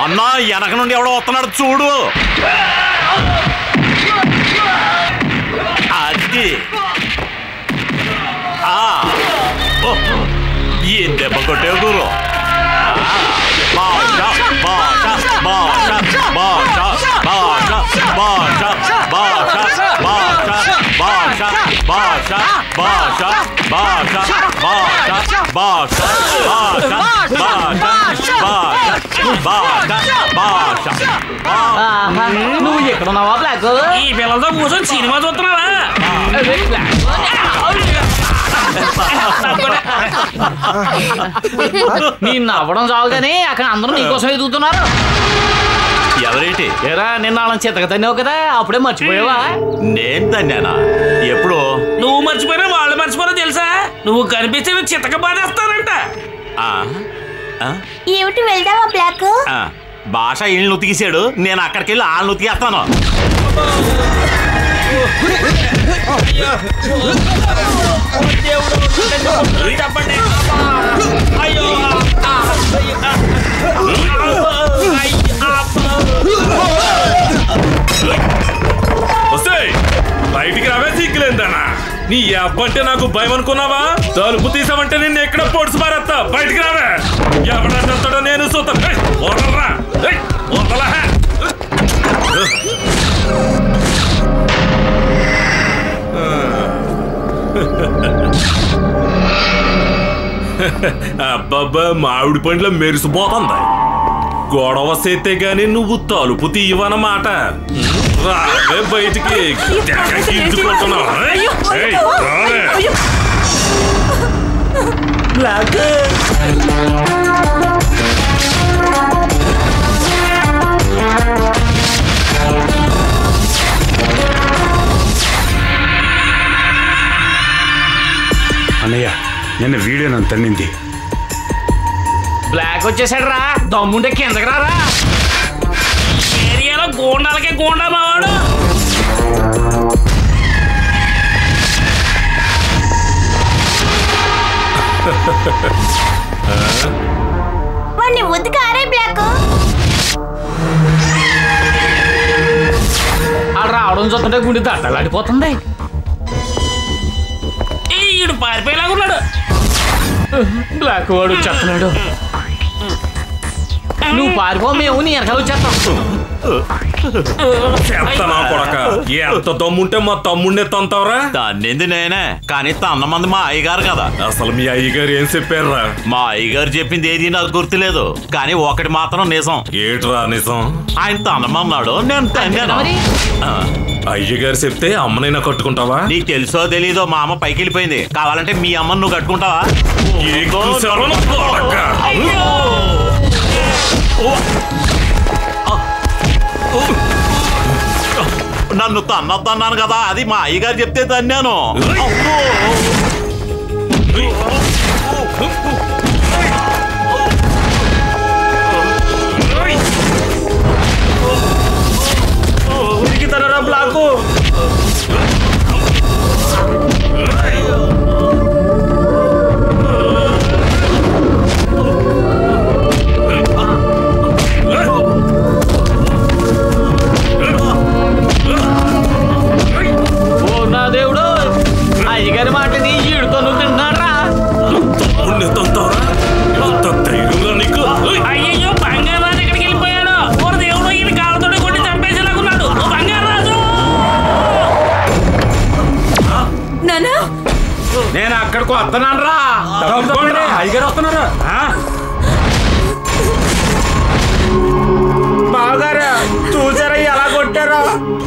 అన్నా వెనక నుండి ఎవడో వస్తున్నాడు చూడు అది ఆ. ఓ. ఏం దెబ్బ కొట్టావు గురు బాషా బాషా బాషా బాషా బాషా బాషా బాషా బాషా బాషా బాషా బాషా బాషా బాషా బాషా బాషా బాషా ఆహా, నువ్వు ఎక్కడ ఉన్నావా బ్లాక్ ఈ పిల్లలతో కూర్చొని సినిమా చూస్తున్నావా నీ నవ్వడం చాలు కానీ అక్కడ అందరూ నీకోసం ఎదుగుతున్నారు ఎవరేంటి ఏరా నిన్న వాళ్ళని చితక తన్నావు కదా అప్పుడే మర్చిపోయావా నేను తన్నానా ఎప్పుడు నువ్వు మర్చిపోయినా వాళ్ళు మర్చిపోయినా తెలుసా నువ్వు కనిపించే చితక బాధేస్తానంట ఆ? ఆ? ఏమిటి వెళ్దామా బ్లాక్ ఆ. భాష ఇళ్ళని ఉతికేసాడు నేను అక్కడికి వెళ్ళి వాళ్ళని ఉతికేస్తాను చెప్పండి అయ్యో వస్తే బయటికి రావే సిగ్గులేందన్నా నీ అబ్బంటే నాకు భయం అనుకున్నావా తలుపు తీసామంటే నిన్ను ఎక్కడ పొడుసు మారేస్తా బయటికి రావే ఎవడన్నా నేను చూస్తాను ఏయ్, వదలరా ఏయ్, వదలరా. అబ్బబ్బా మామిడి పండ్ల మెరిసిపోతుంది గొడవ చేస్తే గాని నువ్వు తలుపు తీయవన్నమాట రావే బయటికి తెగ గింజుకుంటున్నావు. ఏయ్, రావే. అన్నయ్య నిన్న వీడియో నన్ను తన్నింది బ్లాక్ వచ్చేసాడు రా దమ్ముంటే కిందకి రారా ఏరియాలో గోండాలకే గోండా మావాడు వాడిని ఉతికారే బ్లాక్ ఆడు రావడం చూస్తుంటే గుండె దట్టలాడిపోతుంది ఈడు పారిపోయేలాగా ఉన్నాడు బ్లాక్ వాడు వచ్చేస్తున్నాడు నువ్వు పారిపో మేము నీ వెనకాల వచ్చేస్తాం చెప్తానా కొడక ఎంత దమ్ముంటే మా తమ్ముడినే తంతావరా తన్నింది నేనే కానీ తన్న మంది మా అయ్యగారు కదా అసలు మీ అయ్యగారు ఏం చెప్పారురా మా అయ్యగారు చెప్పింది ఏది నాకు గుర్తులేదు కానీ ఒకటి మాత్రం నిజం ఏట్రా నిజం ఆయన తనమన్నాడు నేను తన్నాను మరి ఆ, అయ్యగారు చెప్తే అమ్మనైనా కట్టుకుంటావా నీకు తెలుసో తెలీదో మా అమ్మ పైకి వెళ్ళిపోయింది కావాలంటే మీ అమ్మని నువ్వు కట్టుకుంటావా ఎక్కువ కొడక. నన్ను తన్నొద్దన్నాను కదా అది మా అయ్యగారు చెప్తే తన్నాను బ్లాకు ఓ నా దేవుడు అయ్యగారి మాటని ఈడుతో నువ్వు తింటున్నాడు రా తమ్ముడిని తంతావరా ఎంత ధైర్యంగా నీకు ఏయ్! అయ్యయ్యో బంగారాజు ఎక్కడికి వెళ్ళిపోయాడు ఓ దేవుడు ఈయన కాళ్ళతోటి కొట్టి చంపేసేలాగా ఉన్నాడు ఓ బంగారాజు నానా నేను అక్కడికి వస్తున్నాను రా అయ్యగారు వస్తున్నారా బాగారా చూసారా ఎలా కొట్టారా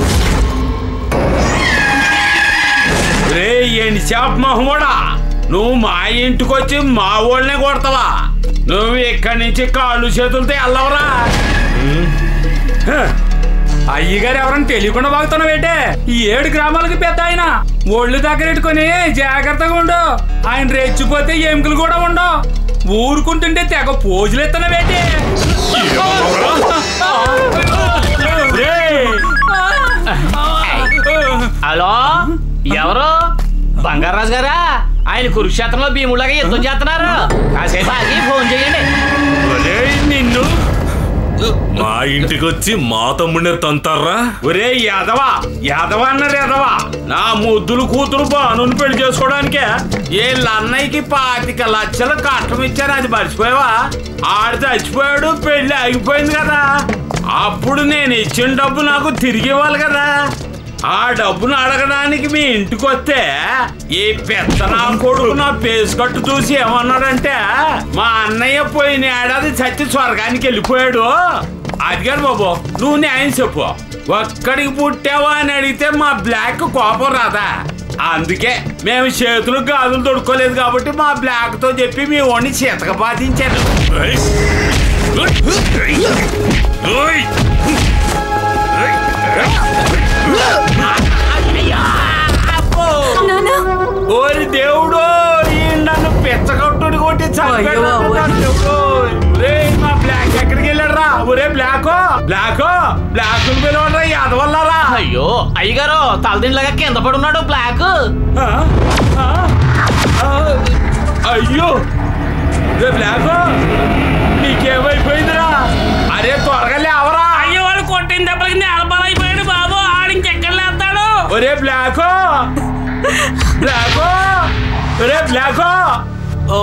రే ఏంటి చేప మహమ్మడా నువ్వు మా ఇంటికి వచ్చి మా వాళ్ళనే కొడతావా నువ్వు ఇక్కడి నుంచి కాళ్ళు చేతులతో వెళ్ళవరా అయ్యగారు ఎవరైనా తెలియకుండా బాగుతున్నావేంటే ఈ ఏడు గ్రామాలకి పెద్ద ఆయన ఒళ్ళు దగ్గర పెట్టుకొని జాగ్రత్తగా ఉండు ఆయన రెచ్చిపోతే ఎముకలు కూడా ఉండవు ఊరుకుంటుంటే తెగ పోజులు ఎత్తనవేంటి హలో ఎవరు బంగారాజు గారా ఆయన కురుక్షేత్రంలో భీములాగా యుద్ధం చేస్తున్నారు కాసేపు ఆగి ఫోన్ చేయండి నిన్ను మా ఇంటికి వచ్చి మా తమ్ముడిని తంతారా ఒరే యాదవా యాదవ అన్నారు యాదవా నా ముద్దులు కూతురు బాను పెళ్లి చేసుకోవడానికే వీళ్ళ అన్నయ్యకి పాతిక లక్షలు కష్టం ఇచ్చారు అది మర్చిపోయావా ఆడు చచ్చిపోయాడు పెళ్లి ఆగిపోయింది కదా అప్పుడు నేను ఇచ్చిన డబ్బు నాకు తిరిగి ఇవ్వాలి కదా ఆ డబ్బును అడగడానికి మీ ఇంటికి వస్తే ఈ పెద్ద నా కొడుకు నా పేసు కట్టు చూసి ఏమన్నాడంటే మా అన్నయ్య పోయిన ఏడాది చచ్చి స్వర్గానికి వెళ్ళిపోయాడు అది కాదు బాబు నువ్వు న్యాయం చెప్పు ఒక్కడికి పుట్టావా అని అడిగితే మా బ్లాక్ కోపం రాదా అందుకే మేము చేతులు గాజులు తొడుక్కోలేదు కాబట్టి మా బ్లాక్ తో చెప్పి మీ ఓణి చేతక బాధించాను ఏయ్! ఓయ్! నానా ఓరి దేవుడు ఈ నన్ను పెచ్చగొట్టుడు కొట్టి చంపాడు దేవుడు. ఒరేయ్, మా బ్లాక్ ఎక్కడికి వెళ్ళారా ఒరే బ్లాక్ బ్లాక్ బ్లాక్ పిలవరా యాదవల్లారా అయ్యో అయ్యగారు తలదిండ్లాగా కింద పడున్నాడు బ్లాక్ ఆ? ఆ? ఆ? అయ్యో రే బ్లాక్ నీకేమైపోయిందిరా అరే త్వరగా లేవరా అయ్యో వాడు కొట్టిన దెబ్బలకి నేలపాలైపోయాడు బాబు ఆడించెక్కలు లేస్తాడు ఒరే బ్లాక్ బ్లాక్ ఒరే బ్లాక్ ఓ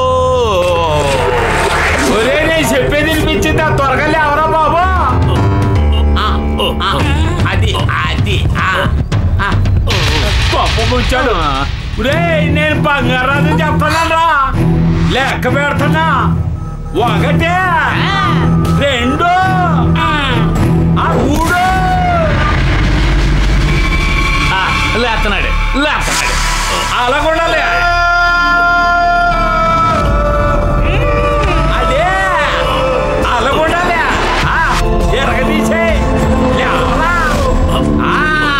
ఒరే నేను చెప్పేది వినిపించింది త్వరగా లేవరా బాబు ఆ, ఆ, అది అది ఆ, ఆ. గొప్ప ముంచాడు ఒరే నేను బంగారాన్ని చెప్తానరా లెక్క పెడుతున్నా ఒకటే రెండు ఆ మూడు ఆ, లేస్తున్నాడు లేస్తున్నాడు అలా కూడా లే అదే అలా కూడా లే ఆ, ఎరగదీసే లేవరా ఆ,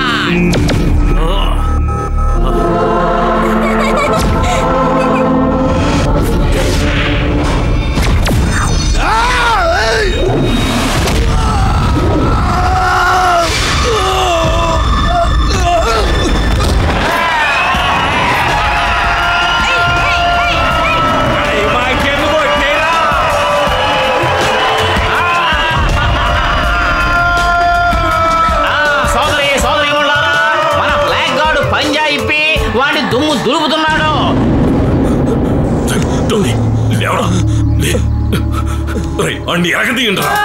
అయ్య, మాకెందుకు కొట్టినాయిరా? సోదరి సోదరి మన బ్లాక్ గార్డు పంజా ఇప్పి వాడి దుమ్ము దులుపుతున్నాడు టోనీ, లేవరా లే. రేయ్, అన్ని ఎరగదీయండి రా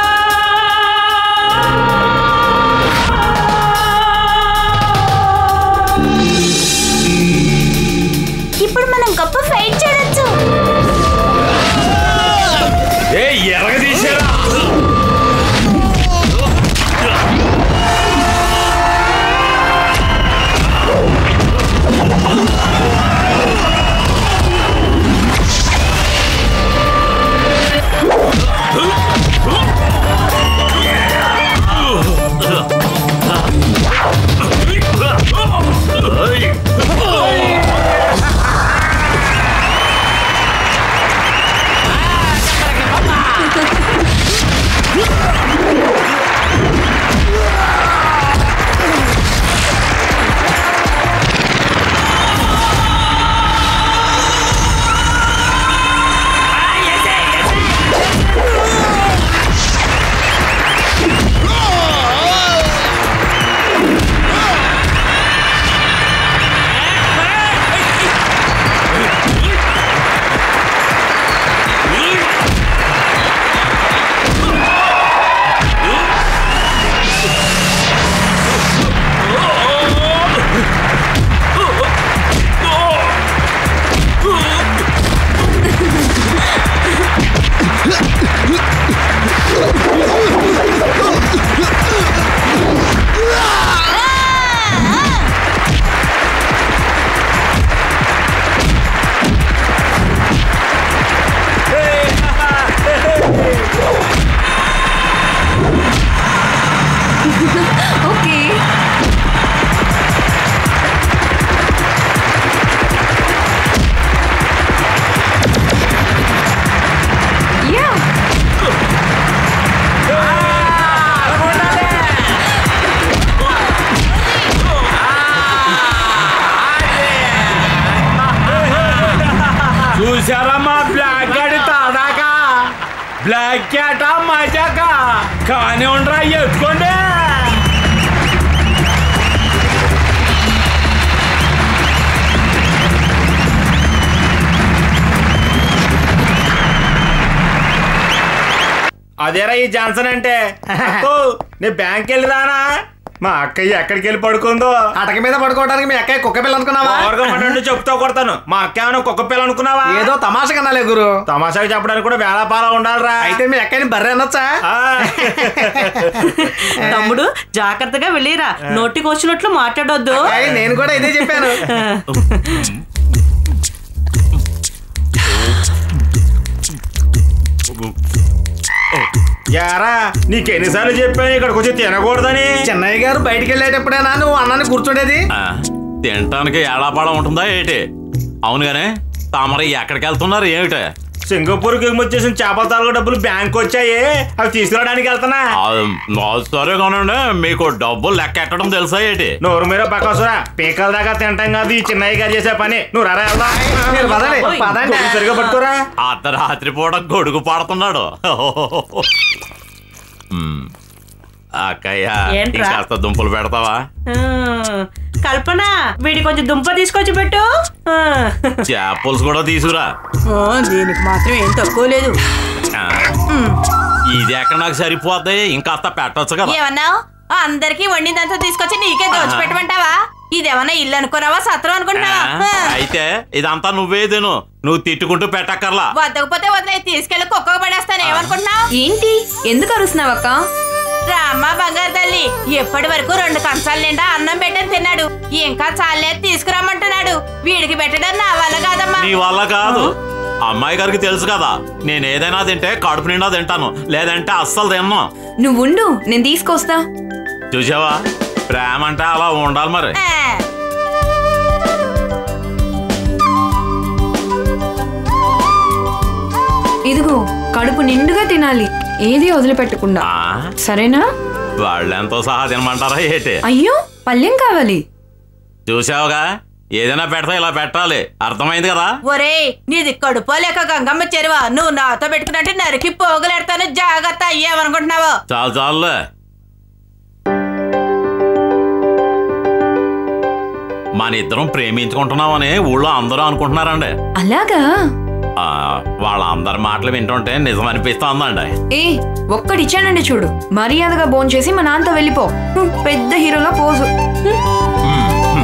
ఇప్పుడు మనం గొప్ప ఫైట్ చేయొచ్చు ఏ ఎరగదీసారా ఓకే యా చూసారా మా బ్లాక్ గాడి తాడాక బ్లాక్ క్యాటా మజాకా కానీ ఉండరా ఎత్తుకోండి అదేరా ఈ జాన్సన్ అంటే అక్కో, నేను బ్యాంక్ వెళ్ళి రానా మా అక్కయ్య ఎక్కడికి వెళ్ళి పడుకుందో అటక మీద పడుకోవడానికి మీ అక్కయ్య కుక్క పిల్ల అనుకున్నావా ఓవర్గా మనోడిని చెప్తా కొడతాను మా అక్క ఏమైనా కుక్క పిల్ల అనుకున్నావా ఏదో తమాషా కన్నాలే గురు తమాషాగా చెప్పడానికి కూడా వేళపాల ఉండాలిరా అయితే మీ అక్కయ్యని బర్రె అనొచ్చా ఆ. తమ్ముడు జాగ్రత్తగా వెళ్ళిరా నోటికి వచ్చినట్లు మాట్లాడొద్దు అయ్య, నేను కూడా ఇదే చెప్పాను యారా నీకెన్నిసార్లు చెప్పాను ఇక్కడికి వచ్చి తినకూడదని చెన్నయ్య గారు బయటికి వెళ్ళేటప్పుడేనా నువ్వు అన్నాన్ని కూర్చోడేది ఆ, తినటానికి ఏడాపాడం ఉంటుందా ఏంటి అవును గానే తమరు ఎక్కడికి వెళ్తున్నారు ఏమిటి సింగపూర్ కి వచ్చేసిన చేపల తాలూకు డబ్బులు బ్యాంక్ వచ్చాయి అవి తీసుకురావడానికి వెళ్తున్నా ఆ, ఆ, సరే కానండి మీకు డబ్బులు లెక్క ఎట్టడం తెలుసా ఏంటి నోరు మీద పక్కసురా పీకల దాకా తింటాం కాదు ఈ చిన్నయ్య గారు చేసే పని నువ్వు రారా వెళ్దాం. మీరు పదండి, ఓయ్. పదండి. గొడుగు సరిగా పట్టుకోరా అర్ధరాత్రి పూట గొడుగు పడుతున్నాడు మ్, అక్కయ్య ఏంట్రా? కాస్త దుంపలు పెడతావా ఆ, కల్పన వీడి కొంచెం దుంప తీసుకొచ్చి పెట్టు ఆ. చేపల్స్ కూడా తీసుకురా ఓ, దీనికి మాత్రం ఏం తక్కువ లేదు ఆ, ఇది ఎక్కడ నాకు సరిపోద్ది ఇంకాస్త పెట్టొచ్చు కదా ఏమన్నావు అందరికి వండిందంతా తీసుకొచ్చి నీకే దోచిపెట్టమంటావా ఇదేమన్నా ఇల్లు అనుకున్నావా సత్రం ఆ, అనుకుంటున్నావా హ. అయితే ఇదంతా నువ్వే తిను నువ్వు తిట్టుకుంటూ పెట్టక్కర్లా వద్దకపోతే వదిలే తీసుకెళ్లి కుక్కకు పడేస్తాను ఏమనుకుంటున్నావు ఏంటి ఎందుకు అరుస్తున్నావు అక్క రామ్మ బంగారు తల్లి ఎప్పటి వరకు రెండు కంచాల నిండా అన్నం పెట్టని తిన్నాడు ఇంకా చాలే తీసుకురమ్మంటున్నాడు వీడికి పెట్టడం నా వల్ల కాదమ్మా నీ వల్ల కాదు అమ్మాయి గారికి తెలుసు కదా నేను ఏదైనా తింటే కడుపు నిండా తింటాను లేదంటే అస్సలు తిన్నాను నువ్వు ఉండు నేను తీసుకొస్తా చూసావా ప్రేమ అంటే అలా ఉండాలి మరి ఆ. ఇదిగో కడుపు నిండుగా తినాలి ఏది వదిలిపెట్టకుండా ఆ, సరేనా వాళ్ళెంతో సహా తినమంటారా ఏంటి అయ్యో పల్లెం కావాలి చూసావుగా ఏదైనా పెడతా ఇలా పెట్టాలి అర్థమైంది కదా ఒరేయ్ నీది కడుపో లేక గంగమ్మ చెరువా నువ్వు నాతో పెట్టుకున్నట్టు నరికి పోగులెడతాను జాగ్రత్త అయ్యేమనుకుంటున్నావు చాలు చాలులే మన ఇద్దరం ప్రేమించుకుంటున్నామని ఊళ్ళో అందరూ అనుకుంటున్నారండి అలాగా ఆ, వాళ్ళ అందరి మాటలు వింటుంటే నిజం అనిపిస్తోందండి ఏ ఒక్కడిచ్చానండి చూడు మర్యాదగా భోంచేసి మా నాన్నతో వెళ్ళిపో హ్మ్, పెద్ద హీరోలా పోజు హ్మ్.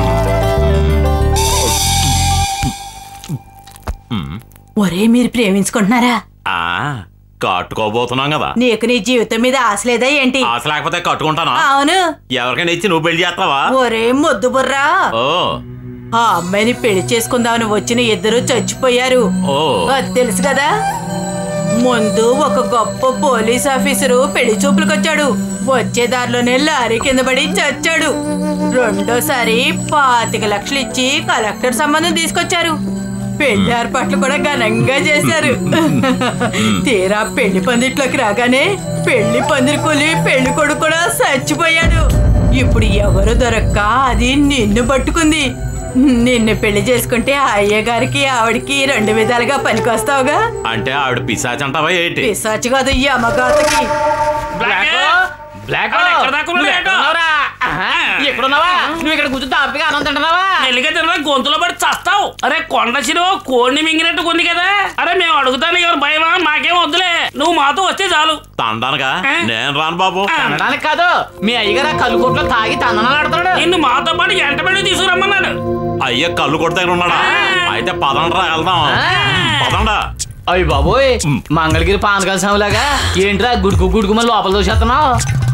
ఒరే మీరు ప్రేమించుకుంటున్నారా ఆ కట్టుకోబోతున్నాం కదా నీకు నీ జీవితం మీద ఆశ లేదా ఏంటి ఆశ లేకపోతే కట్టుకుంటానా అవును ఎవరికైనా ఇచ్చి నువ్వు పెళ్లి చేస్తావా ఒరే మొద్దు బుర్రా ఓ ఆ అమ్మాయిని పెళ్లి చేసుకుందామని వచ్చిన ఇద్దరు చచ్చిపోయారు ఓ అది తెలుసు కదా ముందు ఒక గొప్ప పోలీస్ ఆఫీసరు పెళ్లి చూపులకు వచ్చాడు వచ్చే దారిలోనే లారీ కింద పడి చచ్చాడు రెండోసారి పాతిక లక్షలు ఇచ్చి కలెక్టర్ సంబంధం తీసుకొచ్చారు పెళ్లి ఏర్పాట్లు కూడా ఘనంగా చేశారు తీరా పెళ్లి పందిట్లోకి రాగానే పెళ్లి పందిరి కూలి పెళ్లి కొడుకు కూడా చచ్చిపోయాడు ఇప్పుడు ఎవరు దొరక్క అది నిన్ను పట్టుకుంది నిన్ను పెళ్లి చేసుకుంటే ఆ అయ్య గారికి ఆవిడకి రెండు విధాలుగా పనికొస్తావుగా అంటే ఆవిడ పిశాచ్ అంటావా ఏంటి పిశాచి కాదు ఈ అమ్మగాతకి బ్లాక్ బ్లాక్ ఎక్కడ దాకా ఉన్నాడు ఏంటో? ఎక్కడున్నావా నువ్వు ఇక్కడ కూర్చుంటే హ్యాపీగా ఆనందం తింటున్నావా మెల్లిగా తినరా గొంతులో పడి చస్తావు అరే కొండ చిరువు కోడిని మింగినట్టు ఉంది కదా అరే మేము అడుగుతాను ఎవరు భయమా మాకేం వద్దులే నువ్వు మాతో వస్తే చాలు తండానుగా ఆ? నేను రాను బాబు అనడానికి కాదు మీ అయ్యగారు ఆ కళ్ళు కొట్లో తాగి తందనాలు ఆడుతున్నాడు నిన్ను మాతో పాటు ఎంటబడి తీసుకురమ్మన్నాడు అయ్య కళ్ళు కొడితే ఉన్నాడా అయితే పదండ్రా వెళ్దాం పదండా అయ్యి బాబోయ్ మంగళగిరి పానకాల స్వామిలాగా ఏంట్రా గుడుకు గుడుకు మళ్ళీ లోపల దోసేస్తున్నావు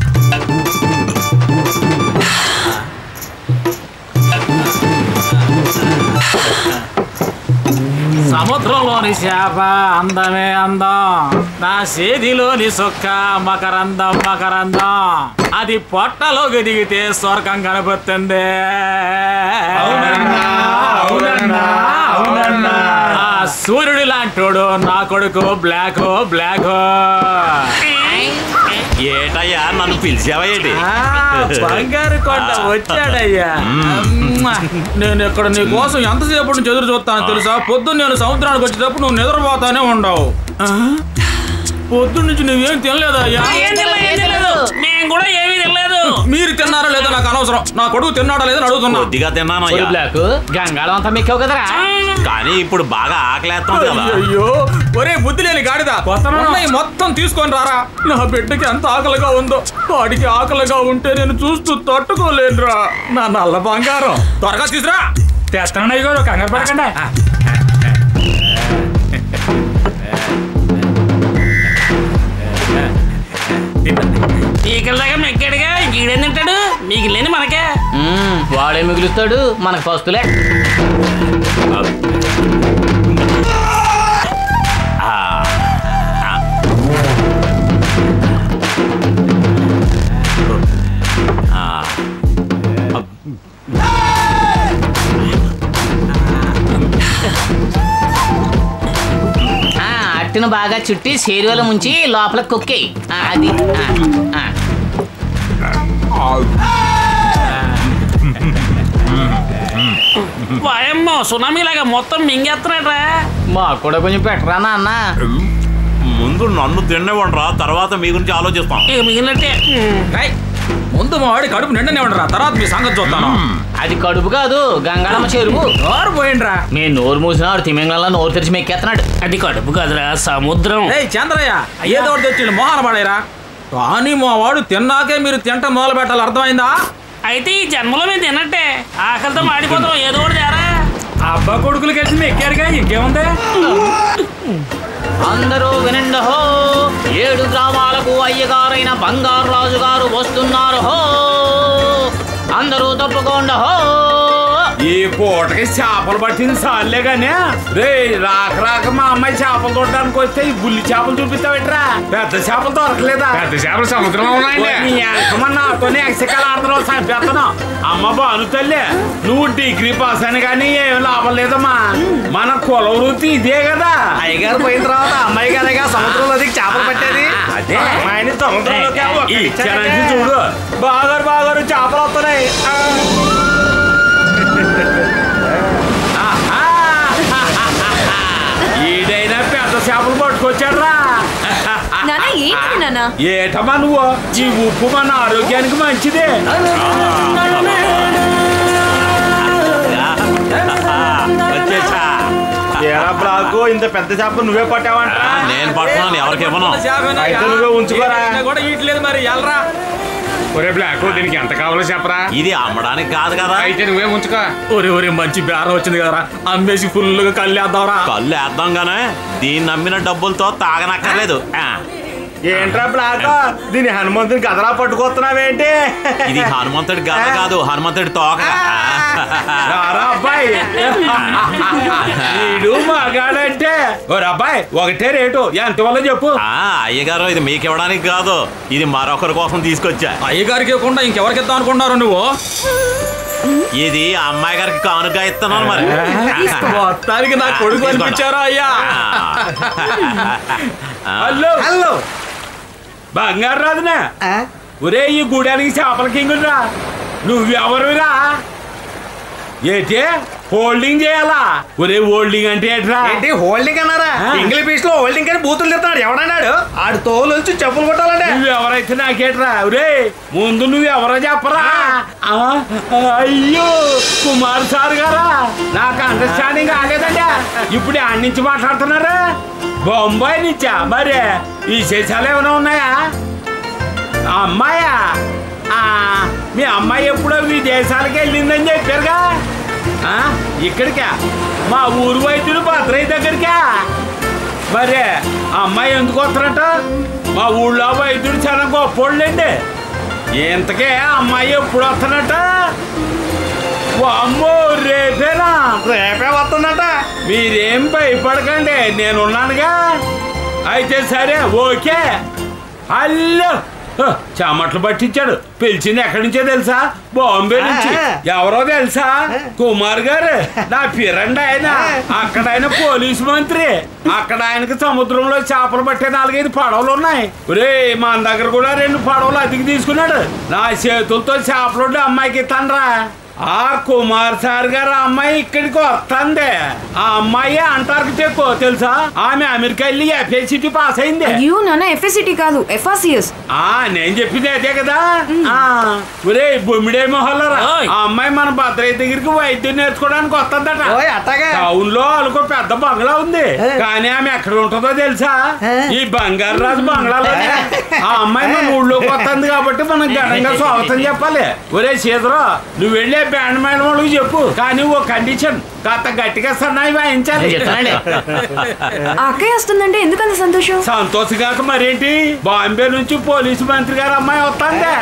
సముద్రంలోని చేప అందమే అందం నా సేదిలోని సుక్క మకరందం మకరందం అది పొట్టలోకి దిగితే స్వర్గం కనబడుతుంది ఆ సూర్యుడి లాంటోడు నా కొడుకు బ్లాక్ బ్లాక్ ఏటయ్యా నన్ను పిలిచావా ఏంటి బంగారు కొండ వచ్చాడయ్యా అమ్మా. నేను ఇక్కడ నీ కోసం ఎంతసేపు నుంచి ఎదురు చూస్తాను తెలుసా పొద్దున్న నేను సముద్రానికి వచ్చేటప్పుడు నువ్వు నిద్రపోతానే ఉండవు ఆ? పొద్దున్న నుంచి నువ్వేం తినలేదా అయ్యా ఏం తినలేదు ఏం తినలేదు మేము కూడా ఏమీ తినలేదు మీరు తిన్నారా లేదా నాకు అనవసరం నా కొడుకు తిన్నాడా లేదా అని అడుగుతున్నా కొద్దిగా తిన్నాను ఒరే అయ్యా బ్లాక్ గంగాళం అంతా మెక్కావు కదరా కానీ ఇప్పుడు బాగా ఆకలేస్తుంది కదా అయ్యో ఒరే బుద్ధి లేని గాడిద ఉన్నాయి మొత్తం తీసుకొని రారా నా బిడ్డకి ఎంత ఆకలిగా ఉందో వాడికి ఆకలిగా ఉంటే నేను చూస్తూ తట్టుకోలేనురా నా నల్ల బంగారం త్వరగా తీసురా తెస్తాను అయ్య గారు కంగారు పడకండి ఈకల దగ్గర మెక్కాడుగా ఈడేం తింటాడు మీకు లేని మనకే మ్మ్, వాడే మిగులుస్తాడు మనకు ఫస్తులే ఆ, అట్టును బాగా చుట్టి సేరువలో ముంచి లోపల కుక్కి అది ఆ, ఆ. వాయమ్మో సునామీ లాగా మొత్తం మింగేస్తున్నాడ్రా మాకు కూడా కొంచెం పెట్టరా నాన్న ముందు నన్ను తినేవండరా తర్వాత మీ గురించి ఆలోచిస్తాం ఇక మిగిలినట్టే రేయ్, ముందు మా వాడి కడుపు నిండనే ఉండరా తర్వాత మీ సంగతి చూస్తాను అది కడుపు కాదు గంగాళమ్మ చెరువు నోరు పోయిండ్రా మీ నోరు మూసినాడు తిమింగళంలో నోరు తెరిచి మెక్కేస్తున్నాడు అది కడుపు కదరా సముద్రం ఏయ్ చంద్రయ్య ఏదో ఒకటి తెచ్చి మొహాన పడేరా కానీ మా వాడు తిన్నాకే మీరు తింట మొదలు పెట్టాలి అర్థమైందా అయితే ఈ జన్మలో మేము తిన్నట్టే ఆకలితో మాడిపోతాం ఏదో ఒకటి తేరా అబ్బా కొడుకులు కలిసి మెక్కారుగా ఇంకేముంది అందరూ వినండి హో ఏడు గ్రామాలకు అయ్యగారైన బంగారు రాజు గారు వస్తున్నారు హో అందరూ తప్పుకోండి హో ఈ పూటకి చేపలు పట్టింది సార్లే గానీ రే రాక రాక మా అమ్మాయి చేపలు చూడడానికి వస్తే ఈ బుల్లి చేపలు చూపిస్తావేట్రా పెద్ద చేపలు దొరకలేదా పెద్ద చేపల సముద్రంలో ఉన్నాయండి నీ ఎంకమని నాతోనే ఎక్సకాలు ఆడుతున్నావు చంపేస్తున్నావు అమ్మ బాను తల్లి నువ్వు డిగ్రీ పాస్ అని కానీ ఏం లాభం లేదమ్మా మన కుల వృత్తి ఇదే కదా అయ్యగారు పోయిన తర్వాత అమ్మాయి గారేగా సముద్రంలో దిగి చేపలు పట్టేది అదే అమ్మాయిని సముద్రంలోకి ఒక్కడికి ఇచ్చానంటే ఇచ్చారంటే చూడు బాగారు బాగారు చేపలు వస్తున్నాయి ఈడైనా పెద్ద చేపలు పట్టుకొచ్చాడ్రా నాన్న ఏంటి నాన్న ఏటమ్మా నువ్వు ఈ ఉప్పు మన ఆరోగ్యానికి మంచిదే వచ్చేసా ఏరా బ్లాకు ఇంత పెద్ద చేప నువ్వే పట్టావంట నేను పట్టుకున్నాను ఎవరికి ఇవ్వను అయితే నువ్వే ఉంచుకోరా. కూడా ఇట్లేదు మరి ఎల్రా ఒరే బ్లాక్ దీనికి ఎంత కావాలో చెప్పరా ఇది అమ్మడానికి కాదు కదా అయితే నువ్వే ఉంచుకో ఒరే ఒరే మంచి బేరం వచ్చింది కదరా అమ్మేసి ఫుల్గా కళ్ళేద్దాంరా కళ్ళు వేద్దాంగానే దీన్ని నమ్మిన డబ్బులతో తాగనక్కర్లేదు ఆ, ఏంట్రా బ్లాక్ దీని హనుమంతుని గదరా పట్టుకొస్తున్నావేంటి ఇది హనుమంతుడి గద కాదు హనుమంతుడి తోక రారా అబ్బాయి వీడు మగాడంటే ఓరే అబ్బాయి ఒకటే రేటు ఎంత వల్ల చెప్పు ఆ, అయ్యగారు ఇది మీకు ఇవ్వడానికి కాదు ఇది మరొకరి కోసం తీసుకొచ్చా అయ్యగారికి ఇవ్వకుండా ఇంకెవరికి ఇద్దాం అనుకున్నారు నువ్వు ఇది అమ్మాయి గారికి కానుక ఇస్తున్నాను మరి మొత్తానికి నా కొడుకు అనిపించారా అయ్యా హలో హలో బంగారు రాదునా ఒరే ఈ గుడానికి చేపల కింగురా నువ్వెవరురా ఏంటి హోల్డింగ్ చేయాలా ఒరే హోల్డింగ్ అంటే ఏంట్రా ఏంటి హోల్డింగ్ అన్నారా ఆ. ఇంగ్లీష్ పీస్ లో హోల్డింగ్ అని బూతులు తిడతాడు ఎవడన్నాడు ఆడు తోలు వచ్చి చెప్పులు కొట్టాలంటే నువ్వెవరైతే నాకేట్రా ఒరే ముందు నువ్వెవరో చెప్పరా ఆ, అయ్యో కుమార్ సార్ గారా నాకు అండర్స్టాండింగ్ కాలేదండి ఇప్పుడు ఆడి నుంచి మాట్లాడుతున్నారా బొంబాయి నుంచా మరి విశేషాలు ఏమైనా ఉన్నాయా ఆ అమ్మాయా ఆ, మీ అమ్మాయి ఎప్పుడో విదేశాలకు వెళ్ళిందని చెప్పారుగా ఆ, ఇక్కడికా మా ఊరు వైద్యుడు భద్రయ్య దగ్గరికా మరి ఆ అమ్మాయి ఎందుకు వస్తారట మా ఊళ్ళో వైద్యుడు చాలా గొప్పోళ్ళండి ఇంతకే ఆ అమ్మాయి ఎప్పుడు వస్తానట అమ్మో రేపేనా రేపే వస్తుందట మీరేం భయపడకండి నేనున్నానుగా అయితే సరే ఓకే హలో హ, చెమట్లు పట్టించాడు పిలిచింది ఎక్కడి నుంచో తెలుసా బాంబే నుంచి ఆ. ఎవరో తెలుసా కుమార్ గారు నా పిరండి ఆయన అక్కడ ఆయన పోలీసు మంత్రి అక్కడ ఆయనకి సముద్రంలో చేపలు పట్టే నాలుగైదు పడవలు ఉన్నాయి రే మన దగ్గర కూడా రెండు పడవలు అతికి తీసుకున్నాడు నా చేతులతో చేపలు అమ్మాయికి ఇస్తానరా ఆ కుమార్ సార్ గారు అమ్మాయి ఇక్కడికి వస్తుంది ఆ అమ్మాయి అంటారు చెక్కో తెలుసా ఆమె అమెరికా వెళ్ళి ఎఫ్ఎస్సిటీ పాస్ అయింది అయ్యో నాన్న ఎఫ్ఎస్సిటీ కాదు ఎఫ్ఆర్సిఎస్ ఆ నేను చెప్పింది అదే కదా ఆ ఒరే బొమ్మిడే మొహల్లరా ఓయ్. ఆ అమ్మాయి మన భద్రయ్య దగ్గరికి వైద్యం నేర్చుకోవడానికి వస్తుందట ఓయ్ అట్టాగా టౌన్ లో వాళ్ళకు పెద్ద బంగ్లా ఉంది కానీ ఆమె ఎక్కడ ఉంటుందో తెలుసా ఈ బంగారు రాజు బంగ్లాలోనే ఆ అమ్మాయి మన ఊళ్ళోకి వస్తుంది కాబట్టి మనం ఘనంగా స్వాగతం చెప్పాలి ఒరే సీదరు నువ్వు వెళ్ళే బ్యాండ్ మేడం వాళ్ళకి చెప్పు కానీ ఓ కండిషన్ కాస్త గట్టిగా సన్నాయి వాయించాలి చెప్తానండి ఆ అక్కయ్య వస్తుందంటే ఎందుకంత సంతోషం సంతోష్ గాక మరేంటి బాంబే నుంచి పోలీసు మంత్రి గారు అమ్మాయి వస్తుందే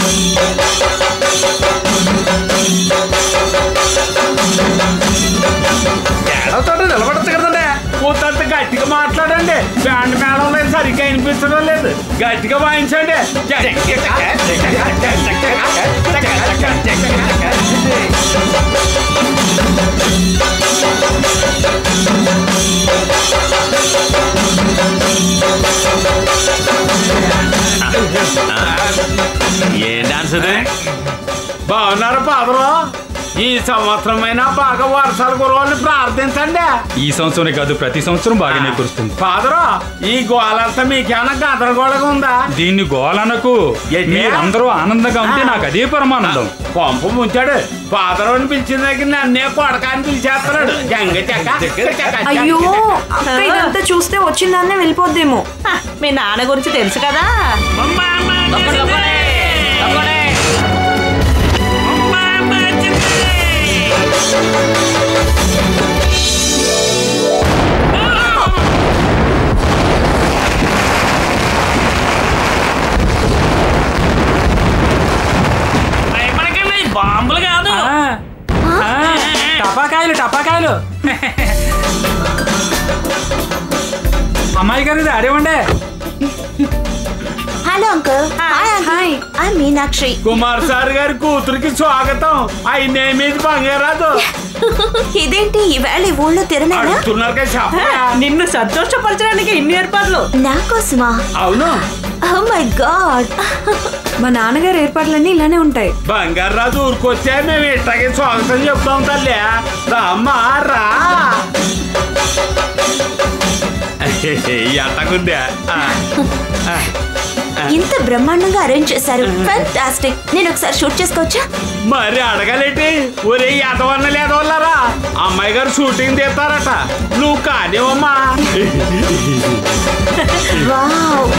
ఏడవతోటి నిలబడచ్చు కదండి కూతంత గట్టిగా మాట్లాడండి బ్యాండ్ మేళం లేదు సరిగ్గా వినిపించడం లేదు గట్టిగా వాయించండి ఏ డాన్స్ ఇది బాగున్నారు పాదరు ఈ సంవత్సరమైనా బాగా వర్షాలు కురవాలని ప్రార్థించండి ఈ సంవత్సరం కాదు ప్రతి సంవత్సరం బాగానే కురుస్తుంది పాదరు ఈ గోలంతా మీకేమైనా గదరగోళగా ఉందా దీన్ని గోలనకు ఏంటి? మీరందరూ ఆనందంగా ఉంటే నాకు అదే పరమానందం పంపు ముంచాడు పాదరు అని పిలిచిన దగ్గర నన్నే కొడక అని పిలిచేస్తున్నాడు జంగ చెక్క చెక్క, చెక్క. అయ్యో అక్క ఇదంతా చూస్తే వచ్చిందాన్నే వెళ్ళిపోద్దేమో హ, మీ నాన్న గురించి తెలుసు కదా అమ్మ, అమ్మ, తప్పండి, తప్పండి. తప్పండి. అమ్మ, అమ్మ, వచ్చింది. భయపడకండి బాంబులు కాదు టపాకాయలు టపాకాయలు అమ్మాయి గారు ఇది అడేవండే hello uncle hi hi I Meenakshi Kumar sir గారి కూతురికి స్వాగతం ఆయన ఏమేది బంగారాదు ఇదేంటి ఈవేళ ఈ ఊళ్ళో తిరణాలా అడుగుతున్నారు కదా చెప్పరా నిన్ను సంతోషపరచడానికి ఇన్ని ఏర్పాట్లు నా కోసమా అవును ఓ మై గాడ్ మా నాన్నగారు ఏర్పాట్లన్నీ ఇలానే ఉంటాయి బంగారు రాజు ఊరికొస్తే మేము ఇట్టగే స్వాగతం చెప్తాం తల్లి రామ్మా రా ఎట్టకుందా ఇంత బ్రహ్మాండంగా అరేంజ్ చేశారు ఫెంటాస్టిక్ నేను ఒకసారి షూట్ చేసుకోవచ్చా మరి అడగలేటి ఒరే ఎదవన్న లేదవల్లారా అమ్మాయి గారు షూటింగ్ తీస్తారట నువ్వు కానివమ్మా వావ్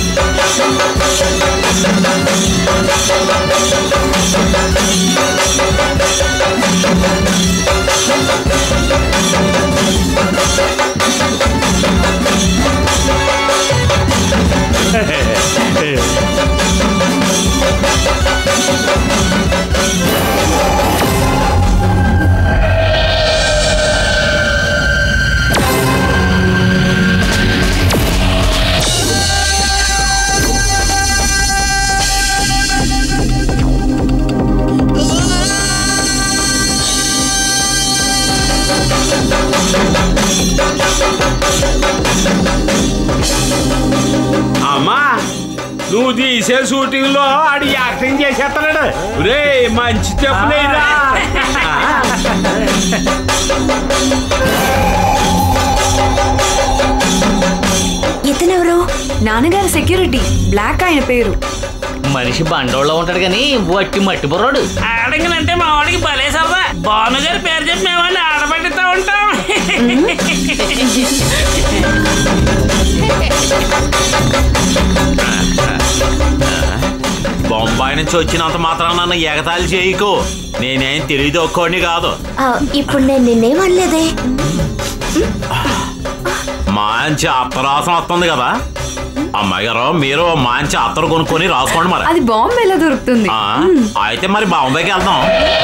అమ్మా నువ్వు తీసే షూటింగ్ లో ఆడు యాక్టింగ్ చేసేస్తున్నాడు రే మంచి చెప్పులేరా ఇతనెవరు నాన్నగారి సెక్యూరిటీ బ్లాక్ ఆయన పేరు మనిషి బండోళ్ళ ఉంటాడు కానీ వట్టి మట్టి బుర్రాడు ఆడంగినంటే మా వాడికి భలే సరదా భాను గారి పేరు చెప్పి మేమని ఆడబెట్టుతా ఉంటాం బొంబాయి నుంచి వచ్చినంత మాత్రం నన్ను ఎగతాళి చేయకు నేనేం తెలియదు ఒక్కోడిని కాదు ఆ, ఇప్పుడు నేను నిన్నేం అనలేదే మంచి అత్తరాసం వస్తుంది కదా అమ్మాయి గారు మీరు మంచి అత్తరు కొనుక్కొని రాసుకోండి మరి అది బాంబు ఎలా దొరుకుతుంది ఆ, అయితే మరి బాంబేకి వెళ్దాం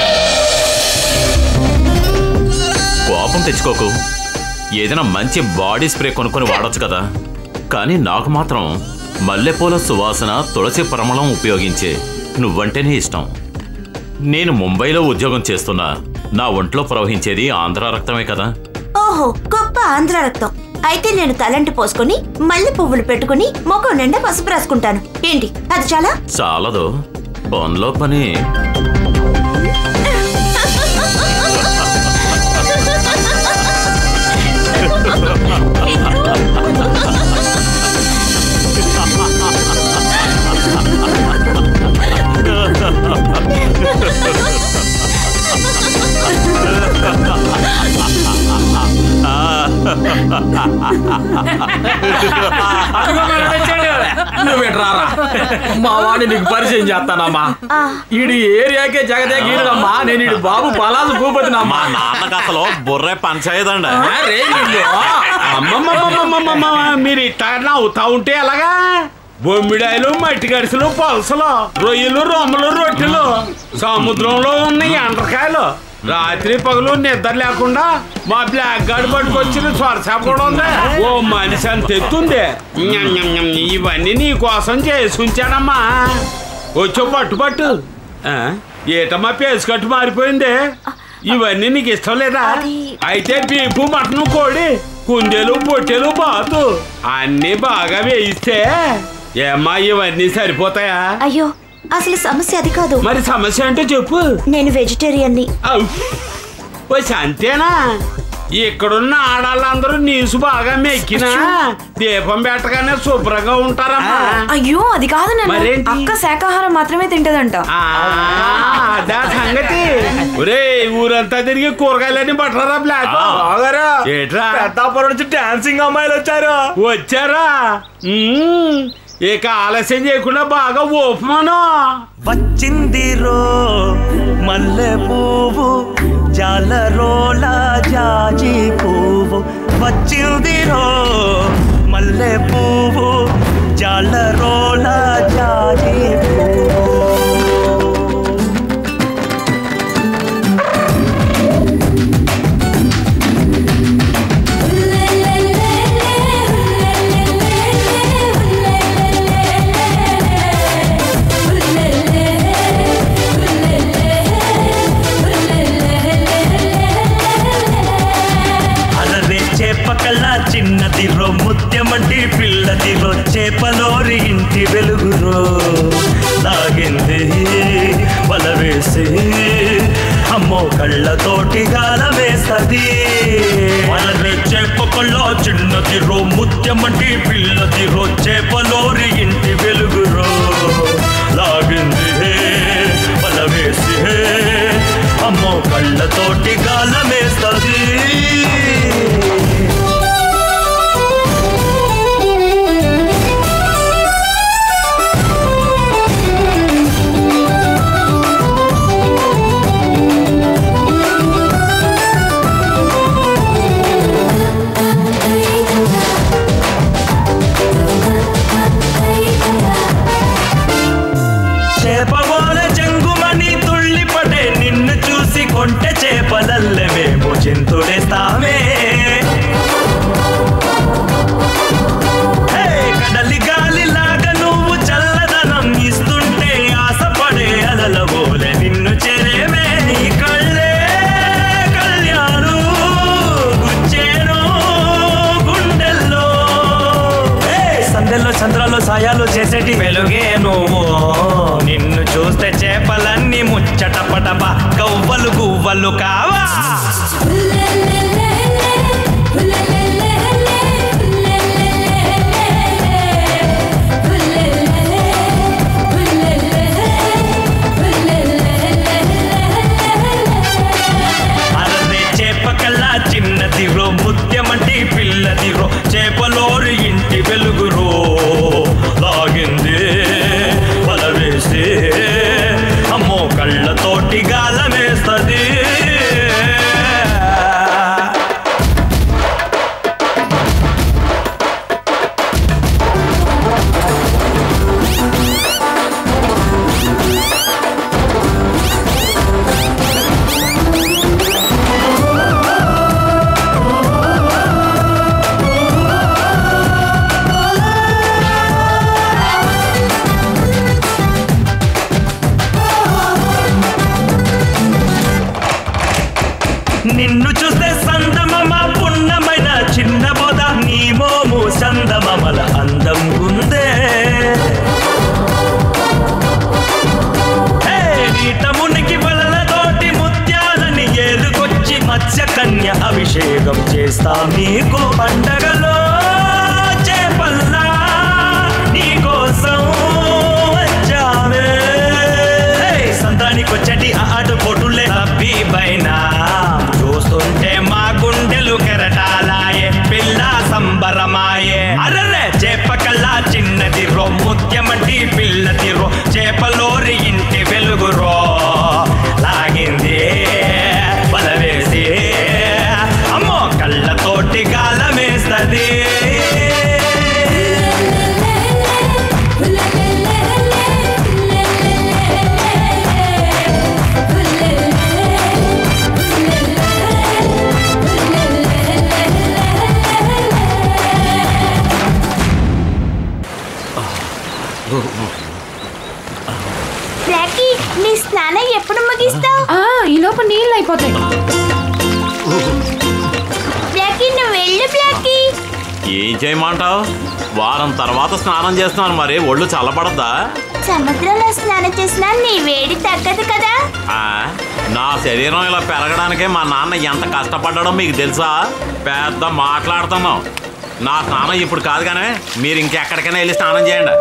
కోపం తెచ్చుకోకు ఏదైనా మంచి బాడీ స్ప్రే కొనుక్కొని వాడొచ్చు కదా కానీ నాకు మాత్రం మల్లెపూల సువాసన తులసి పరిమళం ఉపయోగించే నువ్వంటేనే ఇష్టం నేను ముంబైలో ఉద్యోగం చేస్తున్నా నా ఒంట్లో ప్రవహించేది ఆంధ్ర రక్తమే కదా ఓహో గొప్ప ఆంధ్ర రక్తం అయితే నేను తలంటి పోసుకొని మల్లె పువ్వులు పెట్టుకుని ముఖం నిండా పసుపు రాసుకుంటాను ఏంటి అది చాలా చాలదు పనిలో పని అదిగో మనోడు వచ్చాడు నువ్వేంట్రారా మా వాడిని నీకు పరిచయం చేస్తానమ్మా ఈడి ఏరియాకే జగదే గీరుడమ్మా నేను ఈడి బాబు పలాసు భూపతినమ్మా నాన్నకు అసలు బుర్రే పంచాయదండి రే నిన్ను. అమ్మమ్మమ్మమ్మమ్మమ్మ మీరు ఇట్లా నవ్వుతా ఉంటే ఎలాగా బొమ్మిడాయలు మట్టి గడిసెలు పలసలు రొయ్యలు రొమ్మలు రొట్టెలు సముద్రంలో ఉన్న ఎండ్రకాయలు రాత్రి పగలు నిద్ర లేకుండా మా బ్లాక్ గార్డ్ పట్టుకొచ్చిన స్వరసాప కూడా ఉంది ఓ మనిషి అంత ఎత్తుంది ఞం, ఞం, ఞం, ఇవన్నీ నీ కోసం చేసి ఉంచానమ్మా వచ్చో పట్టు పట్టు ఆ, ఏటమ్మా పేసు కట్టు మారిపోయింది ఇవన్నీ నీకు ఇష్టం లేదా అయితే బీపు మటన్ కోడి కుందేలు పొట్టెలు బాతు అన్ని బాగా వేయిస్తే ఏమ్మా ఇవన్నీ సరిపోతాయా అయ్యో అసలు సమస్య అది కాదు మరి సమస్య అంటే చెప్పు నేను వెజిటేరియన్ని వచ్చి అంతేనా ఇక్కడున్న ఆడాళ్ళందరూ నీసు బాగా మెక్కినా దీపం పెట్టగానే శుభ్రంగా ఉంటారమ్మా అయ్యో అది కాదు నాన్న. మరేంటి? అక్క శాకాహారం మాత్రమే తింటదంట ఆ, అదా సంగతి ఒరే ఊరంతా తిరిగి కూరగాయలన్నీ పట్టరా బ్లాక్ బాగారా ఏట్రా పెద్దాపురం నుంచి డాన్సింగ్ అమ్మాయిలు వచ్చారు వచ్చారా మ్మ్. ఇక ఆలస్యం చేయకుండా బాగా ఓపమాను వచ్చింది రో మల్లె పువ్వు జాలరోల జాజి పువ్వు వచ్చింది రో మల్లె పువ్వు జాలరోల జాజి పువ్వు అలరే చేపకల్లా చిన్నదిరో ముత్యమంటి పిల్లదిరో చేపలోరి ఇంటి వెలుగురో లాగింది వల వేసి అమ్మో కళ్ళతోటి గాల వేస్తది అలరే చేపకల్లా చిన్నదిరో ముత్యమంటి పిల్లదిరో చేపలోరి ఇంటి వెలుగురో లాగింది వల వేసి అమ్మో కళ్ళతోటి గాలమేస్తది చేపగోల జంగుమని తుళ్ళిపడే నిన్ను చూసి కొంటె చేపలల్లె మేము చింతుడేస్తామే హే, కడలి గాలిలాగా నువ్వు చల్లదనం ఇస్తుంటే ఆశపడే అలల బోలే నిన్ను చేరేమే నీ కళ్ళే కళ్యాణు గుచ్చేను గుండెల్లో హే, సందెల్లో చంద్రాలు సాయాలు చేసేటి వెలుగే నువ్వు నిన్ను చూస్తే చేపలన్నీ ముచ్చట పటప కవ్వలు గువ్వలు కావా అరదే చేపకల్లా చిన్నదిరో ముత్యమంటి పిల్లదిరో చేపలోరి ఇంటి వెలుగురో లాగింది వల వేసి అమ్మో కళ్ళతోటి గాలమేస్తది నిన్ను చూస్తే సందమమ పున్నమైన చిన్న బోధ నీ మోము సందమమల అందం ఉందే హే, నీట మునికి వలలతోటి ముత్యాలని ఏలుకొచ్చి మత్స్య కన్య అభిషేకం చేస్తా నీకు పండగలో చేపల్లా నీకోసం వచ్చామే హే, సంతానికొచ్చటి ఆడు పొటులే తప్పి పైన చూస్తుంటే మా గుండెలు కెరటాలాయే పిల్ల సంబరమాయే అరరే చేప కల్లా చిన్నది రో ముత్యమంటి పిల్లది రో చేపలోరి ఇంటి వెలుగు రో లాగింది బలవేసి అమ్మో కళ్ళతోటి గాలమేస్తది బ్లాకీ నీ స్నానం ఎప్పుడు ముగిస్తావు ఆ ఈ లోపు నీళ్ళు అయిపోతాయి బ్లాకీ నువ్వు వెళ్ళు బ్లాకీ ఏం చేయమంటావు వారం తర్వాత స్నానం చేస్తున్నాను మరి ఒళ్ళు చల్లబడద్దా సముద్రంలో స్నానం చేసినా నీ వేడి తగ్గదు కదా ఆ, నా శరీరం ఇలా పెరగడానికే మా నాన్న ఎంత కష్టపడ్డాడో మీకు తెలుసా పెద్ద మాట్లాడుతున్నాం నా స్నానం ఇప్పుడు కాదు కానీ మీరు ఇంకెక్కడికైనా వెళ్ళి స్నానం చేయండి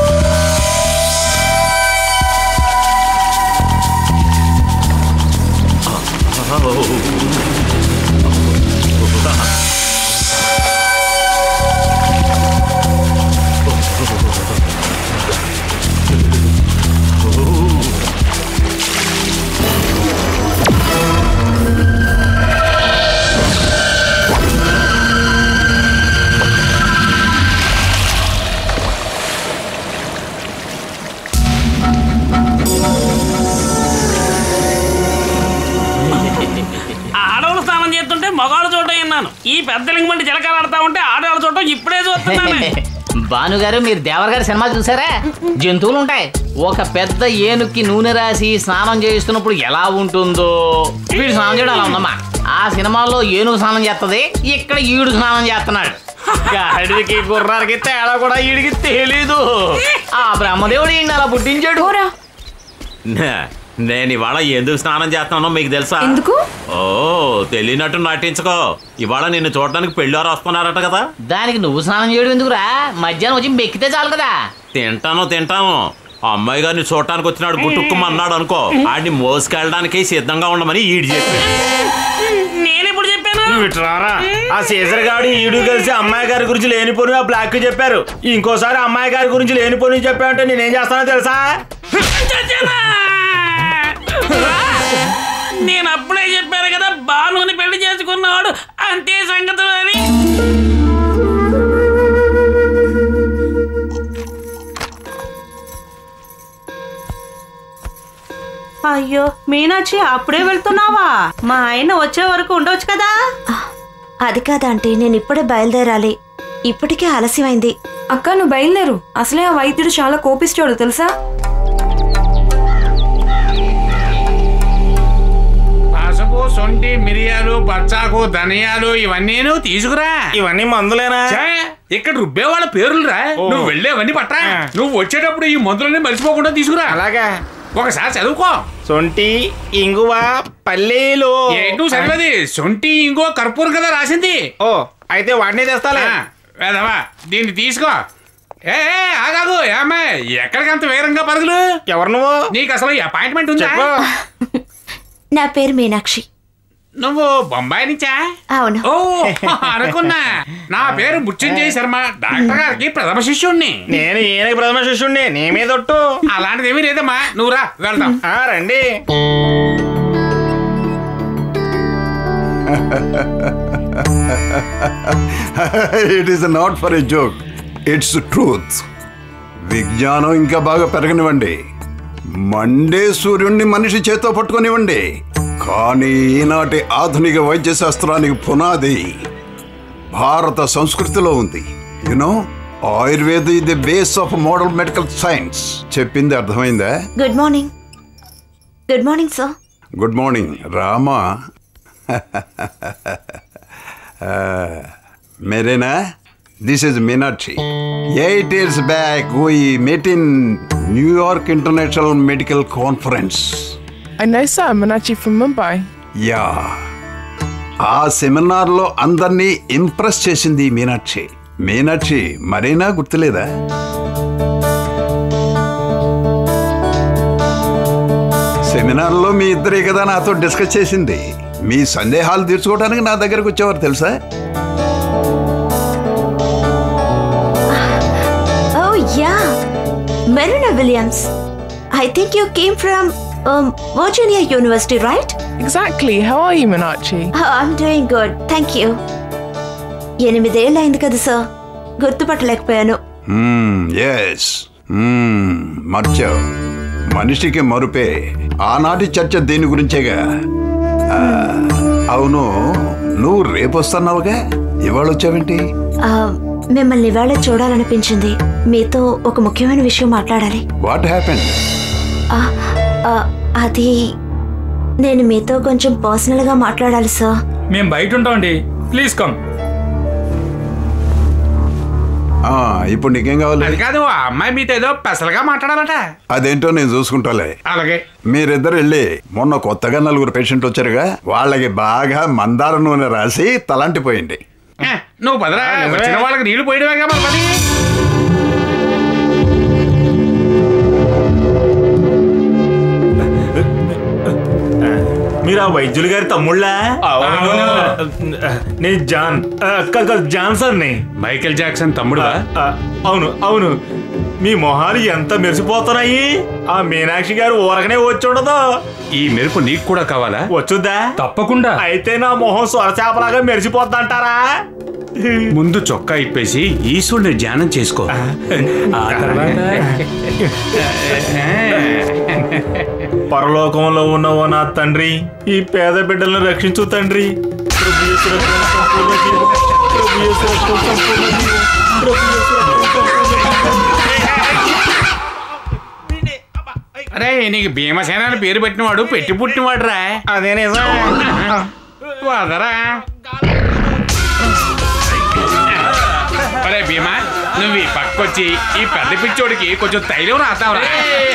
ఆడవాళ్ళు స్నానం చేస్తుంటే మగవాళ్ళు చూడటం విన్నాను ఈ పెద్ద లింగమంటి జలకాలు ఆడుతా ఉంటే ఆడవాళ్ళు చూడటం ఇప్పుడే చూస్తున్నాను భానుగారు మీరు దేవర్ గారి సినిమా చూసారా జంతువులు ఉంటాయి ఒక పెద్ద ఏనుక్కి నూనె రాసి స్నానం చేస్తున్నప్పుడు ఎలా ఉంటుందో వీడు స్నానం చేయడం అలా ఉందమ్మా ఆ సినిమాలో ఏనుగు స్నానం చేస్తది ఇక్కడ ఈడు స్నానం చేస్తున్నాడు గాడికి గుర్రానికి తేడా కూడా ఈడికి తెలీదు ఆ బ్రహ్మదేవుడు ఈయన అలా పుట్టించాడు నే- నేను ఇవాళ ఎందుకు స్నానం చేస్తున్నానో మీకు తెలుసా ఎందుకు ఓ తెలియనట్టు నటించుకో ఇవాళ నిన్ను చూడడానికి పెళ్ళారు వస్తున్నారట కదా దానికి నువ్వు స్నానం చేయడం ఎందుకురా మధ్యాహ్నం వచ్చి మెక్కితే చాలు కదా తింటాను తింటాను ఆ అమ్మాయి గారిని చూడటానికి వచ్చినాడు గుట్టుక్కుమన్నాడు అనుకో ఆడిని మోసుకెళ్ళడానికి సిద్ధంగా ఉండమని ఈడు చెప్పి నేను ఎప్పుడు చెప్పాను నువ్వు ఇటు రారా ఆ సీజర్ గాడు ఈడు కలిసి అమ్మాయి గారి గురించి లేనిపోని ఆ బ్లాక్ చెప్పారు ఇంకోసారి అమ్మాయి గారి గురించి లేనిపోని చెప్పావంటే నేనేం చేస్తానో తెలుసా చచ్చానా? నేను అప్పుడే చెప్పాను కదా బాలుని పెళ్లి చేసుకున్నవాడు అంతే సంగతులు అని అయ్యో మీనాక్షి అప్పుడే వెళ్తున్నావా మా ఆయన వచ్చే వరకు ఉండొచ్చు కదా అది కాదంటే నేను ఇప్పుడే బయలుదేరాలి ఇప్పటికే ఆలస్యమైంది అక్క నువ్వు బయలుదేరు అసలే ఆ వైద్యుడు చాలా కోపిస్తాడు తెలుసా పసుపు సొంటి మిరియాలు బచ్చాకు ధనియాలు ఇవన్నీ తీసుకురా ఇవన్నీ మందులేనా ఛే, ఇక్కడ రుబ్బే వాళ్ళ పేర్లు రా ఓ. నువ్వు వెళ్ళేవన్నీ పట్టా నువ్వు వచ్చేటప్పుడు ఈ మందులన్నీ మర్చిపోకుండా తీసుకురా అలాగా ఒకసారి చదువుకో సొంటి ఇంగువ పల్లీలు ఏంటూ చదివేది సొంటి ఇంకో కర్పూరం కదా రాసింది ఓ అయితే వాడిని తెస్తాలే ఆ, వేదవా దీన్ని తీసుకో ఏ ఏ, ఆగాగు ఏమ్మా ఎక్కడికి అంత వేగంగా పరుగులు ఎవరు నువ్వు నీకు అసలు అపాయింట్మెంట్ ఉందా చెప్పు. నా పేరు మీనాక్షి నువ్వు బొంబాయి నుంచా అవును ఓ అనుకున్నా నా పేరు మృత్యుంజయ్ శర్మ డాక్టర్ గారికి ప్రథమ శిష్యుణ్ణి నేను ఈయనకి ప్రథమ శిష్యుణ్ణి నీ మీద ఒట్టు అలాంటిది ఏమీ లేదమ్మా నువ్వు రా వెళ్దాం ఆ, రండి it is not for a joke it's truth విజ్ఞానం ఇంకా బాగా పెరగనివ్వండి మండే సూర్యుడిని మనిషి చేత్తో పట్టుకొనివ్వండి కానీ ఈనాటి ఆధునిక వైద్య శాస్త్రానికి పునాది భారత సంస్కృతిలో ఉంది యునో ఆయుర్వేద ఇది the base of model medical science చెప్పింది అర్థమైందా good morning good morning sir good morning Rama मेरेना this is Meenakshi eight years back we met in New York International Medical Conference. I know sir, Manachi from Mumbai. Yeah ఆ సెమినార్లో అందరినీ impress చేసింది ఈ మీనాక్షి మీనాక్షి మరేనా గుర్తులేదా సెమినార్లో మీ ఇద్దరే కదా నాతో డిస్కస్ చేసింది మీ సందేహాలు తీర్చుకోవడానికి నా దగ్గరకు వచ్చేవారు తెలుసా Williams. I think you came from um, Virginia University, right? Exactly. How are you, Minachi? Oh, I'm doing good. Thank you. ఎనిమిదేళ్ళు అయింది కదా సార్ గుర్తుపట్టలేకపోయాను ఎస్ మర్చావు మనిషికి మరుపే ఆనాటి చర్చ దీని గురించేగా ఆ, అవును నువ్వు రేపు వస్తున్నావుగా ఇవాళ వచ్చావేంటి ఆ, మిమ్మల్ని ఇవాళ చూడాలనిపించింది మీతో ఒక ముఖ్యమైన విషయం మాట్లాడాలి వాట్ హ్యాపెన్ ఆ, ఆ, అది నేను మీతో కొంచెం పర్సనల్గా మాట్లాడాలి సార్ మేము బయట ఉంటామండి ప్లీజ్ కమ్ ఇప్పుడు నీకేం కావాలి అది కాదు ఆ అమ్మాయి మీతో ఏదో పెసలుగా మాట్లాడాలట అదేంటో నేను చూసుకుంటాలే అలాగే మీరిద్దరు వెళ్ళి మొన్న కొత్తగా నలుగురు పేషెంట్లు వచ్చారుగా వాళ్ళకి బాగా మందార నూనె రాసి తలంటిపోయింది ఏ, నువ్వు పదరా వచ్చిన వాళ్ళకి నీళ్లు పోయడమేగా మరి పని మీరు ఆ వైద్యులు గారి తమ్ముళ్ళా నేను జాన్ ఆ, కాదు, కాదు, జాన్సన్ని మైకేల్ జాక్సన్ తమ్ముడు ఆ, అవును అవును మీ మొహాలు ఎంత మెరిసిపోతున్నాయి ఆ మీనాక్షి గారు ఊరకనే వచ్చి ఉండదు ఈ మెరుపు నీకు కూడా కావాలా వచ్చుద్దా తప్పకుండా అయితే నా మొహం సొరచేపలాగా మెరిసిపోద్దంటారా ముందు చొక్కా ఇప్పేసి ఈశ్వరుని ధ్యానం చేసుకో ఆ తర్వాత పరలోకంలో ఉన్న ఓ నా తండ్రి ఈ పేద బిడ్డలను రక్షించు తండ్రి ప్రభు యేసు రక్తం సంపూర్ణ జీవం. ప్రభు యేసు రక్తం సంపూర్ణ జీవం. ప్రభు యేసు రక్తం సంపూర్ణ అరే నీకు భీమసేన అని పేరు పెట్టినవాడు పెట్టి పుట్టినవాడు రా అదే నిజం వదరా అరే భీమా నువ్వు ఈ పక్కొచ్చి ఈ పెద్ద పిచ్చోడికి కొంచెం తైలం రాస్తావురా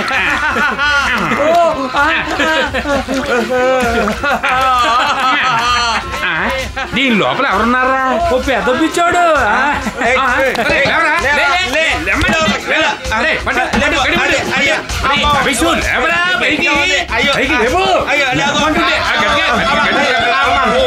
ఆ, దీని లోపల ఎవరున్నారా ఓ పెద్ద పిచ్చోడు ఆ, ఆ, అరే, లేవరా, లే, లే, లేమ్మా, లే, అరే, పట్టు, పట్టు, పట్టు, పట్టు. అరే, అభిషు, లేవరా, పైకి. పైకి లేవు. లేవమంటుంటే, ఆ, గట్టిగా, గట్టిగా,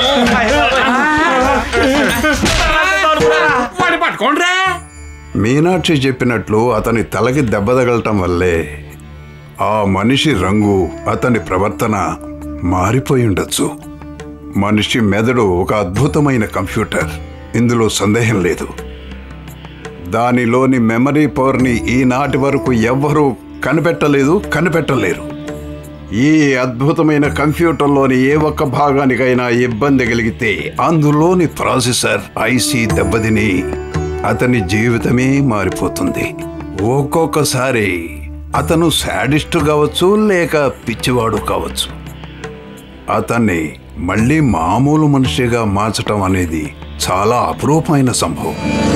గట్టిగా. వాడి పట్టుకోండిరా మీనాక్షి చెప్పినట్లు అతని తలకి దెబ్బ తగలటం వల్లే ఆ మనిషి రంగు అతని ప్రవర్తన మారిపోయి ఉండొచ్చు మనిషి మెదడు ఒక అద్భుతమైన కంప్యూటర్ ఇందులో సందేహం లేదు దానిలోని మెమరీ పవర్ని ఈనాటి వరకు ఎవ్వరూ కనిపెట్టలేదు కనిపెట్టలేరు ఈ అద్భుతమైన కంప్యూటర్లోని ఏ ఒక్క భాగానికైనా ఇబ్బంది కలిగితే అందులోని ప్రాసెసర్ ఐసీ దెబ్బతిని అతని జీవితమే మారిపోతుంది ఒక్కొక్కసారి అతను శాడిస్ట్ కావచ్చు లేక పిచ్చివాడు కావచ్చు అతన్ని మళ్ళీ మామూలు మనిషిగా మార్చటం అనేది చాలా అపురూపమైన సంభవం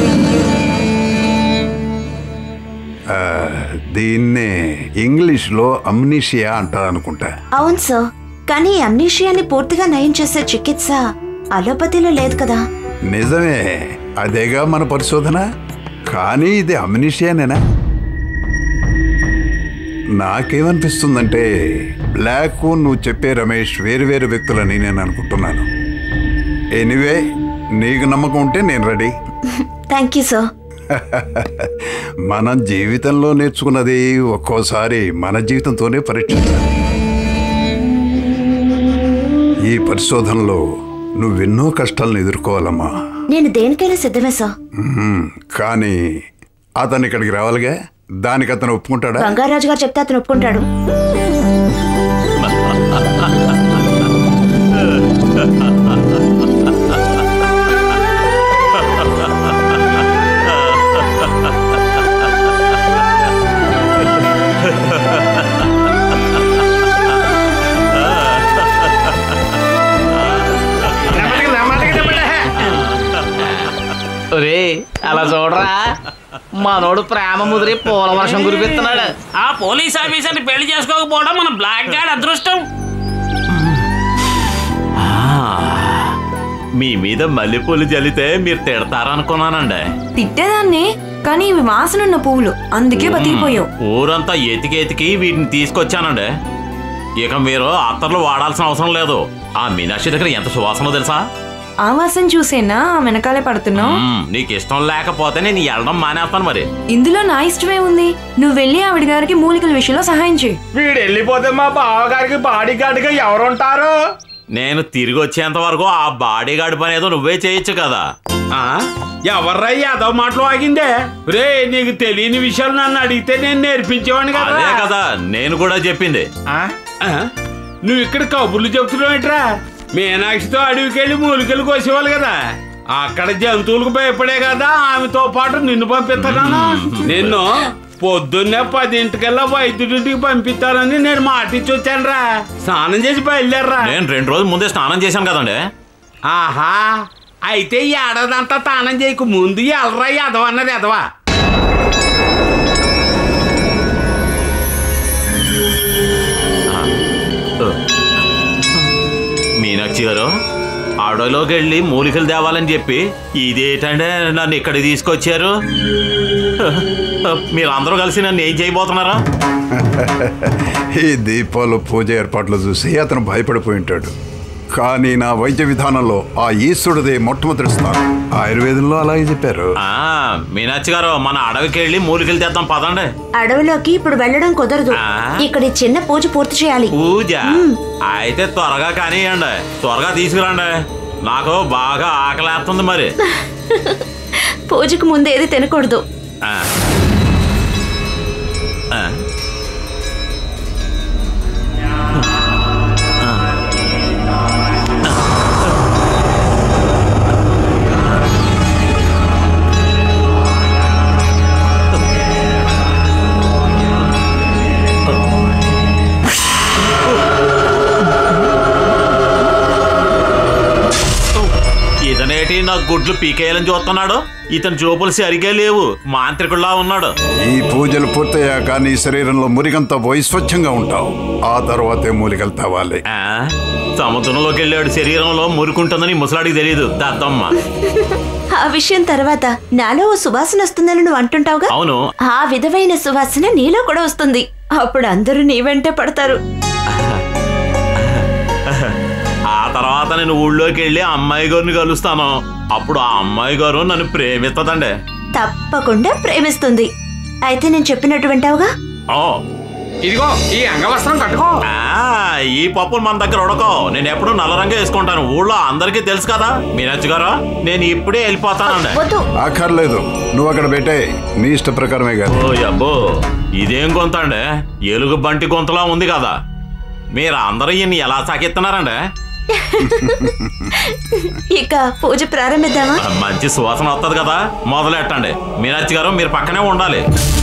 ఆ, దీన్నే ఇంగ్లీష్లో అమ్నిషియా అంటారు అనుకుంటా అవును సార్ కానీ అమ్నీషియాని పూర్తిగా నయం చేసే చికిత్స అలోపతిలో లేదు కదా నిజమే అదేగా మన పరిశోధన కానీ ఇది అమ్నిషియానేనా నాకేమనిపిస్తుందంటే బ్లాక్ నువ్వు చెప్పే రమేష్ వేరు వేరు వ్యక్తులని నేను అనుకుంటున్నాను ఎనీవే నీకు నమ్మకం ఉంటే నేను రెడీ థ్యాంక్ యూ సార్ మనం జీవితంలో నేర్చుకున్నది ఒక్కోసారి మన జీవితంతోనే పరీక్షించాలి ఈ పరిశోధనలో నువ్వెన్నో కష్టాలను ఎదుర్కోవాలమ్మా నేను దేనికైనా సిద్ధమే సార్ మ్మ్. కానీ అతను ఇక్కడికి రావాలిగా దానికి అతను ఒప్పుకుంటాడా బంగారాజు గారు చెప్తే అతను ఒప్పుకుంటాడు ఒరే అలా చూడరా మనోడు ప్రేమ ముదిరి పూల వర్షం కురిపిస్తున్నాడు ఆ పోలీస్ ఆఫీసర్ని పెళ్లి చేసుకోకపోవడం మన బ్లాక్ గార్డ్ అదృష్టం మీ మీద మల్లెపూలు జల్లితే మీరు తిడతారనుకున్నానండి తిట్టేదాన్ని కానీ ఇవి వాసనున్న పువ్వులు అందుకే బతికిపోయావు ఊరంతా ఎతికి ఎతికి వీటిని తీసుకొచ్చానండి ఇక మీరు అత్తర్లు వాడాల్సిన అవసరం లేదు ఆ మీనాక్షి దగ్గర ఎంత సువాసనో తెలుసా ఆ వాసన చూసేనా ఆ వెనకాలే పడుతున్నావు మ్మ్, నీకు ఇష్టం లేకపోతే నేను వెళ్ళడం మానేస్తాను మరి ఇందులో నా ఇష్టమే ఉంది నువ్వు వెళ్ళి ఆవిడ గారికి మూలికల విషయంలో సహాయం చేయి వీడు వెళ్ళిపోతే మా బావగారికి బాడీ గార్డ్గా ఎవరుంటారు నేను తిరిగి వచ్చేంత వరకు ఆ బాడీ గార్డ్ పని ఏదో నువ్వే చేయొచ్చు కదా ఆ? ఎవర్రా యాదవ మాటలు ఆగిందే రే నీకు తెలియని విషయాలు నన్ను అడిగితే నేను నేర్పించేవాడిని కదా అదే కదా నేను కూడా చెప్పింది ఆ? ఆ? నువ్వు ఇక్కడ కబుర్లు చెప్తున్నావేట్రా మీనాక్షితో అడవికి వెళ్ళి మూలికలు కోసేవాళ్ళు కదా అక్కడ జంతువులకు భయపడే కదా ఆమెతో పాటు నిన్ను పంపిస్తున్నాను నిన్ను పొద్దున్నే పదింటికల్లా వైద్యుడింటికి పంపిస్తానని నేను మాట ఇచ్చి వచ్చానురా స్నానం చేసి బయలుదేరరా నేను రెండు రోజుల ముందే స్నానం చేశాను కదండి ఆహా అయితే ఈ ఏడాదంతా తానం చేయకు ముందు ఎలరా ఎదవ అన్నది ఎదవా మీనాక్షి గారు అడవిలోకి వెళ్ళి మూలికలు తేవాలని చెప్పి ఇదేంటంటే నన్ను ఇక్కడికి తీసుకొచ్చారు మీరందరూ కలిసి నన్ను ఏం చేయబోతున్నారా ఈ దీపాలు పూజ ఏర్పాట్లు చూసి అతను భయపడిపోయి ఉంటాడు కానీ నా వైద్య విధానంలో ఆ ఈశ్వరుడిదే మొట్టమొదటి స్థానం ఆయుర్వేదంలో అలాగే చెప్పారు ఆ, మీనాక్షి గారు మన అడవికి వెళ్ళి మూలికలు తెద్దాం పదండి అడవిలోకి ఇప్పుడు వెళ్ళడం కుదరదు ఇక్కడ ఈ చిన్న పూజ పూర్తి చేయాలి పూజ అయితే త్వరగా కానివ్వండి త్వరగా తీసుకురండి నాకు బాగా ఆకలేస్తుంది మరి పూజకు ముందు ఏది తినకూడదు ఆ. ఆ. ఇతనేటి నా గుడ్లు పీకేయాలని చూస్తున్నాడు ఇతని చూపులు సరిగే లేవు మాంత్రికుల్లా ఉన్నాడు ఈ పూజలు పూర్తయ్యాక నీ శరీరంలో మురికంతా పోయి స్వచ్ఛంగా ఉంటావు ఆ తర్వాతే మూలికలు తవ్వాలి ఆ, సముద్రంలోకి వెళ్ళాడు శరీరంలో మురుకుంటుందని ముసలాడికి తెలియదు దద్దమ్మ ఆ విషయం తర్వాత నాలో ఓ సువాసన వస్తుందని నువ్వు అంటుంటావుగా అవును ఆ విధమైన సువాసన నీలో కూడా వస్తుంది అప్పుడు అందరూ నీ వెంటే పడతారు ఆ తర్వాత నేను ఊళ్ళోకి వెళ్ళి ఆ అమ్మాయి గారిని కలుస్తాను అప్పుడు ఆ అమ్మాయి గారు నన్ను ప్రేమిస్తుందండి తప్పకుండా ప్రేమిస్తుంది అయితే నేను చెప్పినట్టు వింటావుగా ఓ ఇదిగో ఈ అంగవస్త్రం కట్టుకో ఆ, ఈ పప్పులు మన దగ్గర ఉడకో నేను ఎప్పుడు నల్ల రంగే వేసుకుంటాను ఊళ్ళో అందరికీ తెలుసు కదా మీనచ్చు గారు నేను ఇప్పుడే వెళ్ళిపోతానండి అక్కర్లేదు నువ్వు అక్కడ పెట్టే నీ ఇష్ట ప్రకారమే కాదు ఓ అబ్బో ఇదేం గొంత అండి ఎలుగు బంటి గొంతులా ఉంది కదా మీరు అందరూ ఈయన్ని ఎలా సాకిస్తున్నారండి ఇక పూజ ప్రారంభిద్దామా మంచి సువాసన వస్తుంది కదా మొదలెట్టండి మీనాచి గారు మీరు పక్కనే ఉండాలి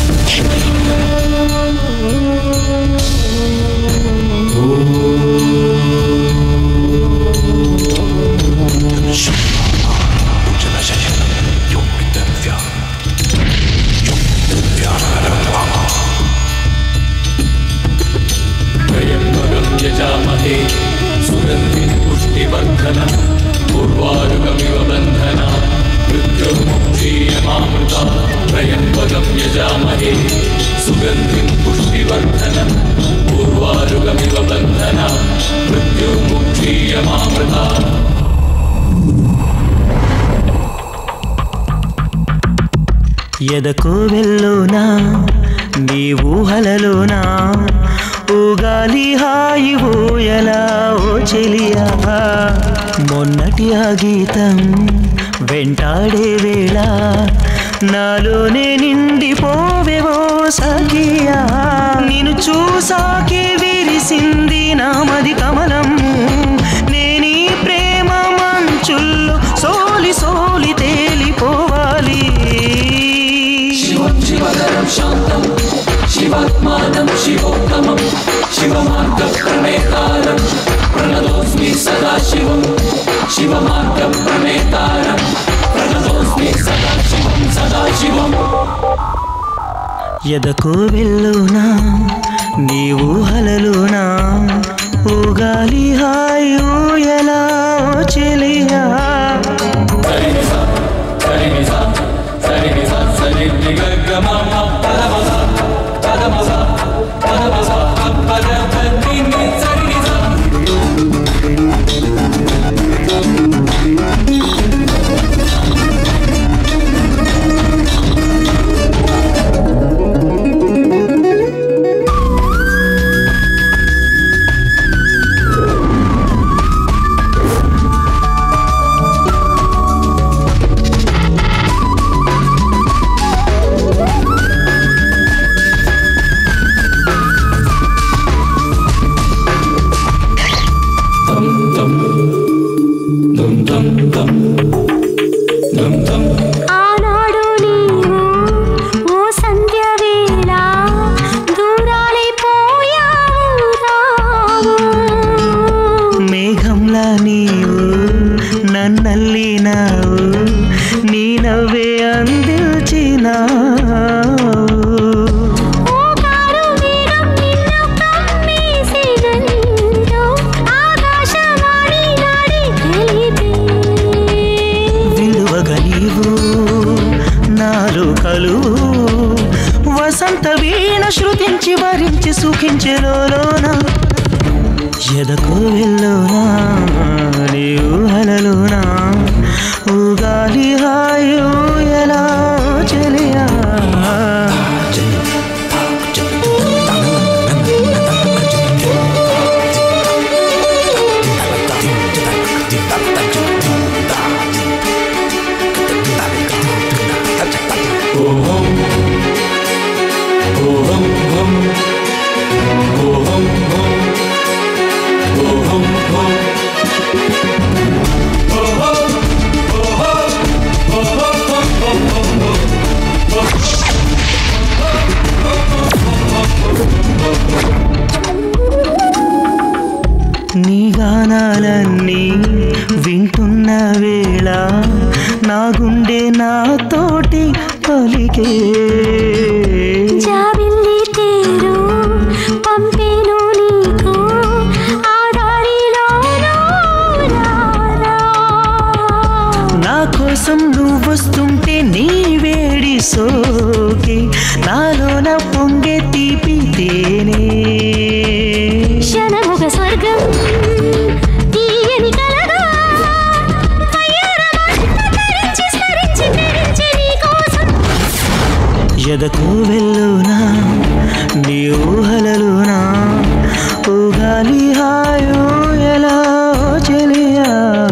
त्र्यम्बकं यजामहे सुगन्धिं पुष्टिवर्धनम् उर्वारुकमिव बन्धना मृत्युर्मुक्षीयमामृता त्र्यम्बकं यजामहे सुगन्धिं पुष्टिवर्धनम् उर्वारुकमिव बन्धना मृत्युर्मुक्षीयमामृता ఎదకోవెల్లోనా నీ ఊహలలోనా ఊగాలి హాయి ఊయలా ఓ చెలియా మొన్నటి ఆ గీతం వెంటాడే వేళ నాలోనే నిండిపోవేవో సఖియా నిన్ను చూసాకే విరిసింది నామది కమలం నేనీ ప్రేమ మంచుల్లో సోలి సోలి తేలిపోవాలి शिवं शिवकरं शान्तं शिवात्मानं शिवोत्तमं शिवमार्गप्रणेतारं प्रणतोऽस्मि सदा शिवं शिवमार्गप्रणेतारं प्रणतोऽस्मि सदा शिवं सदा शिवम् ఎదకు వెళ్ళునా నీ ఊహలలోనా ఊగాలి హాయి ఊయలా ఓ చెలియా సరిని ఊయలలు వసంత వీణ శృతించి వరించి సుఖించెలోన ఎదకు వెళ్ళోనా నీ ఊహలలోనా ఊగాలి హాయు ఎలా చెలియా నీ గానాలన్నీ వింటున్న వేళ నా గుండె నాతోటి పలికే జాబిల్లి తీరు పంపేను నీకు ఆ దారిలో నా కోసం నువ్వు వస్తుంటే నీ వేడి సోకి నాలోన పొంగే తీపి తేనే క్షణముగ స్వర్గం తీయని కలగా కయ్యారమంత తరించి స్మరించి పెరించి నీకోసం ఎదకు వెళ్ళునా నీ ఊహలలోనా ఊగాలి హాయో ఎలా చెలియా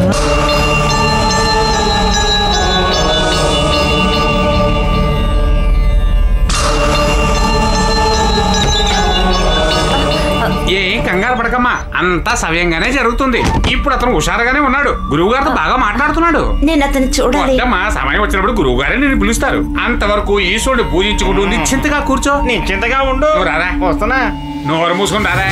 ఏం కంగారు పడకమ్మా అంతా సవ్యంగానే జరుగుతుంది ఇప్పుడు అతను హుషారుగానే ఉన్నాడు గురువు గారితో బాగా మాట్లాడుతున్నాడు నేను అతను చూడాలి వద్దమ్మా సమయం వచ్చినప్పుడు గురువు గారే నేను పిలుస్తారు అంతవరకు ఈశ్వరుడు పూజించుకుంటూ నిశ్చింతగా కూర్చో నిశ్చింతగా ఉండు నువ్వు రారా వస్తున్నా నోరు మూసుకుని రారా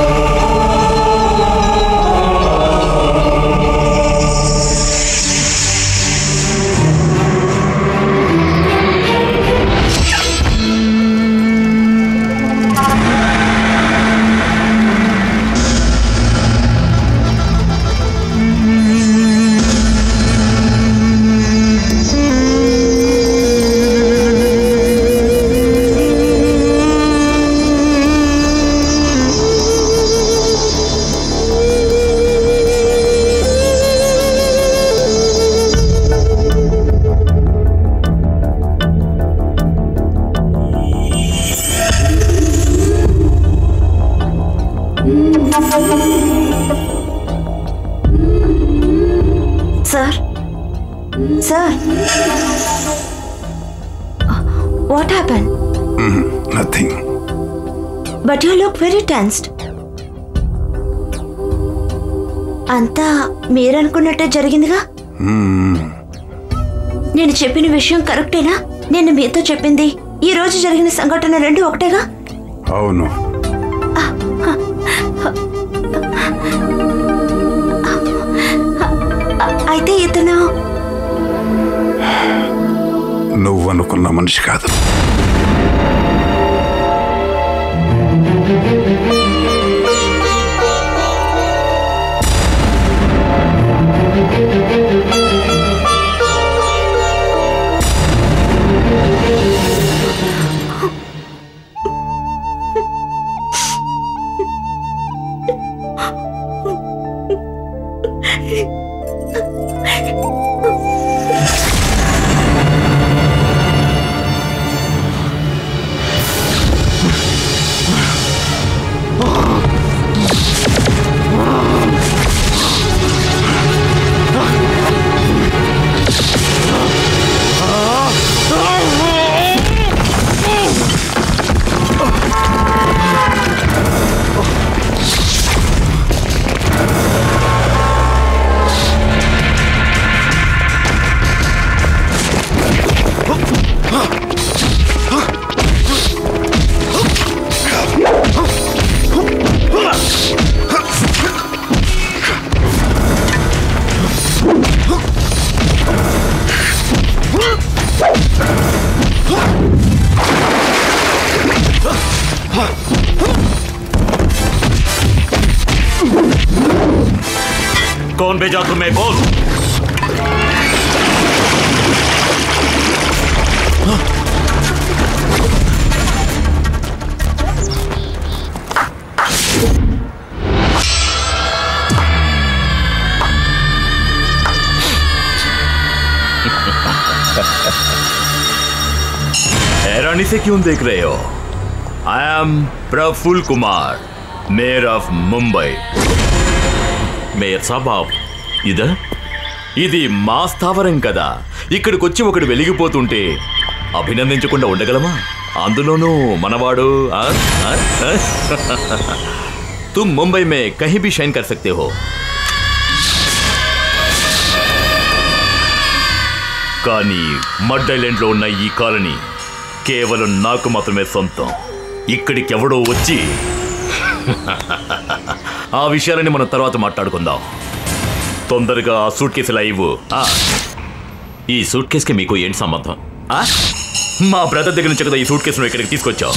sir sir what happen nothing but you look very tensed అంతా మీరనుకున్నట్టే జరిగిందిగా నేను చెప్పిన విషయం కరెక్టేనా నేను మీతో చెప్పింది ఈ రోజు జరిగిన సంఘటన రెండు ఒకటేగా అవును అయితే ఇతను నువ్వు అనుకున్న మనిషి కాదు कौन भेजा तुम्हें बोल हैरानी से क्यों देख रहे हो I am Prafull Kumar mayor of Mumbai mayor సాబ్ ఆప్ ఇదా ఇది మా స్థావరం కదా ఇక్కడికి వచ్చి ఒకడు వెలిగిపోతుంటే అభినందించకుండా ఉండగలమా అందులోనూ మనవాడు ఆ? ఆ? ఆ? तुम मुंबई में कहीं भी शाइन कर सकते हो కానీ మడ్ ఐలాండ్లో ఉన్న ఈ కాలనీ కేవలం నాకు మాత్రమే సొంతం ఇక్కడికి ఎవడో వచ్చి ఆ విషయాలని మనం తర్వాత మాట్లాడుకుందాం తొందరగా ఆ సూట్ కేసు ఇలా ఇవ్వు ఆ, ఈ సూట్ కేసుకి మీకు ఏంటి సంబంధం ఆ? మా బ్రదర్ దగ్గర నుంచి కదా ఈ సూట్ కేసును ఇక్కడికి తీసుకొచ్చావు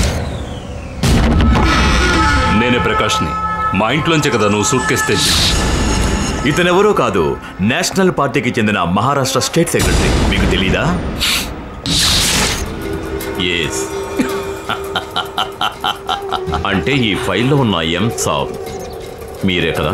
నేనే ప్రకాష్ని మా ఇంట్లోంచే కదా నువ్వు సూట్ కేసు తెచ్చి ఇతనెవరో కాదు నేషనల్ పార్టీకి చెందిన మహారాష్ట్ర స్టేట్ సెక్రటరీ మీకు తెలీదా ఎస్ అంటే ఈ ఫైల్లో ఉన్న ఎం సాబ్ మీరే కదా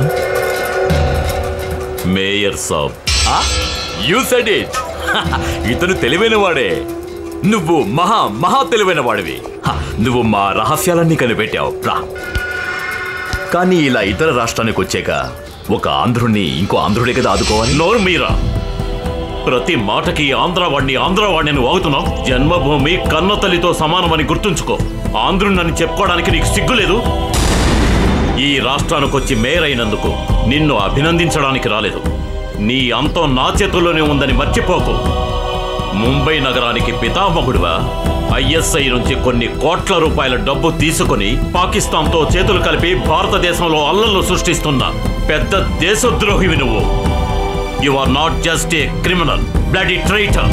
మేయర్ సాబ్ యూ సెడ్ ఇట్ ఇతను తెలివైన వాడే నువ్వు మహా మహా తెలివైన వాడివి హ, నువ్వు మా రహస్యాలన్నీ కనిపెట్టావు రా కానీ ఇలా ఇతర రాష్ట్రానికి వచ్చాక ఒక ఆంధ్రుణ్ణి ఇంకో ఆంధ్రుడే కదా ఆదుకోవాలి నోరు మీరా ప్రతి మాటకి ఆంధ్రవాడిని ఆంధ్రవాడిని అని వాగుతున్నావు జన్మభూమి కన్న తల్లితో సమానమని గుర్తుంచుకో ఆంధ్రుణ్ణని చెప్పుకోవడానికి నీకు సిగ్గులేదు ఈ రాష్ట్రానికి వచ్చి మేయర్ అయినందుకు నిన్ను అభినందించడానికి రాలేదు నీ అంతం నా చేతుల్లోనే ఉందని మర్చిపోకు ముంబై నగరానికి పితామహుడువా ఐఎస్ఐ నుంచి కొన్ని కోట్ల రూపాయల డబ్బు తీసుకుని పాకిస్తాన్తో చేతులు కలిపి భారతదేశంలో అల్లర్లు సృష్టిస్తున్న పెద్ద దేశద్రోహివి నువ్వు you are not just a criminal bloody traitor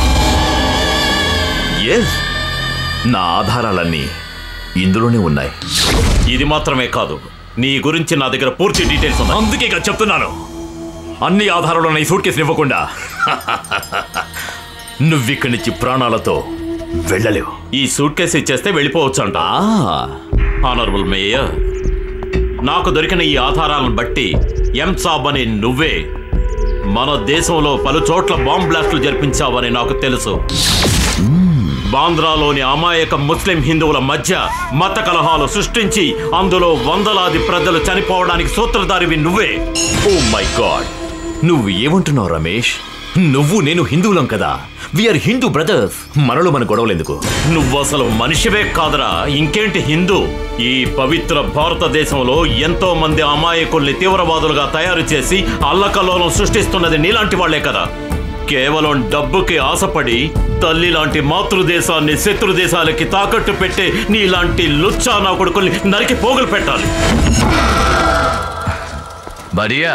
yes నా ఆధారాలన్నీ ఇందులోనే ఉన్నాయి ఇది మాత్రమే కాదు నీ గురించి నా దగ్గర పూర్తి డీటెయిల్స్ ఉన్నాయి అందుకే ఇక చెప్తున్నాను అన్ని ఆధారాలు ఈ సూట్ కేసు ఇవ్వకుండా నువ్విక్కడి నుంచి ప్రాణాలతో వెళ్ళలేవు ఈ సూట్ కేసు ఇచ్చేస్తే వెళ్ళిపోవచ్చు అంట ఆనరబుల్ మేయర్ నాకు దొరికిన ఈ ఆధారాలను బట్టి ఎం సాబ్ అని నువ్వే మన దేశంలో పలు చోట్ల బాంబ్ బ్లాస్టులు జరిపించావని నాకు తెలుసు బాంద్రాలోని అమాయక ముస్లిం హిందువుల మధ్య మత కలహాలు సృష్టించి అందులో వందలాది ప్రజలు చనిపోవడానికి సూత్రధారివి నువ్వే ఓ మై గాడ్ నువ్వు ఏమంటున్నావు రమేష్ నువ్వు నేను హిందువులం కదా విఆర్ హిందూ బ్రదర్స్ మనలో మన గొడవలు ఎందుకు నువ్వు అసలు మనిషివే కాదురా ఇంకేంటి హిందూ ఈ పవిత్ర భారతదేశంలో ఎంతో మంది అమాయకుల్ని తీవ్రవాదులుగా తయారు చేసి అల్లకల్లోలం సృష్టిస్తున్నది నీలాంటి వాళ్లే కదా కేవలం డబ్బుకి ఆశపడి తల్లి లాంటి మాతృదేశాన్ని శత్రు దేశాలకి తాకట్టు పెట్టే నీలాంటి లుచ్చా నా కొడుకుల్ని నరికి పోగులు పెట్టాలి बढ़िया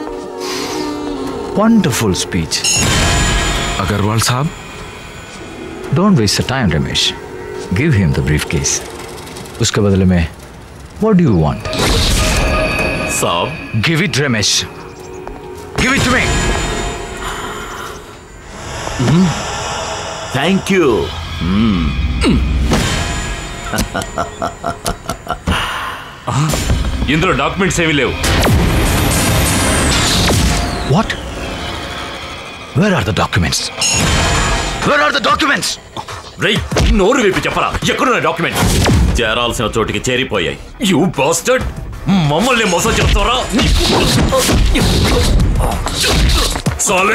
वंडरफुल स्पीच अग्रवाल साहब don't waste the time Ramesh give him the brief case उसके बदले में व्हाट डू यू वांट साहब give it Ramesh give it to me thank you ఇందులో డాక్యుమెంట్స్ ఏమీ లేవు What? Where are the documents? Where are the documents? రై నోరు వేపి చెప్పరా ఎక్కడున్న డాక్యుమెంట్ చేరాల్సిన చోటికి చేరిపోయాయి యూ బాస్టర్డ్ మమ్మల్ని మోసం చెప్తారా సాలే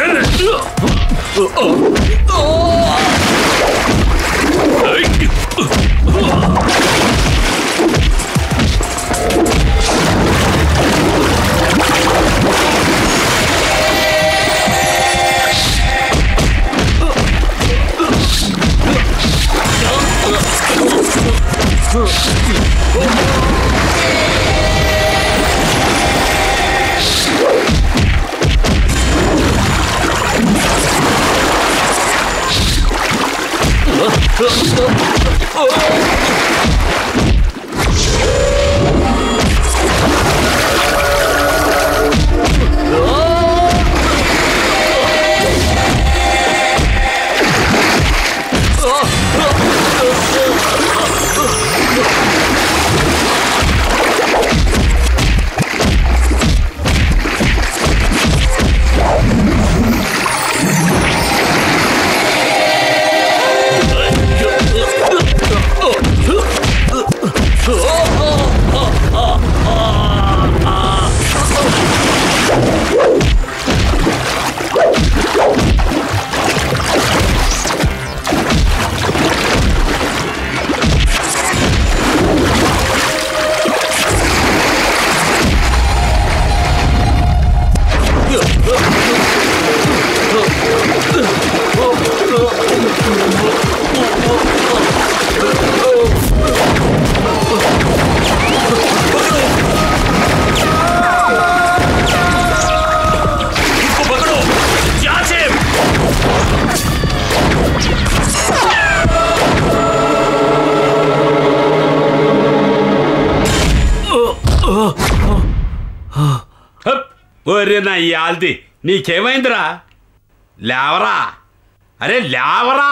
ఒరే నా ఇయాల్ది నీకేమైందిరా లేవరా అరే లేవరా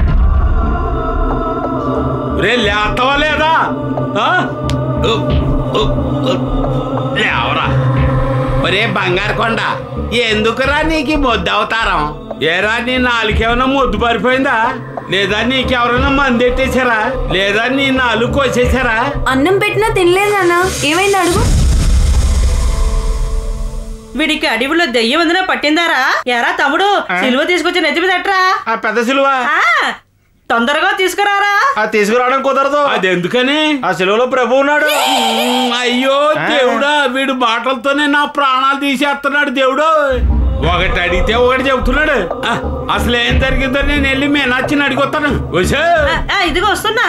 రే లేస్తావా లేదా ఆ? ఉ, ఉ, ఉ. లేవరా ఒరే బంగారు కొండ ఎందుకురా నీకు ఈ మొద్దు అవతారం ఏరా నీ నాలుకేమైనా మొద్దు పారిపోయిందా లేదా నీకెవరైనా మంది ఎట్టేశారా లేదా నీ నాలుగు కోసేశారా అన్నం పెట్టినా తినలేదు నాన్న ఏమైంది అడుగు వీడికి అడవిలో దెయ్యం ఉందినా పట్టిందారా ఎరా తమ్ముడు సిలువ తీసుకొచ్చి నెత్తి మీద ఎట్రా ఆ పెద్ద సిలువ తొందరగా తీసుకురారా ఆ తీసుకురావడం కుదరదు అది ఎందుకని ఆ సెలవులో ప్రభు ఉన్నాడు ఉమ్, అయ్యో దేవుడా వీడు మాటలతోనే నా ప్రాణాలు తీసేస్తున్నాడు దేవుడు ఒకటి అడిగితే ఒకటి చెబుతున్నాడు ఆ, అసలు ఏం జరిగిందో నేను వెళ్ళి మీనాచ్చిని అడిగొస్తాను వచ్చా ఆ, ఇదిగో వస్తున్నా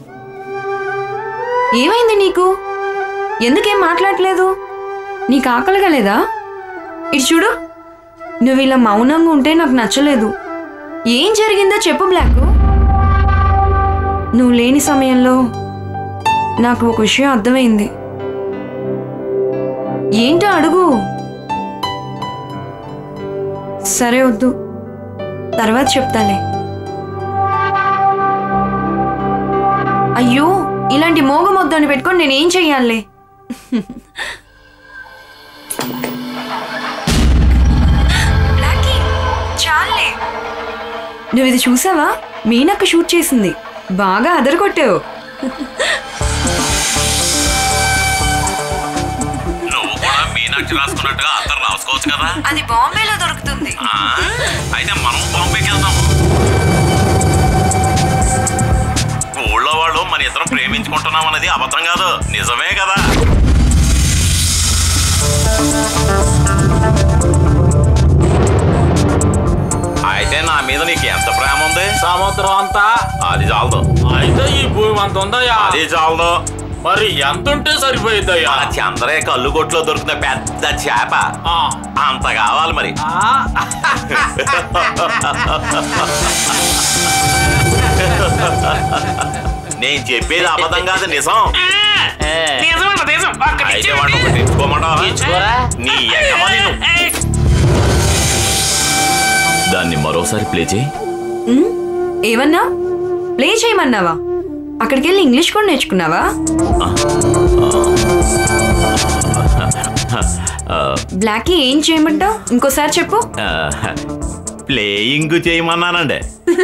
ఏమైంది నీకు ఎందుకేం మాట్లాడలేదు నీకు ఆకలిగా లేదా ఇటు చూడు నువ్వు ఇలా మౌనంగా ఉంటే నాకు నచ్చలేదు ఏం జరిగిందో చెప్పు బ్లాక్ నువ్వు లేని సమయంలో నాకు ఒక విషయం అర్థమైంది ఏంటో అడుగు సరే వద్దు తర్వాత చెప్తాలే అయ్యో ఇలాంటి మోగమొద్దని పెట్టుకొని నేనేం చెయ్యాలి చాలే నువ్వు ఇది చూసావా మీనక్క షూట్ చేసింది బాగా అదరగొట్టావు నువ్వు కూడా మీనాక్షి రాసుకున్నట్టుగా అత్తరు రాసుకోవచ్చు కదా అది బాంబేలో దొరుకుతుంది ఆ, అయితే మనం బాంబేకి వెళ్దాం ఊళ్ళో వాళ్ళు మన ఇద్దరం ప్రేమించుకుంటున్నాం అన్నది అబద్ధం కాదు నిజమే కదా అయితే నా మీద నీకు ఎంత ప్రేమ ఉంది సముద్రం అంతా అది చాలదు అయితే ఈ భూమి అంత ఉందయ్యా అది చాలదు మరి ఎంత ఉంటే సరిపోయిద్దయ్యా మన చంద్రే కళ్ళు కొట్లో దొరికిన పెద్ద చేప అంత కావాలి మరి నేను చెప్పేది అబద్ధం కాదు నిజం నిజమంట నిజం ఒక్క అయితే నిమిషం వాడిని ఒకటి తెచ్చుకోమంటావా తెచ్చుకోరా? నీ ఎక్కమని నువ్వు దాన్ని మరోసారి ప్లే చేయి ఉమ్, ఏమన్నా ప్లే చేయమన్నావా అక్కడికి వెళ్ళి ఇంగ్లీష్ కూడా నేర్చుకున్నావా బ్లాకీ ఏం చేయమంటావు ఇంకోసారి చెప్పు ప్లేయింగ్ చేయమన్నానండి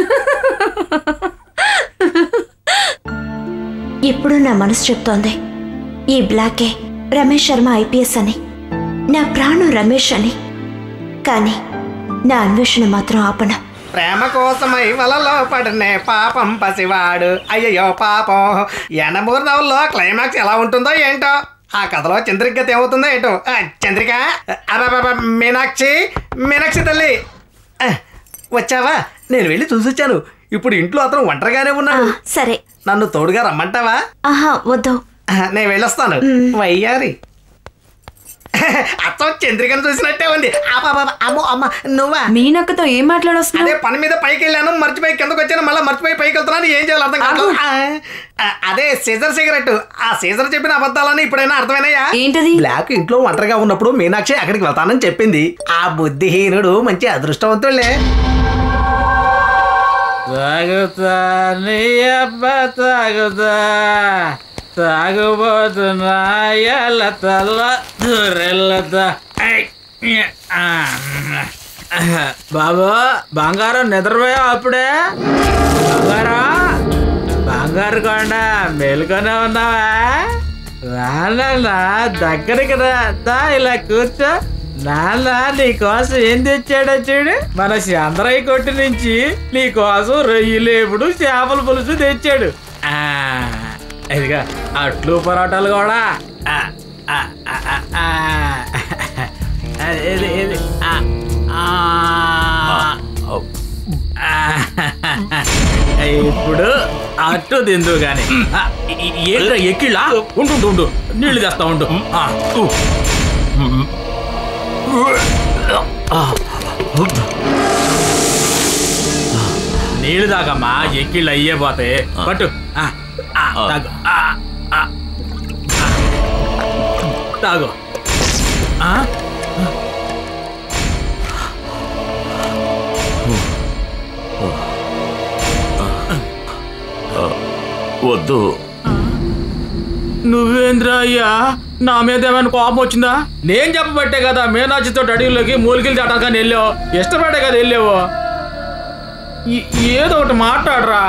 ఇప్పుడు నా మనసు చెప్తోంది ఈ బ్లాకే రమేష్ శర్మ ఐపీఎస్ అని నా ప్రాణం రమేష్ అని కానీ నా అన్వేషణ మాత్రం ఆపన ప్రేమ కోసమై వలలో పడనే పాపం పసివాడు అయ్యయ్యో పాపం ఎనమూరు నవల్లో క్లైమాక్స్ ఎలా ఉంటుందో ఏంటో ఆ కథలో చంద్రిక ఏమవుతుందో ఏంటో ఆ, చంద్రిక అబాబాబా, మీనాక్షి మీనాక్షి తల్లి ఆ, వచ్చావా నేను వెళ్ళి చూసొచ్చాను ఇప్పుడు ఇంట్లో అతను ఒంటరిగానే ఉన్నాడు సరే నన్ను తోడుగా రమ్మంటావా ఆహా వద్దు ఆ, నేను వెళ్ళొస్తాను వయ్యారి అత్తం చంద్రికను చూసినట్టే ఉంది అబ్బబ్బబ్బ, అమ్మో అమ్మ నువ్వా మీనక్కతో ఏం మాట్లాడొస్తున్నావు అదే పని మీద పైకి వెళ్ళాను మర్చిపోయి కిందకు వచ్చాను మళ్ళీ మర్చిపోయి పైకి వెళ్తున్నాను ఏం చేయాలి అర్థం కాదు అదే సీజర్ సిగరెట్ ఆ సీజర్ చెప్పిన అబద్ధాలని ఇప్పుడైనా అర్థమైనాయా ఏంటది బ్లాక్ ఇంట్లో ఒంటరిగా ఉన్నప్పుడు మీనాక్షి అక్కడికి వెళ్తానని చెప్పింది ఆ బుద్ధిహీనుడు మంచి అదృష్టవంతులే తాగుతా నీ అబ్బ తాగుతా తాగుబోతున్నా ఎల్ల తల్ల దూరెళ్ళతా బాబు బంగారం నిద్రపోయా అప్పుడే బంగారం బంగారు కొండ మేలుకొనే ఉన్నావా నాన్న దగ్గరికి రా దా ఇలా కూర్చో నాన్న నీ కోసం ఏం తెచ్చాడో చూడు మన చంద్రయ్య కొట్టు నుంచి నీ కోసం రొయ్యలేపుడు చేపల పులుసు తెచ్చాడు ఆ, ఇదిగా అట్లు పరోటాలు కూడా ఆ, ఆ, ఆ, ఆ, ఆ. అది, ఇది, ఇది. ఆ, ఆ. ఆ, ఇప్పుడు అట్టు తిందు గాని ఆ, ఈ- ఈ ఏంట్రా ఎక్కిళ్ళా ఉండు ఉండు, ఉండు నీళ్లు తెస్తా ఉండు ఆ, ఊ. నీళ్లు తాగమ్మా ఎక్కిళ్ళు అయ్యే పోతాయి పట్టు ఆ, ఆ, తాగు ఆ, ఆ, ఆ. తాగు ఆ? వద్దు నువ్వేంద్రా అయ్యా నా మీద ఏమైనా కోపం వచ్చిందా నేను చెప్పబట్టే కదా మీనాచితో అడవిలోకి మూలికలు దాటాకని వెళ్ళావు ఇష్టపడే కదా వెళ్ళావు ఈ- ఏదో ఒకటి మాట్లాడరా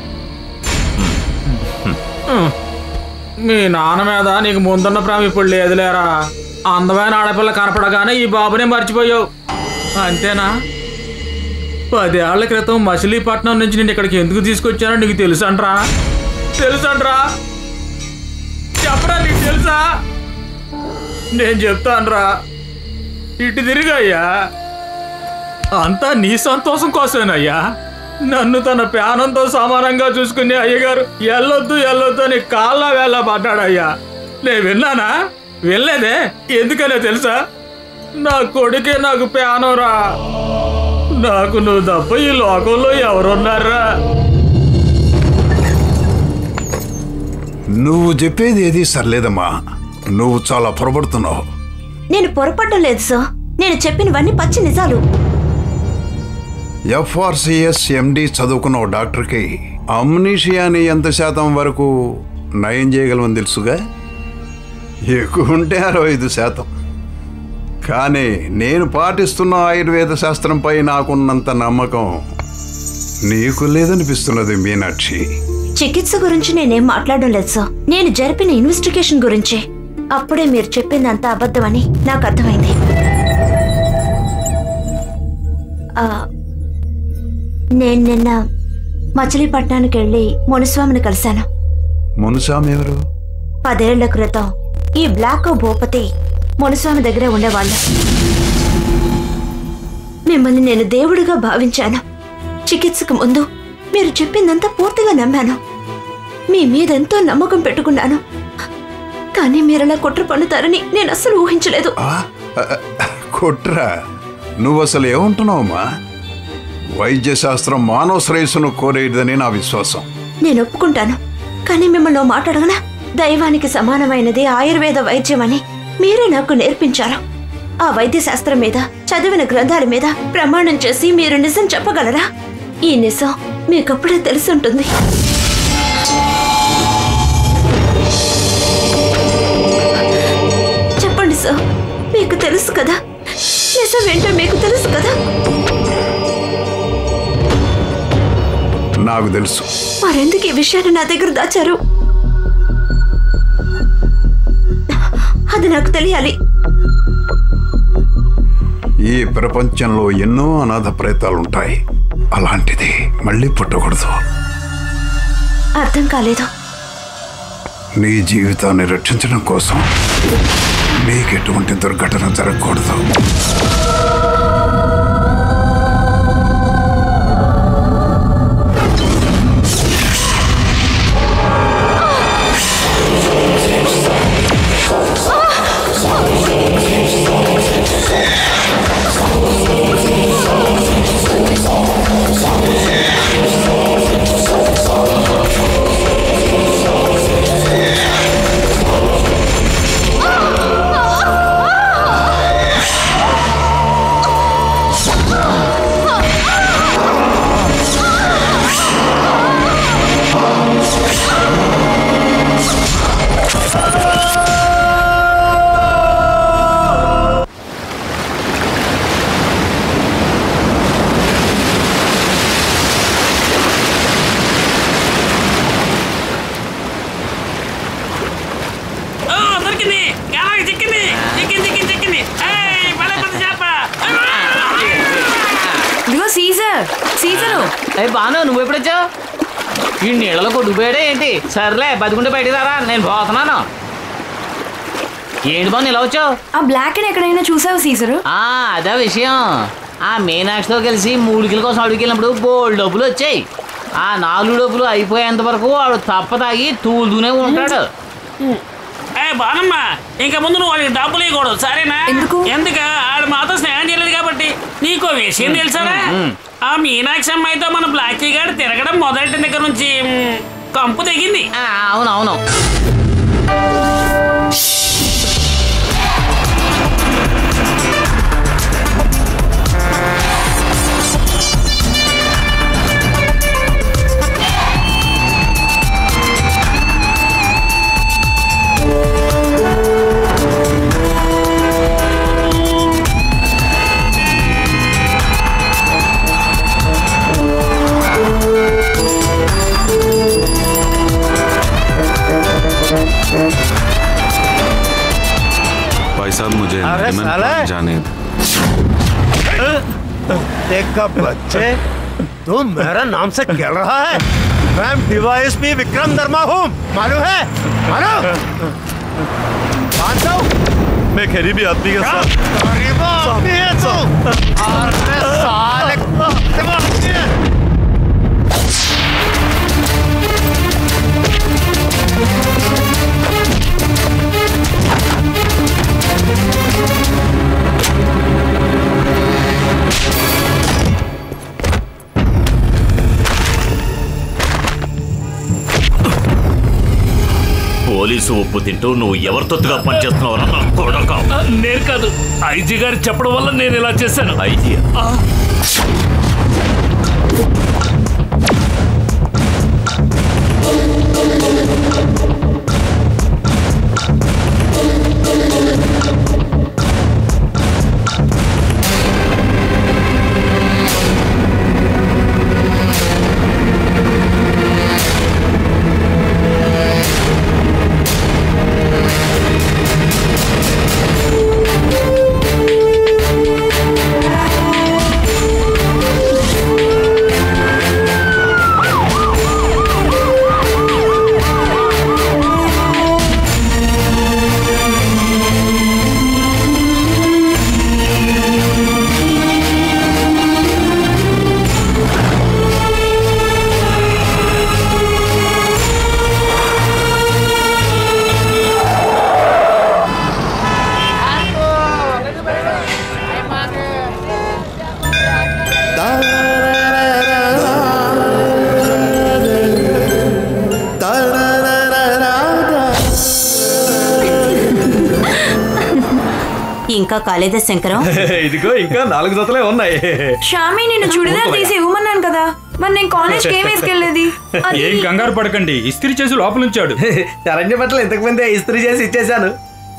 ఉం. మీ నాన్న మీద నీకు ముందున్న ప్రేమ ఇప్పుడు లేదులేరా అందమైన ఆడపిల్ల కనపడగానే ఈ బాబునే మర్చిపోయావు అంతేనా పదేళ్ల క్రితం మచిలీపట్నం నుంచి నేను ఇక్కడికి ఎందుకు తీసుకొచ్చానో నీకు తెలుసంట్రా తెలుసంట్రా చెప్పరా నీకు తెలుసా నేను చెప్తానురా ఇటు తిరిగయ్యా అంతా నీ సంతోషం కోసమేనయ్యా నన్ను తన ప్యానంతో సమానంగా చూసుకునే అయ్యగారు ఎల్లొద్దు ఎల్లొద్దు అని కాళ్ళ వేళ పడ్డాడయ్యా నేను విన్నానా వెళ్ళలేదే ఎందుకనే తెలుసా నా కొడుకే నాకు ప్యానంరా నాకు నువ్వు తప్ప ఈ లోకంలో ఎవరున్నారా నువ్వు చెప్పేది ఏది సర్లేదమ్మా నువ్వు చాలా పొరపడుతున్నావు నేను పొరపడడం లేదు సార్ నేను చెప్పినవన్నీ పచ్చి నిజాలు ఎఫ్ఆర్సిఎస్ ఎండి చదువుకున్న ఓ డాక్టర్కి అమ్నీషియాని ఎంత శాతం వరకు నయం చేయగలమని తెలుసుగా ఎక్కువ ఉంటే అరవై ఐదు శాతం కానీ నేను పాటిస్తున్న ఆయుర్వేద శాస్త్రంపై నాకున్నంత నమ్మకం నీకు లేదనిపిస్తున్నది మీనాక్షి చికిత్స గురించి నేనేం మాట్లాడడం లేదు సార్ నేను జరిపిన ఇన్వెస్టిగేషన్ గురించే అప్పుడే మీరు చెప్పిందంతా అబద్ధమని నాకు అర్థమైంది ఆ, నేను నిన్న మచిలీపట్నానికి వెళ్ళి మునిస్వామిని కలిశాను మునుసామి ఎవరు పదేళ్ల క్రితం ఈ బ్లాక్ భూపతి మునిస్వామి దగ్గరే ఉండేవాళ్ళు మిమ్మల్ని నేను దేవుడిగా భావించాను చికిత్సకు ముందు మీరు చెప్పిందంతా పూర్తిగా నమ్మాను మీ మీద ఎంతో నమ్మకం పెట్టుకున్నాను కానీ మీరలా కుట్ర పన్నుతారని నేను అస్సలు ఊహించలేదు కుట్రా నువ్వు అసలు ఏమంటున్నావమ్మా వైద్య శాస్త్రం మానవ శ్రేయస్సును కోరేదని నా విశ్వాసం నేను ఒప్పుకుంటాను కానీ మిమ్మల్ని ఓ మాట అడగనా దైవానికి సమానమైనది ఆయుర్వేద వైద్యం అని మీరే నాకు నేర్పించారు ఆ వైద్య శాస్త్రం మీద చదివిన గ్రంథాల మీద ప్రమాణం చేసి మీరు నిజం చెప్పగలరా ఈ నిజం మీకప్పుడే తెలుసుంటుంది చెప్పండి సార్ మీకు తెలుసు కదా నిజం ఏంటో మీకు తెలుసు కదా నాకు తెలుసు మరెందుకు ఈ విషయాన్ని నా దగ్గర దాచారు అది నాకు తెలియాలి ఈ ప్రపంచంలో ఎన్నో అనాథ ప్రేతాలుంటాయి అలాంటిది మళ్ళీ పుట్టకూడదు అర్థం కాలేదు నీ జీవితాన్ని రక్షించడం కోసం నీకెటువంటి దుర్ఘటన జరగకూడదు ఓ, దొరికింది గాలాకి చిక్కింది చిక్కింది చిక్కింది చిక్కింది ఏయ్, భలే పెద్ద చేప ఇదిగో సీజర్ సీజరు ఏ బాను నువ్వు ఎప్పుడు వచ్చావు ఈ నీళ్ళలో కొట్టుకుపోయాడే ఏంటి సర్లే బతుకుంటే బయటికి రారా నేను పోతున్నాను ఏంటి బాను ఇలా వచ్చావు ఆ బ్లాక్ ఎక్కడైనా చూసావు సీజరు ఆ అదే విషయం ఆ మీనాక్షితో కలిసి మూడికిల కోసం అడుగుకెళ్ళినప్పుడు బోల్డ్ డబ్బులు వచ్చాయి ఆ నాలుగు డబ్బులు అయిపోయేంత వరకు వాడు తప్ప తాగి తూలుతూనే ఉంటాడు ఏ బానమ్మ ఇంకా ముందు నువ్వు వాడికి డబ్బులు ఇవ్వకూడదు సరేనా ఎందుకు ఎందుక ఆడు మాతో స్నేహం చేయలేదు కాబట్టి నీకో విషయం తెలుసారా ఆ మీనాక్షి అమ్మాయితో మన బ్లాకీ గారు తిరగడం మొదటి దగ్గర నుంచి మ్, కంపు తెగింది అవునవును भाई साहब मुझे अरे नरीमन साले! पार्क जाने देखा बच्चे तू मेरा नाम से खेल रहा है मैं डीवाईएसपी विक्रम वर्मा हूँ मालूम है मालूम कौन सा मैं गरीबी आदमी के साथ गरीब आदमी है तू अरे साले गरीब आदमी है పోలీసు ఉప్పు తింటూ నువ్వు ఎవరితోగా పనిచేస్తున్నావు కొడక నేను కాదు ఐజీ గారు చెప్పడం వల్ల నేను ఇలా చేశాను ఐజీ ఇంకా కాలేదా శంకరం ఇదిగో ఇంకా నాలుగు జతలే ఉన్నాయి షామి నేను చుడిదార్ తీసి ఇవ్వమన్నాను కదా మరి నేను కాలేజ్కి ఏం వేసుకెళ్ళేది అది- ఏం కంగారు పడకండి ఇస్త్రీ చేసి లోపల ఉంచాడు శరణ్య బట్టలు ఇంతకు ముందే ఇస్త్రీ చేసి ఇచ్చేశాను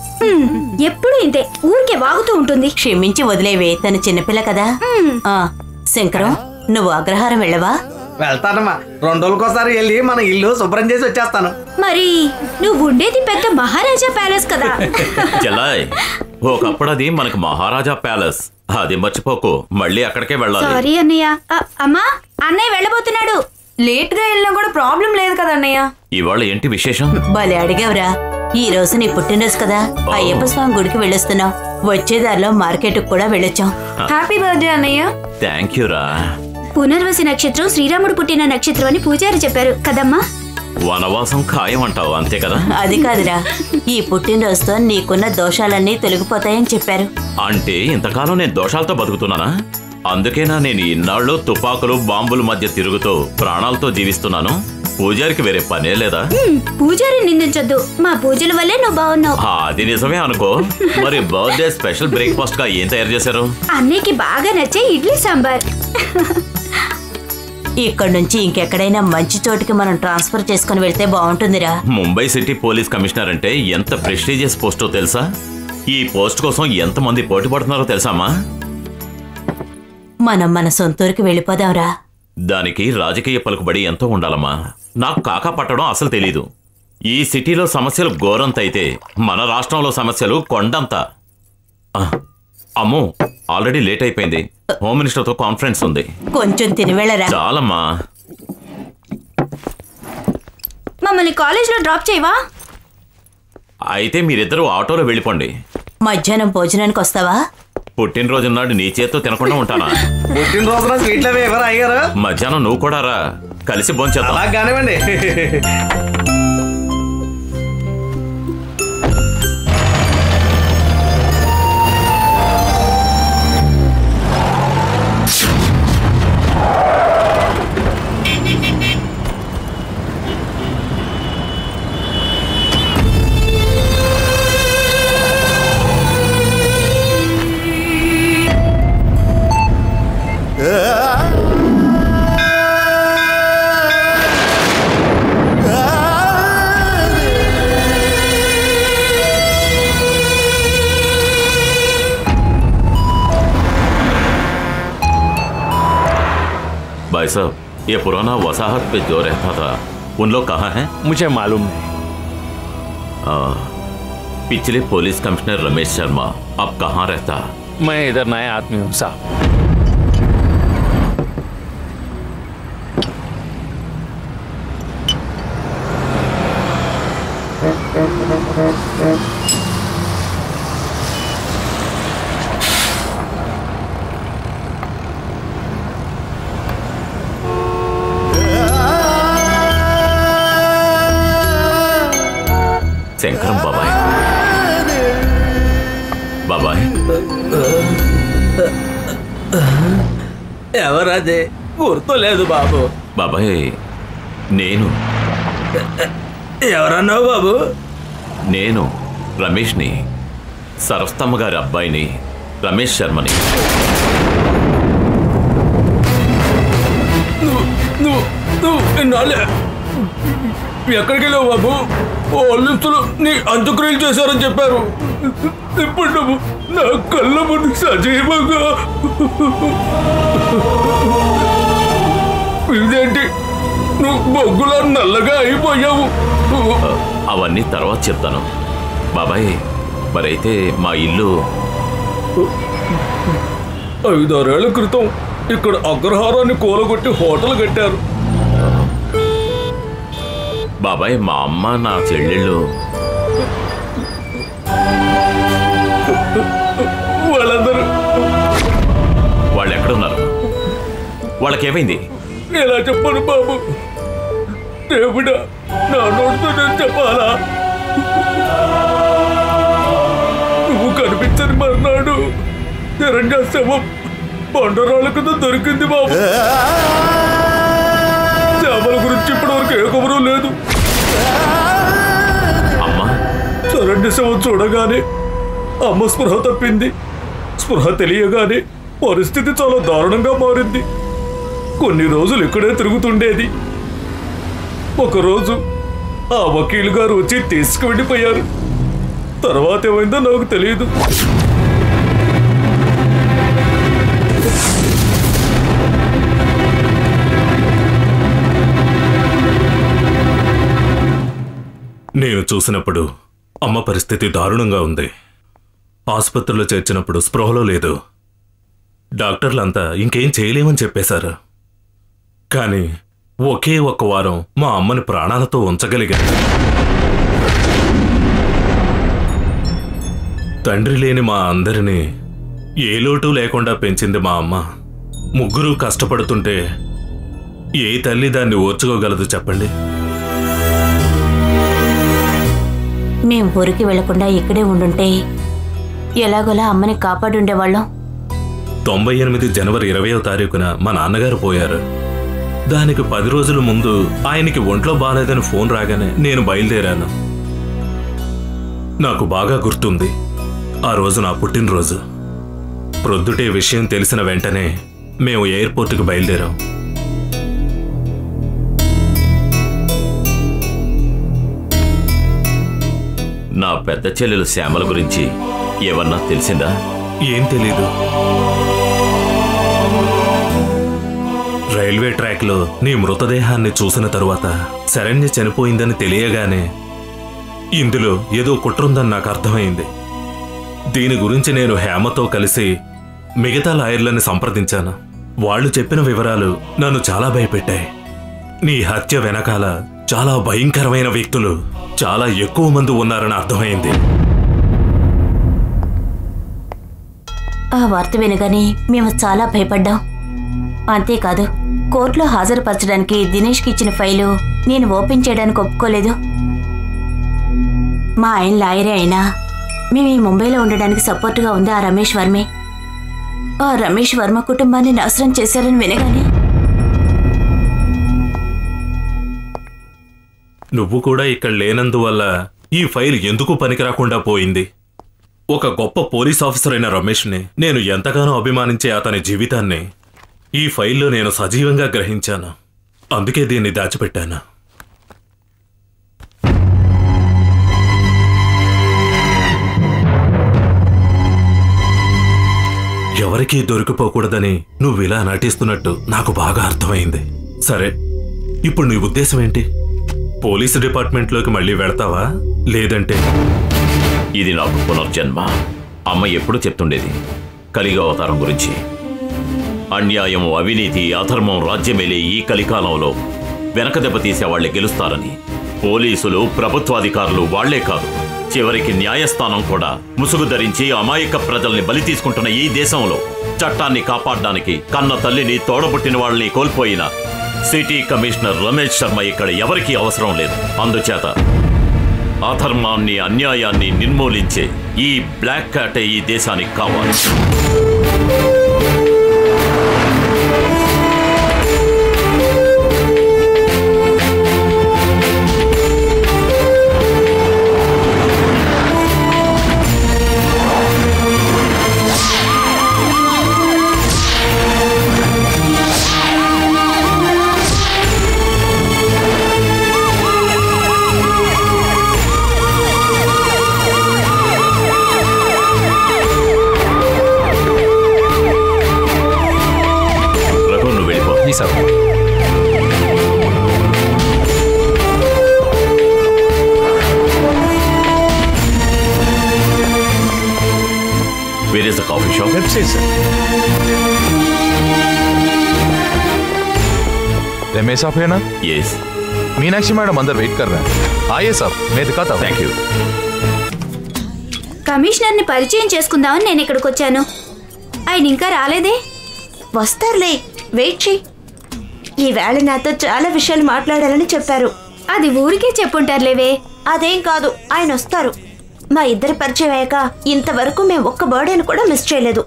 ఎప్పుడు ఇంతే ఊరికే వాగుతూ ఉంటుంది క్షమించి వదిలేవే తను చిన్నపిల్ల కదా ఆ శంకరం నువ్వు అగ్రహారం వెళ్ళవా వెళ్తానమ్మా రెండు రోజులకోసారి వెళ్ళి మన ఇల్లు శుభ్రం చేసి వచ్చేస్తాను మరి నువ్వు ఉండేది పెద్ద మహారాజా ప్యాలెస్ కదా చెల్లాయ్ ఒకప్పుడు అది మనకు మహారాజా ప్యాలెస్ అది మర్చిపోకు మళ్ళీ అక్కడికే వెళ్ళాలి అన్నయ్య అమ్మా అన్నయ్య వెళ్ళబోతున్నాడు లేట్ గా వెళ్ళినా కూడా ప్రాబ్లం లేదు కదా అన్నయ్య ఇవాళ ఏంటి విశేషం భలే అడిగావురా ఈ రోజు నీ పుట్టినరోజు కదా అయ్యప్ప స్వామి గుడికి వెళ్ళొస్తున్నాం వచ్చే దారిలో మార్కెట్ కూడా వెళ్ళొచ్చాం హ్యాపీ బర్త్డే అన్నయ్య థ్యాంక్ యూ రా పునర్వసి నక్షత్రం శ్రీరాముడు పుట్టిన నక్షత్రం అని పూజారి చెప్పారు కదమ్మా వనవాసం ఖాయం అంటావు అంతే కదా అది కాదురా ఈ పుట్టినరోజుతో నీకున్న దోషాలన్నీ తొలగిపోతాయని చెప్పారు అంటే ఇంతకాలం నేను దోషాలతో బతుకుతున్నానా అందుకేనా నేను ఇన్నాళ్ళు తుపాకులు బాంబుల మధ్య తిరుగుతూ ప్రాణాలతో జీవిస్తున్నాను పూజారికి వేరే పనే లేదా హ్మ్, పూజారి నిందించొద్దు మా పూజల వల్లే నువ్వు బాగున్నావు ఆ, అది నిజమే అనుకో మరి బర్త్డే స్పెషల్ బ్రేక్ఫాస్ట్ గా ఏం తయారు చేశారు అన్నయ్యకి బాగా నచ్చే ఇడ్లీ సాంబార్ ఇక్కడ నుంచి ఇంకెక్కడైనా మంచి చోటికి మనం ట్రాన్స్ఫర్ చేసుకుని వెళ్తే బాగుంటుందిరా ముంబై సిటీ పోలీస్ కమిషనర్ అంటే ఎంత ప్రెస్టీజియస్ పోస్టో తెలుసా ఈ పోస్ట్ కోసం ఎంతమంది పోటీ పడుతున్నారో తెలుసామా మనం మన సొంతూరికి వెళ్ళిపోదాంరా దానికి రాజకీయ పలుకుబడి ఎంతో ఉండాలమ్మా నాకు కాకా పట్టడం అసలు తెలీదు ఈ సిటీలో సమస్యలు ఘోరంత అయితే మన రాష్ట్రంలో సమస్యలు కొండంత ఆ, అమ్మో ఆల్రెడీ లేట్ అయిపోయింది హోమ్ మినిస్టర్తో కాన్ఫరెన్స్ ఉంది కొంచెం తిని వెళ్ళరా చాలమ్మా మమ్మల్ని కాలేజ్లో డ్రాప్ చేయవా అయితే మీరిద్దరూ ఆటోలో వెళ్ళిపోండి మధ్యాహ్నం భోజనానికి వస్తావా పుట్టినరోజు నాడు నీ చేత్తో తినకుండా ఉంటానా పుట్టినరోజున స్వీట్లు అవి ఎవరు అయ్యారు మధ్యాహ్నం నువ్వు కూడా రా కలిసి భోంచేద్దాం అలా కానివ్వండి भाई साहब ये पुराना वसाहत पे जो रहता था उन लोग कहाँ हैं मुझे मालूम नहीं आ, पिछले पुलिस कमिश्नर रमेश शर्मा अब कहाँ रहता मैं इधर नया आदमी हूँ साहब శంకరం బాబాయ్ బాబాయ్ ఎవరది గుర్తులేదు బాబు బాబాయ్ నేను ఎవరన్నావు బాబు నేను రమేష్ని సరస్తమ్మ గారి అబ్బాయిని రమేష్ శర్మని నువ్వు నువ్వు నువ్వు ఇన్నాళ్ళే ఎక్కడికి వెళ్ళావు బాబు పోలీసులు నీ అంత్యక్రియలు చేశారని చెప్పారు ఇప్పుడు నువ్వు నా కళ్ళ ముందు సజీవంగా ఇదేంటి నువ్వు బొగ్గులా నల్లగా అయిపోయావు అవన్నీ తర్వాత చెప్తాను బాబాయ్ మరైతే మా ఇల్లు ఐదారేళ్ల క్రితం ఇక్కడ అగ్రహారాన్ని కూలగొట్టి హోటల్ కట్టారు బాబాయ్ మా అమ్మ నా చెల్లెళ్ళు వాళ్ళందరూ వాళ్ళు ఎక్కడున్నారు వాళ్ళకేమైంది ఎలా చెప్పను బాబు దేవుడా నా నోటితో నేను చెప్పాలా నువ్వు కనిపించని మర్నాడు నిరంగా శవం బండరాళ్ళ కింద దొరికింది బాబు చేపల గురించి ఇప్పటి వరకు ఏ కబురు లేదు అమ్మా చరణ్య శవం చూడగానే అమ్మ స్పృహ తప్పింది స్పృహ తెలియగానే పరిస్థితి చాలా దారుణంగా మారింది కొన్ని రోజులు ఇక్కడే తిరుగుతుండేది ఒకరోజు ఆ వకీలు గారు వచ్చి తీసుకువెళ్ళిపోయారు తర్వాత ఏమైందో నాకు తెలియదు నేను చూసినప్పుడు అమ్మ పరిస్థితి దారుణంగా ఉంది ఆసుపత్రిలో చేర్చినప్పుడు స్పృహలో లేదు డాక్టర్లంతా ఇంకేం చేయలేమని చెప్పేశారు కానీ ఒకే ఒక్క వారం మా అమ్మని ప్రాణాలతో ఉంచగలిగాను తండ్రి లేని మా అందరినీ ఏ లోటు లేకుండా పెంచింది మా అమ్మ ముగ్గురు కష్టపడుతుంటే ఏ తల్లి దాన్ని ఓర్చుకోగలదు చెప్పండి మేం ఊరికి వెళ్లకుండా ఇక్కడే ఉండుంటే ఎలాగోలా అమ్మని కాపాడుండేవాళ్ళం తొంభై ఎనిమిది జనవరి ఇరవయో తారీఖున మా నాన్నగారు పోయారు దానికి పది రోజుల ముందు ఆయనకి ఒంట్లో బాగాలేదని ఫోన్ రాగానే నేను బయలుదేరాను నాకు బాగా గుర్తుంది ఆ రోజు నా పుట్టినరోజు ప్రొద్దుటే విషయం తెలిసిన వెంటనే మేము ఎయిర్పోర్ట్కి బయలుదేరాం నా పెద్ద చెల్లెలు శ్యామల గురించి ఏమన్నా తెలిసిందా ఏం తెలీదు రైల్వే ట్రాక్లో నీ మృతదేహాన్ని చూసిన తరువాత శరణ్య చనిపోయిందని తెలియగానే ఇందులో ఏదో కుట్రుందని నాకు అర్థమైంది దీని గురించి నేను హేమతో కలిసి మిగతా లాయర్లని సంప్రదించాను వాళ్ళు చెప్పిన వివరాలు నన్ను చాలా భయపెట్టాయి నీ హత్య వెనకాల చాలా భయంకరమైన వ్యక్తులు చాలా ఎక్కువ మంది ఉన్నారని అర్థమైంది ఆ వార్త వినగానే మేము చాలా భయపడ్డాం అంతేకాదు కోర్టులో హాజరుపరచడానికి దినేష్కి ఇచ్చిన ఫైలు నేను ఓపెన్ చేయడానికి ఒప్పుకోలేదు మా ఆయన లాయరే అయినా మేము ఈ ముంబైలో ఉండడానికి సపోర్ట్గా ఉంది ఆ రమేష్ వర్మే ఆ రమేష్ వర్మ కుటుంబాన్ని నాశనం చేశారని వినగానే నువ్వు కూడా ఇక్కడ లేనందువల్ల ఈ ఫైల్ ఎందుకు పనికిరాకుండా పోయింది ఒక గొప్ప పోలీస్ ఆఫీసర్ అయిన రమేష్ని నేను ఎంతగానో అభిమానించే అతని జీవితాన్ని ఈ ఫైల్లో నేను సజీవంగా గ్రహించాను అందుకే దీన్ని దాచిపెట్టాను ఎవరికీ దొరికిపోకూడదని నువ్వు ఇలా నటిస్తున్నట్టు నాకు బాగా అర్థమైంది సరే ఇప్పుడు నీ ఉద్దేశం ఏంటి పోలీసు డిపార్ట్మెంట్లోకి మళ్ళీ వెళతావా లేదంటే ఇది నాకు పునర్జన్మ అమ్మ ఎప్పుడు చెప్తుండేది కలిగ అవతారం గురించి అన్యాయం అవినీతి అధర్మం రాజ్యమేలే ఈ కలికాలంలో వెనక దెబ్బ తీసేవాళ్లే గెలుస్తారని పోలీసులు ప్రభుత్వాధికారులు వాళ్లే కాదు చివరికి న్యాయస్థానం కూడా ముసుగు ధరించి అమాయక ప్రజల్ని బలి తీసుకుంటున్న ఈ దేశంలో చట్టాన్ని కాపాడడానికి కన్న తల్లిని తోడబుట్టిన వాళ్ళని కోల్పోయిన సిటీ కమిషనర్ రమేష్ శర్మ ఇక్కడ ఎవరికీ అవసరం లేదు అందుచేత అధర్మాన్ని అన్యాయాన్ని నిర్మూలించే ఈ బ్లాక్ క్యాటే ఈ దేశానికి కావాలి రఘు నువ్వు వెళ్ళిపో sir where is the coffee shop website sir Ramesh साहब है ना यस मीनाक्षी मैडम अंदर वेट कर रहे हैं आइए साहब मैं दिखाता हूँ थैंक यू కమిషనర్ని పరిచయం చేసుకుందామని నేను ఇక్కడికి వచ్చాను ఆయన ఇంకా రాలేదే వస్తారులే వెయిట్ చెయ్యి ఈవేళ నాతో చాలా విషయాలు మాట్లాడాలని చెప్పారు అది ఊరికే చెప్పుంటారులేవే అదేం కాదు ఆయన వస్తారు మా ఇద్దరి పరిచయం అయ్యాక ఇంతవరకు మేము ఒక్క బర్త్డేని కూడా మిస్ చేయలేదు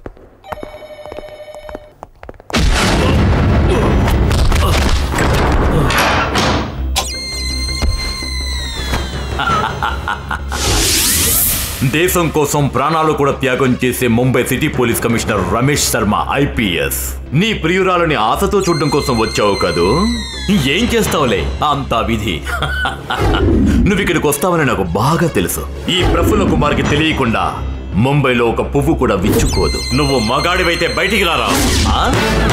దేశం కోసం ప్రాణాలు కూడా త్యాగం చేసే Mumbai city police commissioner Ramesh Sharma IPS నీ ప్రియురాలని ఆశతో చూడడం కోసం వచ్చావు కదూ ఏం చేస్తావులే అంతా విధి నువ్వు ఇక్కడికి వస్తావని నాకు బాగా తెలుసు ఈ ప్రఫుల్ల కుమార్కి తెలియకుండా ముంబైలో ఒక పువ్వు కూడా విచ్చుకోదు నువ్వు మగాడివైతే బయటికి రారా ఆ?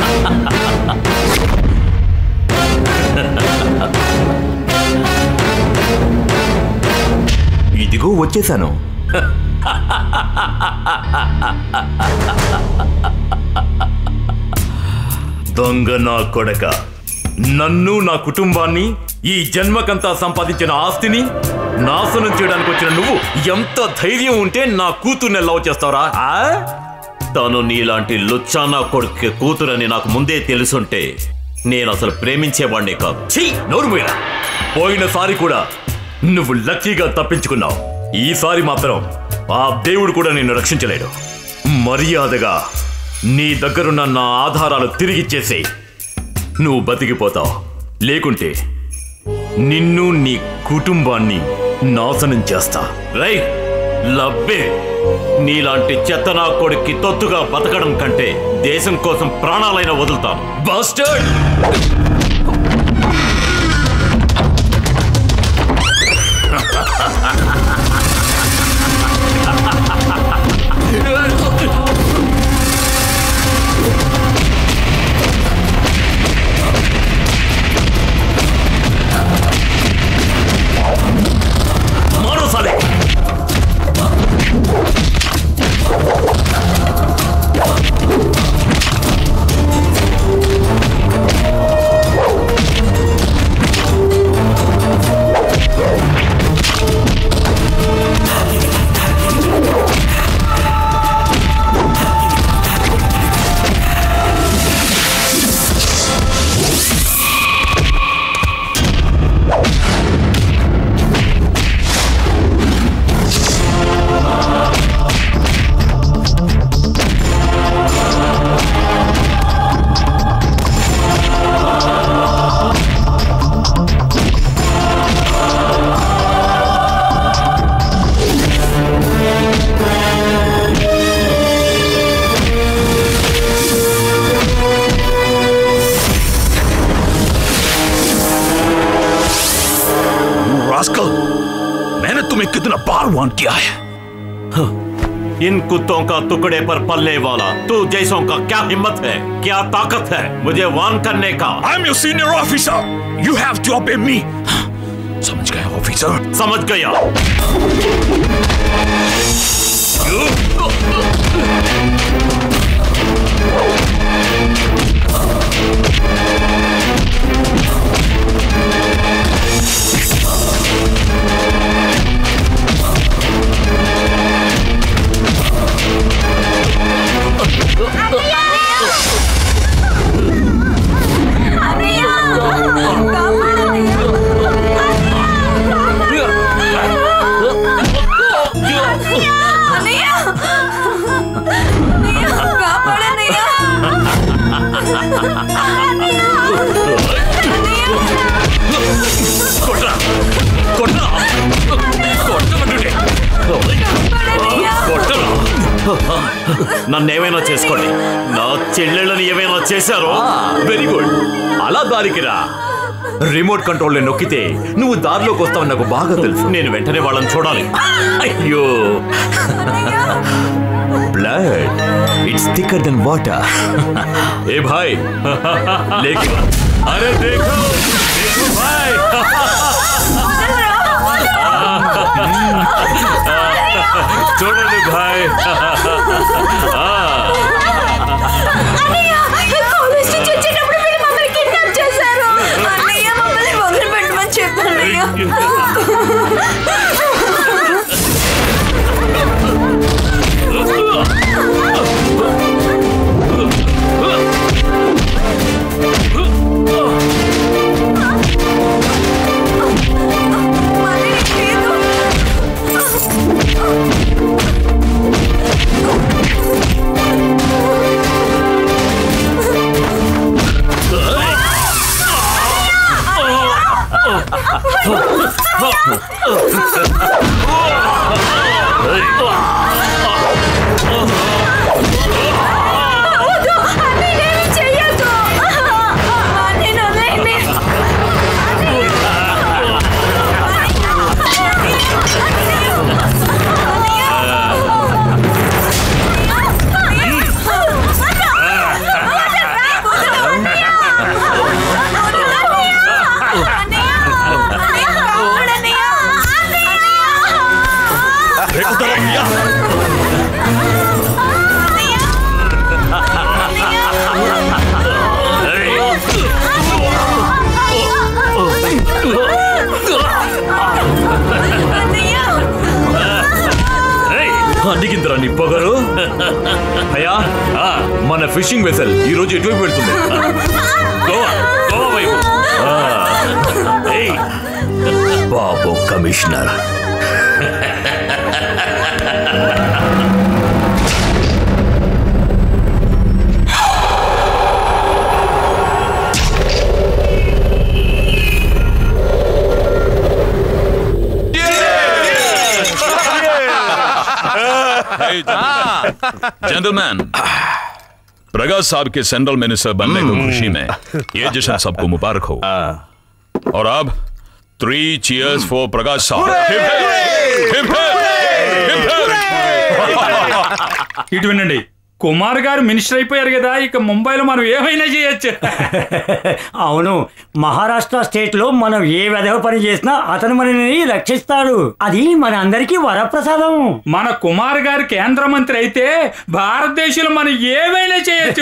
ఇదిగో వచ్చేసాను దొంగ నా కొడక నన్ను నా కుటుంబాన్ని ఈ జన్మకంతా సంపాదించిన ఆస్తిని నాశనం చేయడానికి వచ్చిన నువ్వు ఎంత ధైర్యం ఉంటే నా కూతుర్ని లవ్ చేస్తావరా ఆ? తను నీలాంటి లుచ్చానా కొడుకు కూతురని నాకు ముందే తెలుసుంటే నేను అసలు ప్రేమించేవాడినే కాదు ఛీ నోరు మీరా పోయినసారి కూడా నువ్వు లక్కీగా తప్పించుకున్నావు ఈసారి మాత్రం ఆ దేవుడు కూడా నిన్ను రక్షించలేడు మర్యాదగా నీ దగ్గరున్న నా ఆధారాలు తిరిగిచ్చేసేయ్ నువ్వు బతికిపోతావు లేకుంటే నిన్ను నీ కుటుంబాన్ని నాశనం చేస్తా రై లబ్బే నీలాంటి చెత్త నా కొడుక్కి తొత్తుగా బతకడం కంటే దేశం కోసం ప్రాణాలైనా వదులుతాను బాస్టర్డ్ मारो साले रास्कल मैंने तुम्हें कितना बार वार्न किया है इन कुत्तों का टुकड़े पर पलने वाला तू जैसों का क्या हिम्मत है क्या ताकत है मुझे वार्न करने का I am your senior officer you have to obey me समझ गया ऑफिसर समझ गया కొట్రా కొట్రా కొట్టమంటుంటే కొట్టరా నన్ను ఏమైనా చేసుకోండి నా చెల్లెళ్ళని ఏమైనా చేశారో వెరీ గుడ్ అలా దారికి రా రిమోట్ కంట్రోల్ నొక్కితే నువ్వు దారిలోకి వస్తావని నాకు బాగా తెలుసు నేను వెంటనే వాళ్ళని చూడాలి అయ్యో blood it's thicker than water ఏ భాయ్ లేకి అరే देखो देखो भाई చూడండి భాయ్ అడిగిందిరా నీ పొగరు అయ్యా మన ఫిషింగ్ వెసల్ ఈ రోజు ఎటువైపు వెళ్తుంది గోవా గోవా వైపు ఆ, ఏయ్, బాబు కమిషనర్ जेंटलमैन प्रकाश साहब के सेंट्रल मिनिस्टर बनने की खुशी में ये जश्न सबको मुबारक हो और अब थ्री चीयर्स फॉर प्रकाश साहब Hip, hip, hip, hip, hip. ఇటు వినండి కుమార్ గారు మినిస్టర్ అయిపోయారు కదా ఇక ముంబైలో మనం ఏమైనా చేయొచ్చు అవును మహారాష్ట్ర స్టేట్ లో మనం ఏ విధవ పని చేసినా అతను మనని రక్షిస్తాడు అది మన అందరికీ వరప్రసాదం మన కుమార్ గారు కేంద్ర మంత్రి అయితే భారతదేశంలో మనం ఏమైనా చేయొచ్చు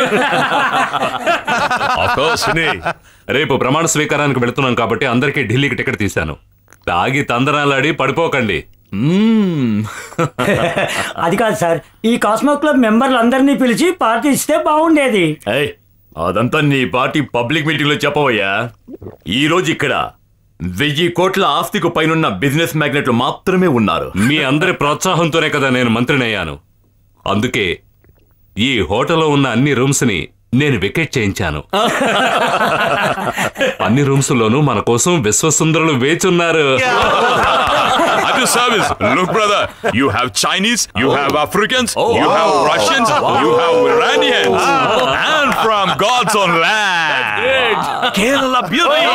రేపు ప్రమాణ స్వీకారానికి వెళుతున్నాం కాబట్టి అందరికీ ఢిల్లీకి టికెట్ తీశాను తాగి తందనాలాడి పడిపోకండి మ్మ్. అది కాదు సార్ ఈ కాస్మో క్లబ్ మెంబర్లు అందరినీ పిలిచి పార్టీ ఇస్తే బాగుండేది ఏయ్, అదంతా నీ పార్టీ పబ్లిక్ మీటింగ్ లో చెప్పవయ్యా ఈ రోజు ఇక్కడ వెయ్యి కోట్ల ఆస్తికు పైనున్న బిజినెస్ మ్యాగ్నెట్లు మాత్రమే ఉన్నారు మీ అందరి ప్రోత్సాహంతోనే కదా నేను మంత్రినయ్యాను అందుకే ఈ హోటల్లో ఉన్న అన్ని రూమ్స్ ని నేను వికెట్ చేయించాను అన్ని రూమ్స్ లోనూ మన కోసం విశ్వసుందరులు వేచున్నారు At your service. Look, brother, you have Chinese, you have Africans, you have Russians, you have Iranians, and from God's own land. Kerala beauty.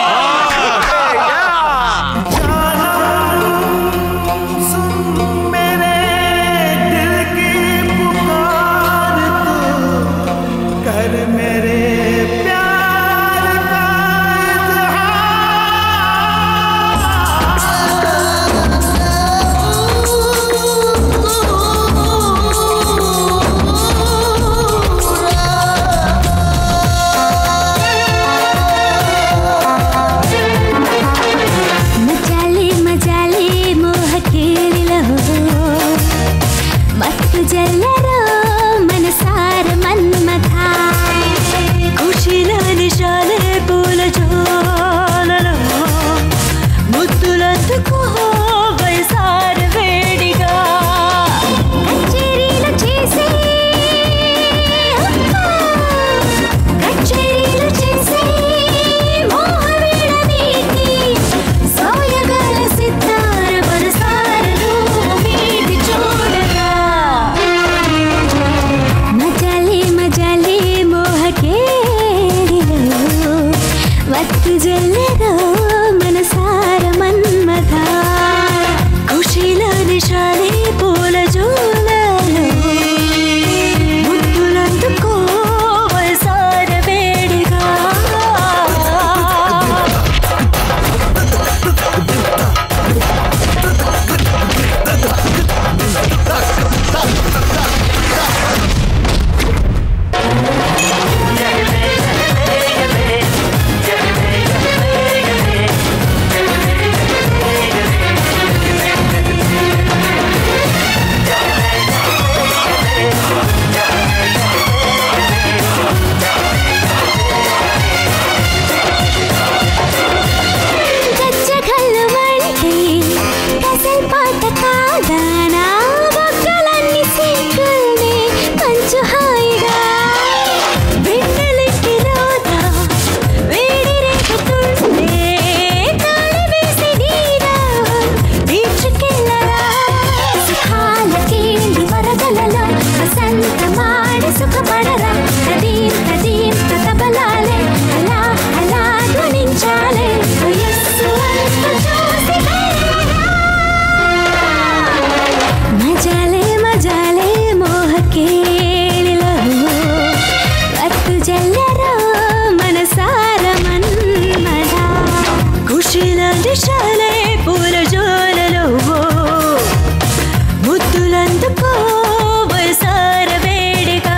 कर मेरे प्यार का గజల్ పాట కాదా నా బొగ్గలన్నీ సింకుల్ని పంచు హాయిగా వెన్నెలకి రాదా వేడి రేగుతుంటే తాళి వేసి నీరా తీర్చుకెళ్ళరా సుఖాలకేంది వరదలలో వసంతమాడి సుఖపడరా తదీం తదీం తబలాలే అలా అలా ధ్వనించాలే వయస్సు అంత చూసి మజాలే మజాలే మోహకేళిలో వత్తు జల్లరా మనసార మన్మద కుషిల దిశలే పూల జోలలో ముద్దులందుకో వయసార వేడిగా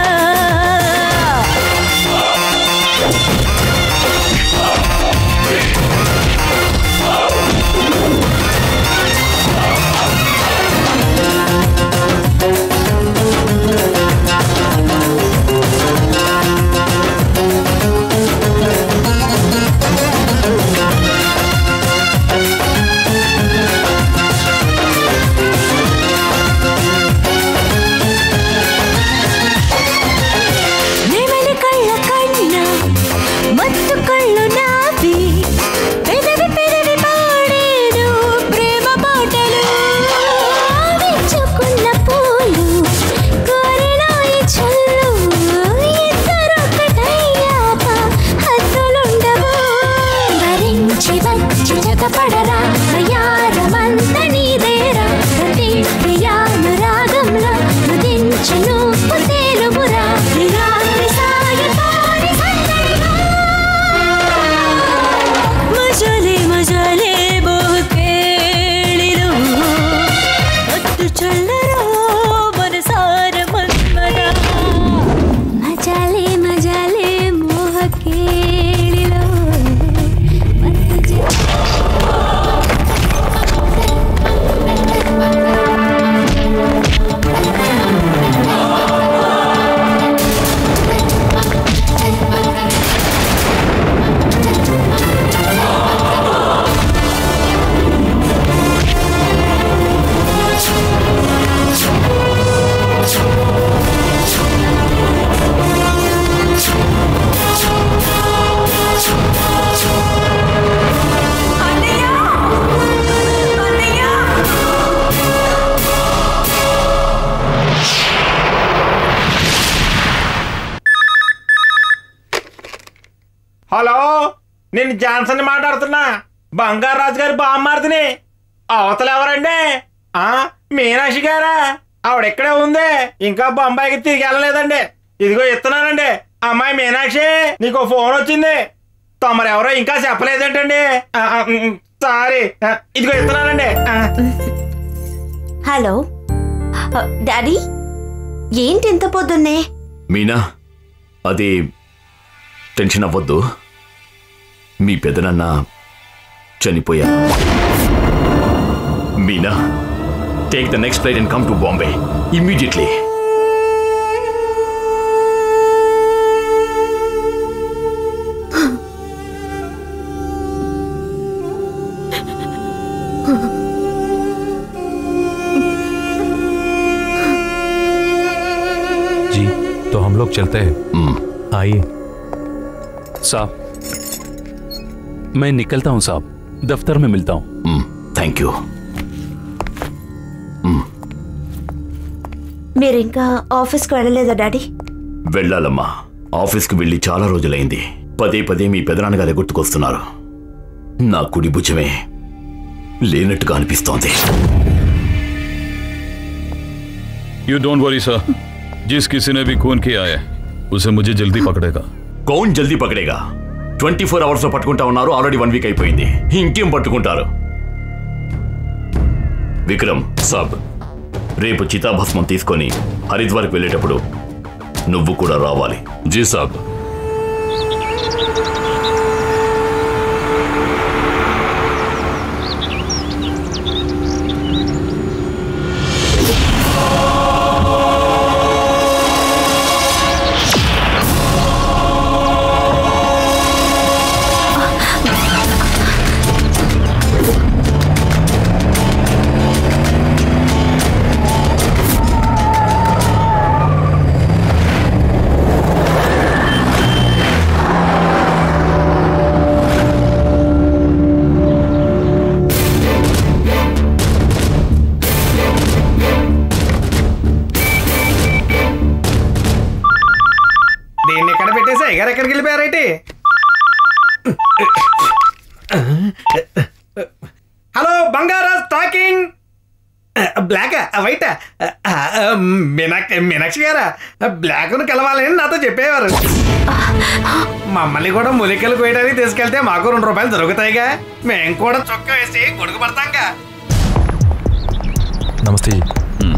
నెమలి కళ్ళ కన్న మత్తు కళ్ళు నావి పెదవి పెదవి పాడేను ప్రేమ పాటలు విచ్చుకున్న పూలు కోరినాయి చల్లు ఇద్దరొక్కటయ్యాక హద్దులుండవు భరించి వచ్చి జతపడరా వయారమంత నీదేరా ప్రతి ప్రియానురాగంలో నుదించి నువ్వు తేలుమురా ఈ రాత్రి సాగిపోని సందడిగా మజాలే మజాలే బోకేళిలో ఒట్టు చల్లరో మనసార మన్మద మజాలే మజాలే మోహకేళిలో మత్తు హలో నేను జాన్సన్ మాట్లాడుతున్నా బంగారాజు గారి బామ్మార్దిని అవతల ఎవరండి ఆ మీనాక్షి గారా ఆవిడ ఇక్కడే ఉంది ఇంకా బొంబాయికి తిరిగి వెళ్ళలేదండి ఇదిగో ఇస్తున్నానండి అమ్మాయి మీనాక్షి నీకు ఓ ఫోన్ వచ్చింది తమరెవరో ఇంకా చెప్పలేదేంటండి ఆ, ఆ, ఉమ్, సారీ ఆ, ఇదిగో ఇస్తున్నానండి ఆ. హలో డాడీ ఏంటి ఇంత పొద్దున్నే మీనా అది టెన్షన్ అవ్వద్దు మీ పెదనాన్న చనిపోయారు Meena take the next flight and come to Bombay immediately जी तो हम लोग चलते हैं आइए साहब मैं निकलता हूँ साहब दफ्तर में मिलता हूँ थैंक यू మీరు ఇంకా ఆఫీస్కి వెళ్ళలేదా డాడీ వెళ్ళాలమ్మా ఆఫీస్కి వెళ్ళి చాలా రోజులైంది పదే పదే మీ పెదనాన్నగారే గుర్తుకొస్తున్నారు నా కుడి భుజమే లేనట్టుగా అనిపిస్తోంది यू डोंट वरी सर जिस किसी ने भी खून किया है उसे मुझे जल्दी पकड़ेगा కౌన్ జల్దీ పకడేగా ట్వంటీ ఫోర్ అవర్స్ లో పట్టుకుంటా ఉన్నారు ఆల్రెడీ వన్ వీక్ అయిపోయింది ఇంకేం పట్టుకుంటారు విక్రమ్ సాబ్ రేపు చితాభస్మం తీసుకొని హరిద్వార్కి వెళ్ళేటప్పుడు నువ్వు కూడా రావాలి జీ సాబ్ అయ్యగారు ఎక్కడికి వెళ్ళిపోయారేంటి hello Bangaraj talking black white Meenakshi Meenakshi గారా బ్లాక్ను కలవాలని నాతో చెప్పేవారు మమ్మల్ని కూడా మూలికలు కోయడానికి తీసుకెళ్తే మాకు రెండు రూపాయలు దొరుకుతాయిగా మేము కూడా చొక్కా వేసి గొడుగు పడతాంగా नमस्ते जी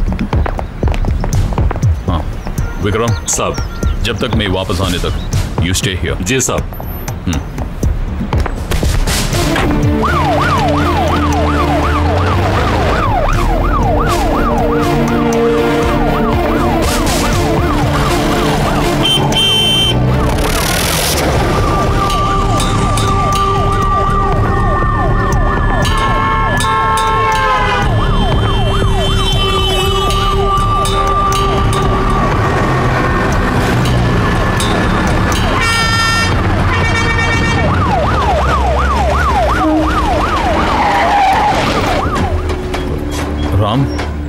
हाँ विक्रम साहब जब तक मैं वापस आने तक यू स्टे हियर जी साहब राम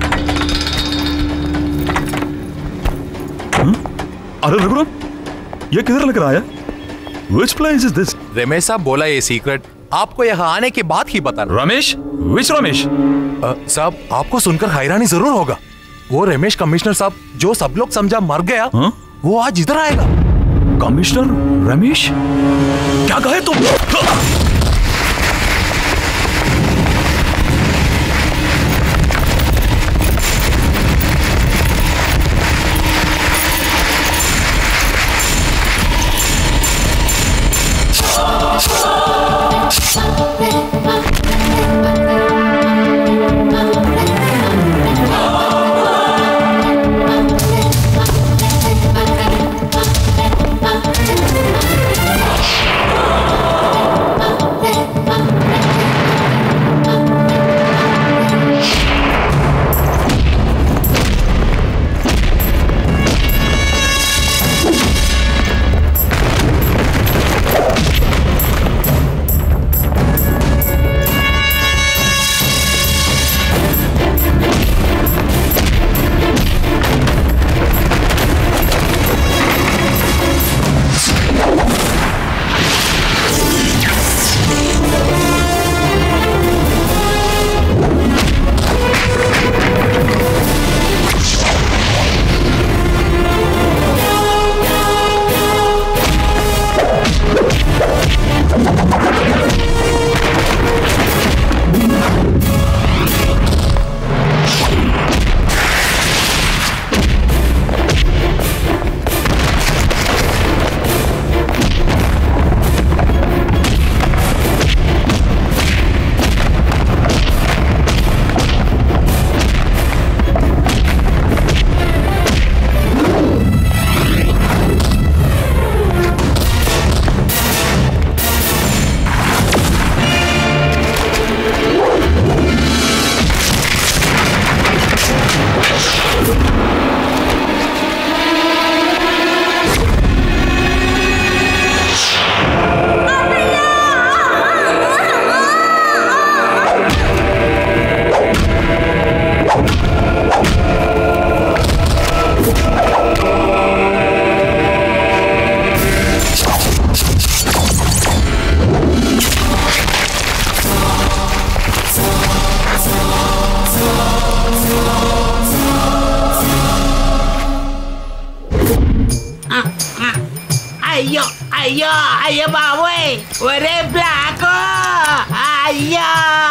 अरे रघुराम ये किधर लग रहा है which place is this Ramesh साहब बोला ये सीक्रेट आपको यहाँ आने के बाद ही बता रमेश विच रमेश साहब आपको सुनकर हैरानी जरूर होगा वो रमेश कमिश्नर साहब जो सब लोग समझा मर गया वो आज इधर आएगा कमिश्नर रमेश क्या कहे तुम అయ్యో అయ్యో అయ్యో బాబోయ్ ఒరే బ్లాక్ అయ్యా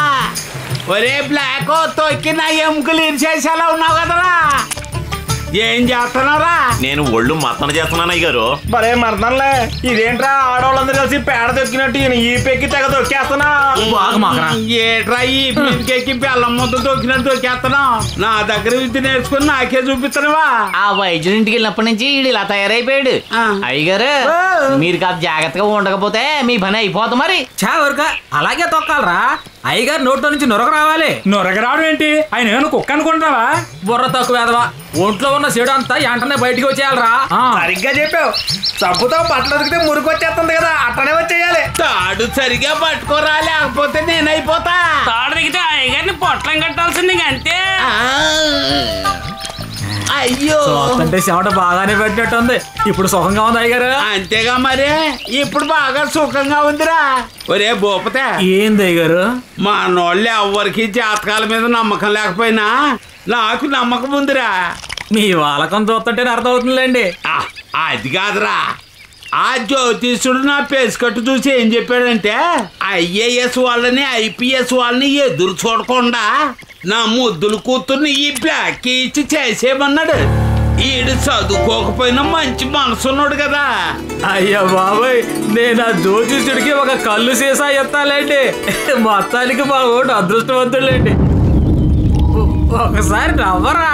ఒరే బ్లాక్ తొక్కిన ఎముకలు ఇరిచేసేలా ఉన్నావు కదరా ఏం చేస్తున్నావురా నేను ఒళ్ళు మత్తన చేస్తున్నాను అయ్యారు మరే మర్దన్లే ఇదేంట్రా ఆడవాళ్ళందరూ కలిసి పేడ తొక్కినట్టు ఈయన ఈ పెక్కి తెగ తొక్కేస్తున్నా ఏట్రా ఈ ఎక్కి బెల్లం ముద్ద తొక్కినట్టు తొక్కేస్తున్నావు నా దగ్గర విద్య నేర్చుకుని నాకే చూపిస్తున్నావా ఆ వైద్యుడి ఇంటికి వెళ్ళినప్పటి నుంచి వీడు ఇలా తయారైపోయాడు అయ్యగారు మీరు కాదు జాగ్రత్తగా ఉండకపోతే మీ పని అయిపోతుంది మరి చా ఊరుక అలాగే తొక్కాలరా అయ్యగారు నోట్లో నుంచి నొరగ రావాలి నొరగ రావడం ఏంటి ఆయన ఏమైనా కుక్క అనుకుంటున్నావా బుర్ర తక్కువ వేదవా ఒంట్లో ఉన్న చెడు అంతా వెంటనే బయటికి వచ్చేయాలరా సరిగ్గా చెప్పావు సబ్బుతో బట్టలు ఉతికితే మురికి వచ్చేస్తుంది కదా అట్టనే వచ్చేయాలి తాడు సరిగా పట్టుకోరా లేకపోతే నేనైపోతా తాడు దిగితే అయ్యగారిని పొట్లం కట్టాల్సింది ఇంక అంతే అయ్యో అంటే చెమట బాగానే పెట్టినట్టుంది ఇప్పుడు సుఖంగా ఉంది అయ్యగారు అంతేగా మరి ఇప్పుడు బాగా సుఖంగా ఉందిరా ఒరే భూపతే ఏంది అయ్యగారు మా నోళ్ళు ఎవ్వరికి జాతకాల మీద నమ్మకం లేకపోయినా నాకు నమ్మకం ఉందిరా మీ వాళ్ళకం చూస్తుంటే అర్థమవుతుందిలేండి అది కాదురా ఆ జ్యోతిష్యుడు నా పేసుకట్టు చూసి ఏం చెప్పాడంటే ఐఏఎస్ వాళ్ళని ఐపీఎస్ వాళ్ళని ఎదురు చూడకుండా నా ముద్దులు కూతుర్ని ఈ బ్లాక్ ఇచ్చి చేసేయమన్నాడు ఈడు చదువుకోకపోయినా మంచి మనసున్నాడు కదా అయ్యా బాబాయ్ నేను ఆ జ్యోతిష్యుడికి ఒక కళ్ళు సీసా ఎత్తాలేండి మొత్తానికి మా ఓటు అదృష్టవంతులేండి ఒకసారి నవ్వరా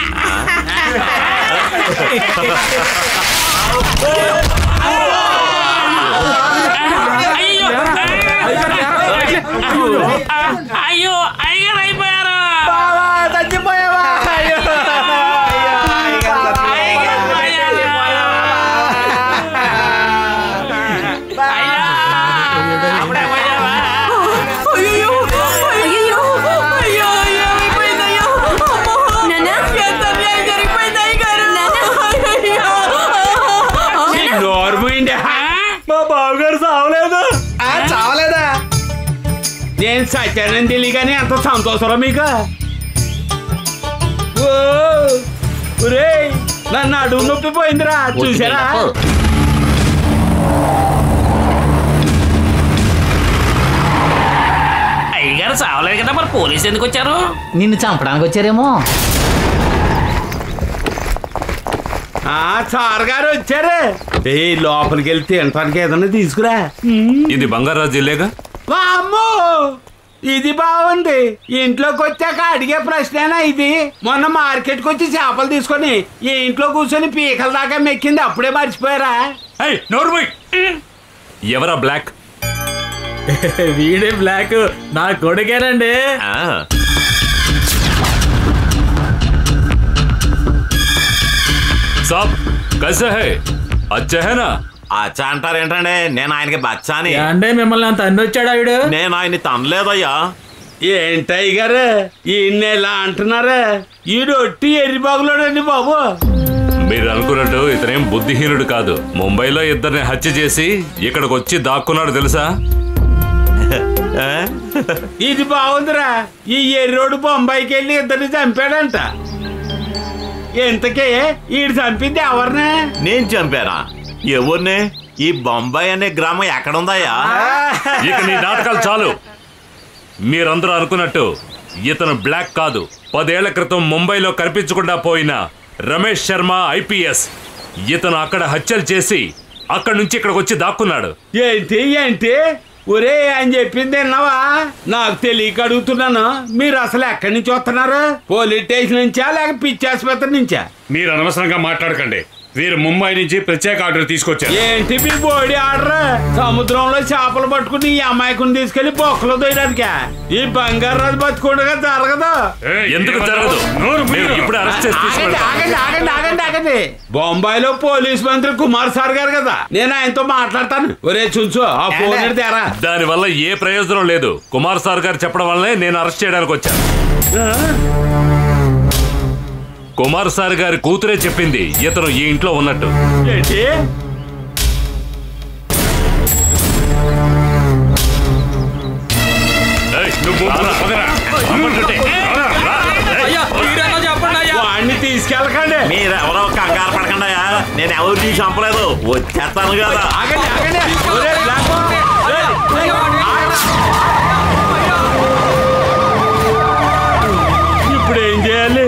అయ్యో అయ్యగారు అయిపోయారు చచ్చిపోయావా అయ్యో అయ్యో అయ్యో అయ్యో అయిపోయింది అయ్యో నాన్న ఎంత అన్యాయం జరిగిపోయింది అయ్యగారు నోర్మైండి మా బావగారు సావలేదు చావలేదా నేను సత్యానని తెలియగానే ఎంత సంతోషరా మీకు ఓ, ఒరేయ్, నన్ను అడుగు నొప్పి పోయిందిరా చూసారా అయ్యగారు చావలేదు కదా మరి పోలీసు ఎందుకు వచ్చారు నిన్ను చంపడానికి వచ్చారేమో ఆ సార్ గారు వచ్చారు ఏ లోపలికి వెళ్తే తినటానికి ఏదన్నా తీసుకురా ఇది బంగారాజు జిల్లేగా వామ్మో ఇది బాగుంది ఇంట్లోకి వచ్చాక అడిగే ప్రశ్నేనా ఇది మొన్న మార్కెట్కి వచ్చి చేపలు తీసుకొని ఈ ఇంట్లో కూర్చొని పీకల దాకా మెక్కింది అప్పుడే మర్చిపోయారా నోర్మై ఎవరా బ్లాక్ వీడే బ్లాక్ నా కొడుకేనండి సాబ్ కైసా హై అచ్చా హై నా అచ్చా అంటారేంటండి నేను ఆయనకి బచ్చాని అంటే మిమ్మల్ని అంత అన్ని వచ్చాడు ఆవిడ నేను ఆయన్ని తనలేదయ్యా ఏంటయ్య గారు ఈయన ఎలా అంటున్నారా ఈడు ఒట్టి ఎర్రిబాగులోడండి బాబు మీరు అనుకున్నట్టు ఇతనేం బుద్ధిహీనుడు కాదు ముంబైలో ఇద్దరిని హత్య చేసి ఇక్కడికి వచ్చి దాక్కున్నాడు తెలుసా ఇది బాగుందిరా ఈ ఎర్రోడు బొంబాయికి వెళ్ళి ఇద్దరిని చంపాడంట ఇంతకే ఈడు చంపింది ఎవరినే నేను చంపానా ఎవరిని ఈ బొంబాయి అనే గ్రామం ఎక్కడుందయ్యా ఇక నీ నాటకాలు చాలు మీరందరూ అనుకున్నట్టు ఇతను బ్లాక్ కాదు పదేళ్ల క్రితం ముంబైలో కనిపించకుండా పోయిన రమేష్ శర్మ ఐపీఎస్ ఇతను అక్కడ హత్యలు చేసి అక్కడి నుంచి ఇక్కడికి వచ్చి దాక్కున్నాడు ఏంటి ఏంటి ఒరే అని చెప్పింది విన్నావా నాకు తెలియక అడుగుతున్నాను మీరు అసలు ఎక్కడి నుంచి వస్తున్నారు పోలీస్ స్టేషన్ నుంచా లేక పిచ్చి ఆసుపత్రి నుంచా మీరు అనవసరంగా మాట్లాడకండి వీరు ముంబై నుంచి ప్రత్యేక ఆర్డర్ తీసుకొచ్చారు ఏంటి మీ బోడి ఆర్డర్ సముద్రంలో చేపలు పట్టుకుని ఈ అమాయకుని తీసుకెళ్లి బొక్కలు తోయడానిక ఈ బంగారు రాజు బతుకుండగా జరగదు ఎందుకు జరగదు మేము ఇప్పుడే అరెస్ట్ చేసి ఆగండి తీసుకెళ్తాం. ఆగండి ఆగండి ఆగండి ఆగండి బొంబాయిలో పోలీస్ మంత్రి కుమార్ సార్ గారు కదా నేను ఆయనతో మాట్లాడతాను ఒరే చుంచు ఆ ఫోన్ ఇటు తేరా దానివల్ల ఏ ప్రయోజనం లేదు కుమార్ సార్ గారు చెప్పడం వల్లనే నేను అరెస్ట్ చేయడానికి వచ్చాను కుమార్ సార్ గారి కూతురే చెప్పింది ఇతను ఈ ఇంట్లో ఉన్నట్టు ఏంటి ఏయ్, నువ్వు రారా, పదరా. రమ్మంటుంటే. రా, ఏయ్. వాడిని తీసుకెళ్ళకండి మీరు ఎవరో కంగారు పడకండి నేను ఎవరిని చంపలేదు వచ్చేస్తాను కదా ఆగండి ఆగండి ఒరే, బ్లాక్ ఏయ్, ఏయ్, ఆగండి. ఇప్పుడు ఏం చేయాలి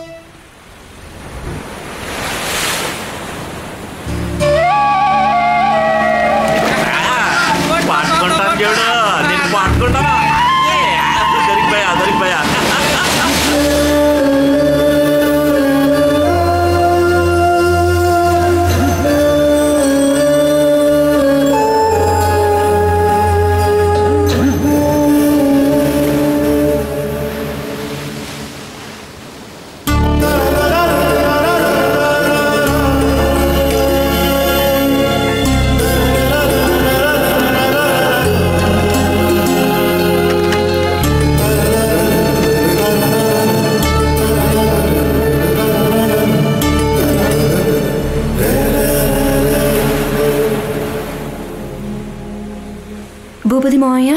పట్టుకుంటాను చూడు నేను పట్టుకుంటాను దొరికిపోయా దొరికిపోయా మావయ్య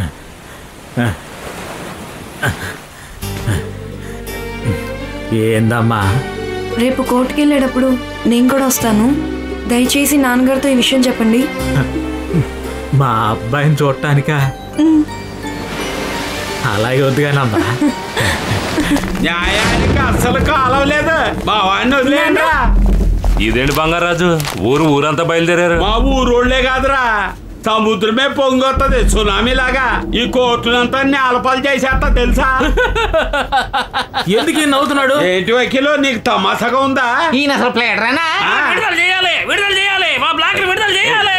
ఏందమ్మా రేపు కోర్టుకి వెళ్ళేటప్పుడు నేను కూడా వస్తాను దయచేసి నాన్నగారితో ఈ విషయం చెప్పండి మా అబ్బాయిని చూడటానికా ఉమ్. అలాగే వద్దుగానమ్మా న్యాయానికి అస్సలు కాలం లేదు బావాన్ని వదిలేయండి ఇదేంటి బంగారాజు ఊరు ఊరంతా బయలుదేరారు మా ఊరోళ్లే కాదురా సముద్రమే పొంగొత్తది సునామీ లాగా ఈ కోర్టునంతా నేలపాలు చేసేస్తా తెలుసా ఎందుకు నవ్వుతున్నాడు ఏంటి వకీలు నీకు తమాసగా ఉందా ఈయన అసలు ప్లేడరేనా విడుదల చేయాలి విడుదల చేయాలి మా బ్లాక్ విడుదల చేయాలి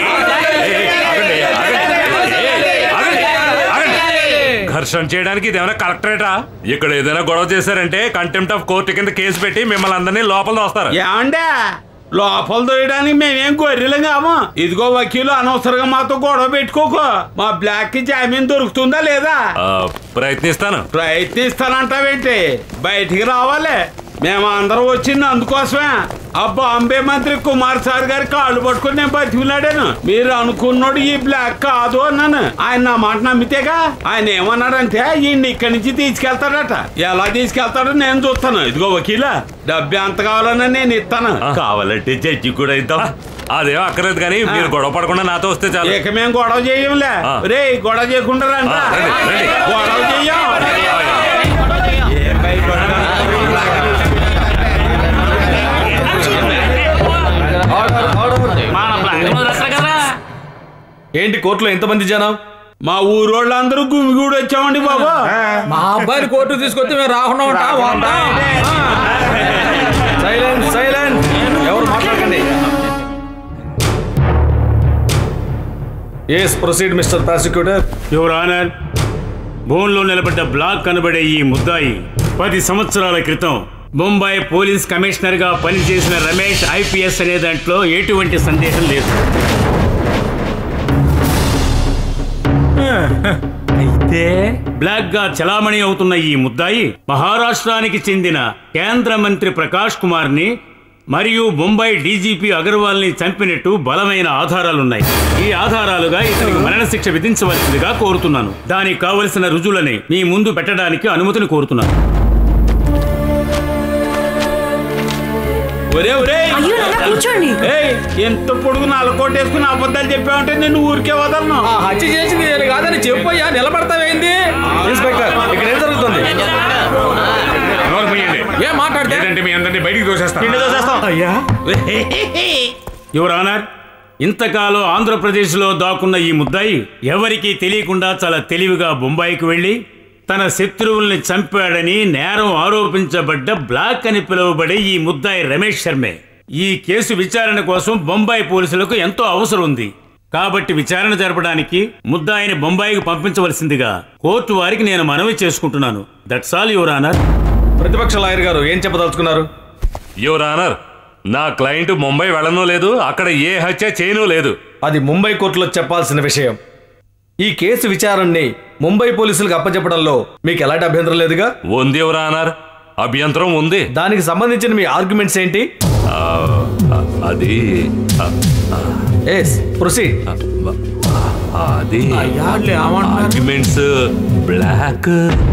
ఘర్షణ చేయడానికి ఇదేమైనా కలెక్టరేటా ఇక్కడ ఏదైనా గొడవ చేశారంటే కంటెంప్ట్ ఆఫ్ కోర్టు కింద కేసు పెట్టి మిమ్మల్ని అందరినీ లోపల వస్తారు ఏమండే లోపల దోయడానికి మేమేం గొర్రెలం కాము ఇదిగో వకీలు అనవసరంగా మాతో గొడవ పెట్టుకోకు మా బ్లాక్ కి జామీన్ దొరుకుతుందా లేదా ప్రయత్నిస్తాను ప్రయత్నిస్తానంటావేంటి బయటికి రావాలి మేము అందరం వచ్చింది అందుకోసమే ఆ బాంబే మంత్రి కుమార్ సార్ గారి కాళ్ళు పట్టుకుని నేను బతికిలాడాను మీరు అనుకున్నాడు ఈ బ్లాక్ కాదు అన్నాను ఆయన నా మాట నమ్మితేగా ఆయన ఏమన్నాడంటే ఈయన్ని ఇక్కడి నుంచి తీసుకెళ్తాడట ఎలా తీసుకెళ్తాడో నేను చూస్తాను ఇదిగో వకీల డబ్బు ఎంత కావాలన్నా నేను ఇస్తాను కావాలంటే జడ్జి కూడా ఇద్దాం అదేం అక్కర్లేదు కానీ మీరు గొడవ పడకుండా నాతో వస్తే చాలు ఇక మేము గొడవ చేయంలే ఆ. రే గొడవ చేయకుండా రండి ఆ, రండి, రండి. గొడవ చెయ్యం ఏం భయపడతారు? ఏంటి కోర్టులో ఎంతమంది జనం మా ఊరోళ్ళందరూ గుమిగూడి వచ్చామండి బాబా మా అబ్బాయిని కోర్టు తీసుకొస్తే మేము రాకుండా ఉంటాం సైలెన్స్ సైలెన్స్ ఎవరు మాట్లాడకండి yes proceed mister prosecutor your honour భూమిలో నిలబడ్డ బ్లాక్ కనబడే ఈ ముద్దాయి పది సంవత్సరాల క్రితం ముంబై పోలీస్ కమిషనర్గా పనిచేసిన రమేష్ ఐపీఎస్ అనే దాంట్లో ఎటువంటి సందేహం లేదు అయితే బ్లాక్ గా చలామణి అవుతున్న ఈ ముద్దాయి మహారాష్ట్రానికి చెందిన కేంద్ర మంత్రి ప్రకాష్ కుమార్ ని మరియు ముంబై డీజీపీ అగర్వాల్ ని చంపినట్టు బలమైన ఆధారాలున్నాయి ఈ ఆధారాలుగా ఇతనికి మరణశిక్ష విధించవలసిందిగా కోరుతున్నాను దానికి కావలసిన రుజువులని మీ ముందు పెట్టడానికి అనుమతిని కోరుతున్నాను ఒరే ఒరే అయ్యో, నాన్న, కూర్చోండి. ఏయ్ ఎంత పొడుగు నల్లకోటేసుకుని అబద్ధాలు చెప్పావంటే నేను ఊరికే వదలను హత్య చేసింది నేను కాదని చెప్పయ్యా నిలబడతావేంది ఇన్స్పెక్టర్ ఇక్కడ ఏం జరుగుతుంది నోరు మూయండి. ఏం మాట్లాడితే లేదంటే మీ అందరినీ బయటికి తోసేస్తాను అయ్యా యువర్ ఆనర్ ఇంతకాలం ఆంధ్రప్రదేశ్లో దాక్కున్న ఈ ముద్దాయి ఎవరికీ తెలియకుండా చాలా తెలివిగా బొంబాయికి వెళ్ళి తన శత్రువుల్ని చంపాడని నేరం ఆరోపించబడ్డ బ్లాక్ అని పిలువబడే ఈ ముద్దాయి రమేష్ శర్మే ఈ కేసు విచారణ కోసం బొంబాయి పోలీసులకు ఎంతో అవసరం ఉంది కాబట్టి విచారణ జరపడానికి ముద్దాయిని బొంబాయికి పంపించవలసిందిగా కోర్టు వారికి నేను మనవి చేసుకుంటున్నాను దట్స్ ఆల్ యువర్ ఆనర్ ప్రతిపక్ష లాయర్ గారు ఏం చెప్పదలుచుకున్నారు యువర్ ఆనర్ నా క్లయింట్ ముంబై వెళ్ళనూ లేదు అక్కడ ఏ హత్య చేయనూ లేదు అది ముంబై కోర్టులో చెప్పాల్సిన విషయం ఈ కేసు విచారణని ముంబై పోలీసులకు అప్పచెప్పడంలో మీకు ఎలాంటి అభ్యంతరం లేదుగా ఉంది యువర్ ఆనర్ అభ్యంతరం ఉంది దానికి సంబంధించిన మీ ఆర్గ్యుమెంట్స్ ఏంటి ఆ, అది ఆ, ఎస్ ప్రొసీడ్ అది arguments black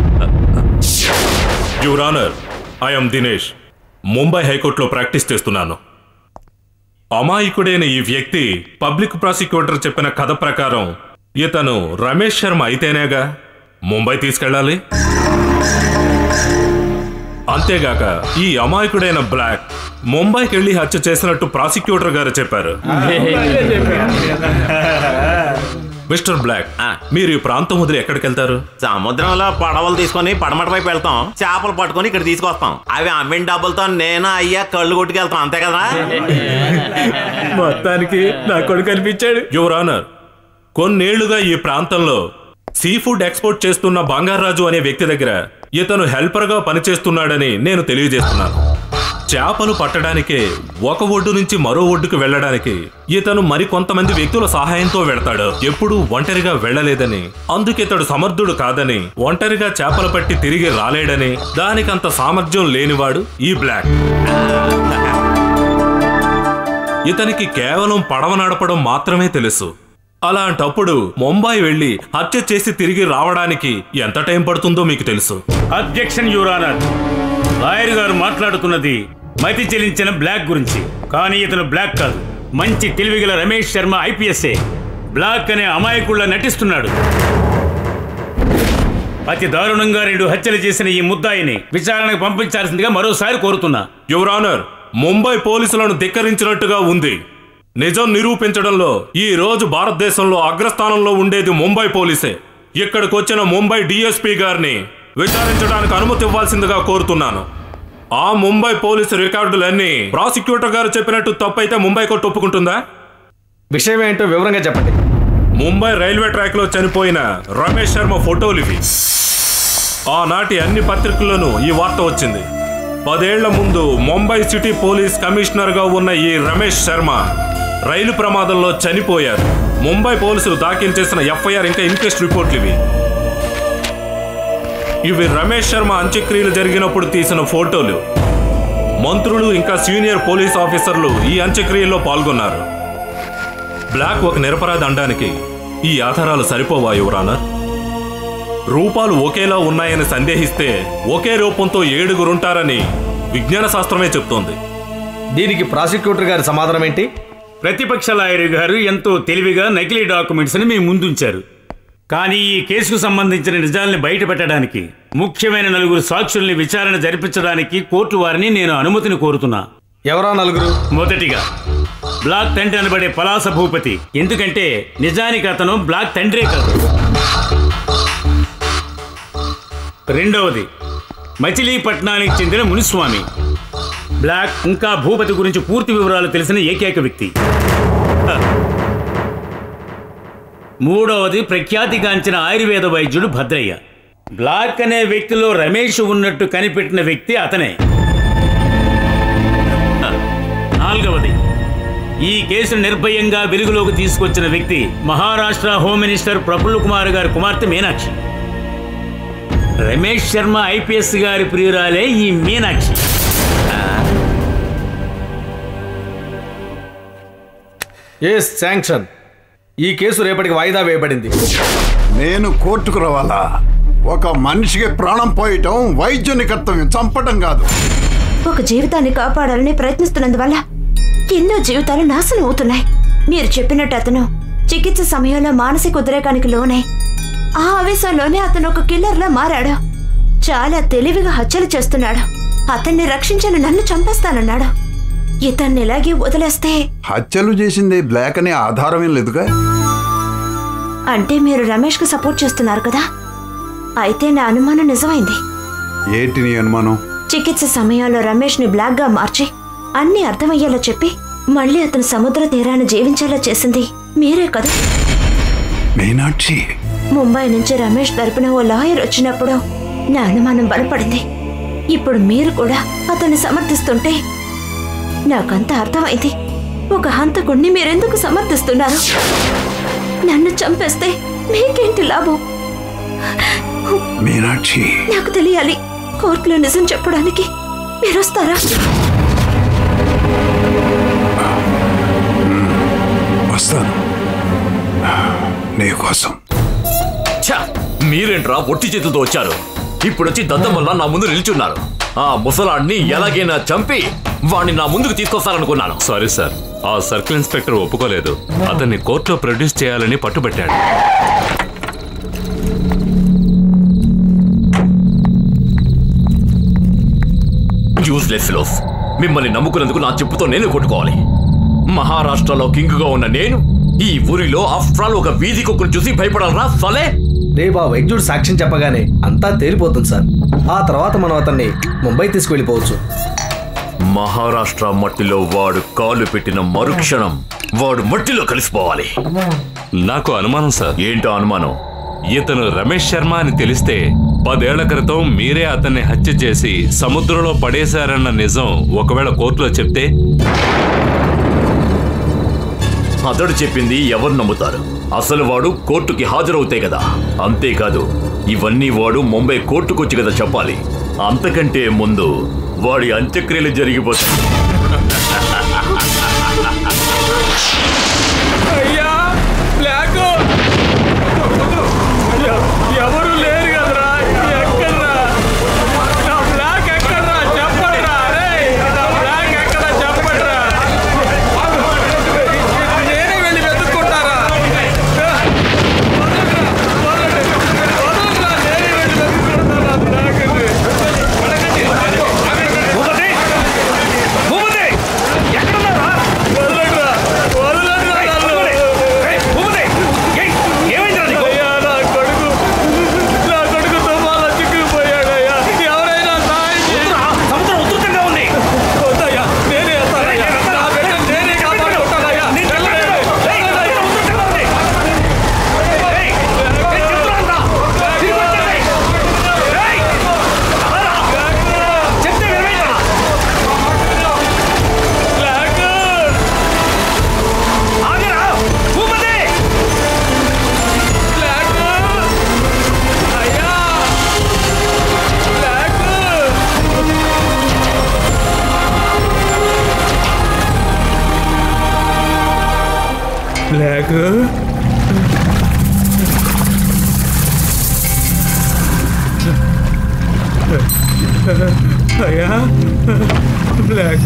your honour I'm Dinesh Mumbai హైకోర్టులో ప్రాక్టీస్ చేస్తున్నాను అమాయకుడైన ఈ వ్యక్తి పబ్లిక్ ప్రాసిక్యూటర్ చెప్పిన కథ ప్రకారం ఇతను రమేష్ శర్మ అయితేనేగా ముంబై తీసుకెళ్ళాలి అంతేగాక ఈ అమాయకుడైన బ్లాక్ ముంబైకి వెళ్ళి హత్య చేసినట్టు ప్రాసిక్యూటర్ గారు చెప్పారు మిస్టర్ బ్లాక్ మీరు ఈ ప్రాంతం వదిలి ఎక్కడికి వెళ్తారు సముద్రంలో పడవలు తీసుకొని పడమట వైపు వెళ్తాం చేపలు పట్టుకొని ఇక్కడ తీసుకొస్తాం అవి అమ్మిన డబ్బులతో నేను అయ్యా కళ్ళు కొట్టుకెళ్తాం అంతే కదా మొత్తానికి నా కొడుకు కనిపించాడు యువర్ ఆనర్ కొన్నేళ్లుగా ఈ ప్రాంతంలో సీ ఫుడ్ ఎక్స్పోర్ట్ చేస్తున్న బంగారాజు అనే వ్యక్తి దగ్గర ఇతను హెల్పర్గా పనిచేస్తున్నాడని నేను తెలియజేస్తున్నాను చేపలు పట్టడానికే ఒక ఒడ్డు నుంచి మరో ఒడ్డుకు వెళ్ళడానికి ఇతను మరికొంతమంది వ్యక్తుల సహాయంతో వెళ్తాడు ఎప్పుడూ ఒంటరిగా వెళ్ళలేదని అందుకే ఇతడు సమర్థుడు కాదని ఒంటరిగా చేపలు పట్టి తిరిగి రాలేడని దానికంత సామర్థ్యం లేనివాడు ఈ బ్లాక్ ఇతనికి కేవలం పడవ నడపడం మాత్రమే తెలుసు అలాంటప్పుడు ముంబై వెళ్ళి హత్య చేసి తిరిగి రావడానికి ఎంత టైం పడుతుందో మీకు తెలుసు అబ్జెక్షన్ యువరానర్ లాయర్ గారు మాట్లాడుతున్నది మతి చెల్లించిన బ్లాక్ గురించి కానీ ఇతను బ్లాక్ కాదు మంచి తెలివిగల రమేష్ శర్మ ఐపీఎస్ఏ బ్లాక్ అనే అమాయకుళ్ళ నటిస్తున్నాడు అతి దారుణంగా రెండు హత్యలు చేసిన ఈ ముద్దాయిని విచారణకు పంపించాల్సిందిగా మరోసారి కోరుతున్నా యువర్ ఆనర్ ముంబై పోలీసులను ధిక్కరించినట్టుగా ఉంది నిజం నిరూపించడంలో ఈ రోజు భారతదేశంలో అగ్రస్థానంలో ఉండేది ముంబై పోలీసే ఇక్కడికి వచ్చిన ముంబై డిఎస్పీ గారిని విచారించడానికి అనుమతి ఇవ్వాల్సిందిగా కోరుతున్నాను ఆ ముంబై పోలీసు రికార్డులన్నీ ప్రాసిక్యూటర్ గారు చెప్పినట్టు తప్పైతే ముంబై కోర్టు ఒప్పుకుంటుందా విషయం ఏంటో వివరంగా చెప్పండి ముంబై రైల్వే ట్రాక్ లో చనిపోయిన రమేష్ శర్మ ఫోటోలు ఇవి ఆనాటి అన్ని పత్రికల్లోనూ ఈ వార్త వచ్చింది పదేళ్ల ముందు ముంబై సిటీ పోలీస్ కమిషనర్ గా ఉన్న ఈ రమేష్ శర్మ రైలు ప్రమాదంలో చనిపోయారు ముంబై పోలీసులు దాఖలు చేసిన ఎఫ్ఐఆర్ ఇంకా ఇన్క్వెస్ట్ రిపోర్ట్లు ఇవి ఇవి రమేష్ శర్మ అంత్యక్రియలు జరిగినప్పుడు తీసిన ఫోటోలు మంత్రులు ఇంకా సీనియర్ పోలీస్ ఆఫీసర్లు ఈ అంత్యక్రియల్లో పాల్గొన్నారు బ్లాక్ ఒక నిరపరాధి అనడానికి ఈ ఆధారాలు సరిపోవా యువరానర్ రూపాలు ఒకేలా ఉన్నాయని సందేహిస్తే ఒకే రూపంతో ఏడుగురుంటారని విజ్ఞాన శాస్త్రమే చెప్తోంది దీనికి ప్రాసిక్యూటర్ గారి సమాధానం ఏంటి ప్రతిపక్ష లాయర్ గారు ఎంతో తెలివిగా నకిలీ డాక్యుమెంట్స్ ని మీ ముందుంచారు కానీ ఈ కేసుకు సంబంధించిన నిజాల్ని బయటపెట్టడానికి ముఖ్యమైన నలుగురు సాక్షుల్ని విచారణ జరిపించడానికి కోర్టు వారిని నేను అనుమతిని కోరుతున్నా ఎవరా నలుగురు మొదటిగా బ్లాక్ తండ్రి అనబడే పలాస భూపతి ఎందుకంటే నిజానికి అతను బ్లాక్ తండ్రే కాదు రెండవది మచిలీపట్నానికి చెందిన మునిస్వామి బ్లాక్ ఇంకా భూపతి గురించి పూర్తి వివరాలు తెలిసిన ఏకైక వ్యక్తి హ. మూడవది ప్రఖ్యాతిగాంచిన ఆయుర్వేద వైద్యుడు భద్రయ్య బ్లాక్ అనే వ్యక్తిలో రమేష్ ఉన్నట్టు కనిపెట్టిన వ్యక్తి అతనే హ. నాలుగవది ఈ కేసును నిర్భయంగా వెలుగులోకి తీసుకొచ్చిన వ్యక్తి మహారాష్ట్ర హోమ్ మినిస్టర్ ప్రఫుల్ కుమార్ గారి కుమార్తె మీనాక్షి రమేష్ శర్మ ఐపీఎస్ గారి ప్రియురాలే ఈ మీనాక్షి ఏ శాంక్షన్ ఈ కేసు రేపటికి వాయిదా వేయబడింది నేను కోర్టుకు రావాలా ఒక మనిషికి ప్రాణం పోయటం వైద్యుని కర్తవ్యం చంపటం కాదు ఒక జీవితాన్ని కాపాడాలని ప్రయత్నిస్తున్నందువల్ల ఎన్నో జీవితాలు నాశనం అవుతున్నాయి మీరు చెప్పినట్టు అతను చికిత్స సమయంలో మానసిక ఉద్రేకానికి లోనై ఆ ఆవేశంలోనే అతను ఒక కిల్లర్లా మారాడు చాలా తెలివిగా హత్యలు చేస్తున్నాడు అతన్ని రక్షించిన నన్ను చంపేస్తానన్నాడు ఇతన్ని ఇలాగే వదిలేస్తే హత్యలు చేసింది బ్లాక్ అనే ఆధారమేం లేదుగా అంటే మీరు రమేష్కు సపోర్ట్ చేస్తున్నారు కదా అయితే నా అనుమానం నిజమైంది ఏంటి నీ అనుమానం చికిత్స సమయంలో రమేష్ని బ్లాక్గా మార్చి అన్నీ అర్థమయ్యేలా చెప్పి మళ్ళీ అతను సముద్ర తీరాన్ని జీవించేలా చేసింది మీరే కదా మీనాక్షి ముంబై నుంచి రమేష్ తరపున ఓ లాయర్ వచ్చినప్పుడు నా అనుమానం బలపడింది ఇప్పుడు మీరు కూడా అతన్ని సమర్థిస్తుంటే నాకంతా అర్థమైంది ఒక హంతకుణ్ణి మీరెందుకు సమర్థిస్తున్నారు నన్ను చంపేస్తే మీకేంటి లాభం మీనాక్షి నాకు తెలియాలి కోర్టులో నిజం చెప్పడానికి మీరు వస్తారా వస్తాను నీకోసం ఛ! మీరేంట్రా ఒట్టి చేతులతో వచ్చారు ఇప్పుడొచ్చి దద్దమల్లా నా ముందు నిల్చున్నారు ఆ ముసలాడిని ఎలాగైనా చంపి వాడిని నా ముందుకు తీసుకొస్తారనుకున్నాను సారీ సార్ ఆ సర్కిల్ ఇన్స్పెక్టర్ ఒప్పుకోలేదు అతన్ని కోర్టులో ప్రొడ్యూస్ చేయాలని పట్టుబట్టాడు యూస్లెస్ ఫిలోస్ మిమ్మల్ని నమ్ముకున్నందుకు నా చెప్పుతో నేను కొట్టుకోవాలి మహారాష్ట్రలో కింగ్ గా ఉన్న నేను ఈ ఊరిలో ఆఫ్టర్ ఆల్ ఒక వీధి కుక్కను చూసి భయపడాలరా సలే రేపు ఆ వైద్యుడు సాక్ష్యం చెప్పగానే అంతా తేలిపోతుంది సార్ ఆ తర్వాత మనం అతన్ని ముంబై తీసుకువెళ్ళిపోవచ్చు మహారాష్ట్ర మట్టిలో వాడు కాలు పెట్టిన మరుక్షణం వాడు మట్టిలో కలిసిపోవాలి నాకు అనుమానం సార్ ఏంటో అనుమానం ఇతను రమేష్ శర్మ అని తెలిస్తే పదేళ్ల క్రితం మీరే అతన్ని హత్య చేసి సముద్రంలో పడేశారన్న నిజం ఒకవేళ కోర్టులో చెప్తే అతడు చెప్పింది ఎవరు నమ్ముతారు అసలు వాడు కోర్టుకి హాజరవుతే కదా అంతేకాదు ఇవన్నీ వాడు ముంబై కోర్టుకొచ్చి కదా చెప్పాలి అంతకంటే ముందు వాడి అంత్యక్రియలు జరిగిపోతాయి అయ్యా బ్లాక్ బ్లాక్ అయ్యా బ్లాక్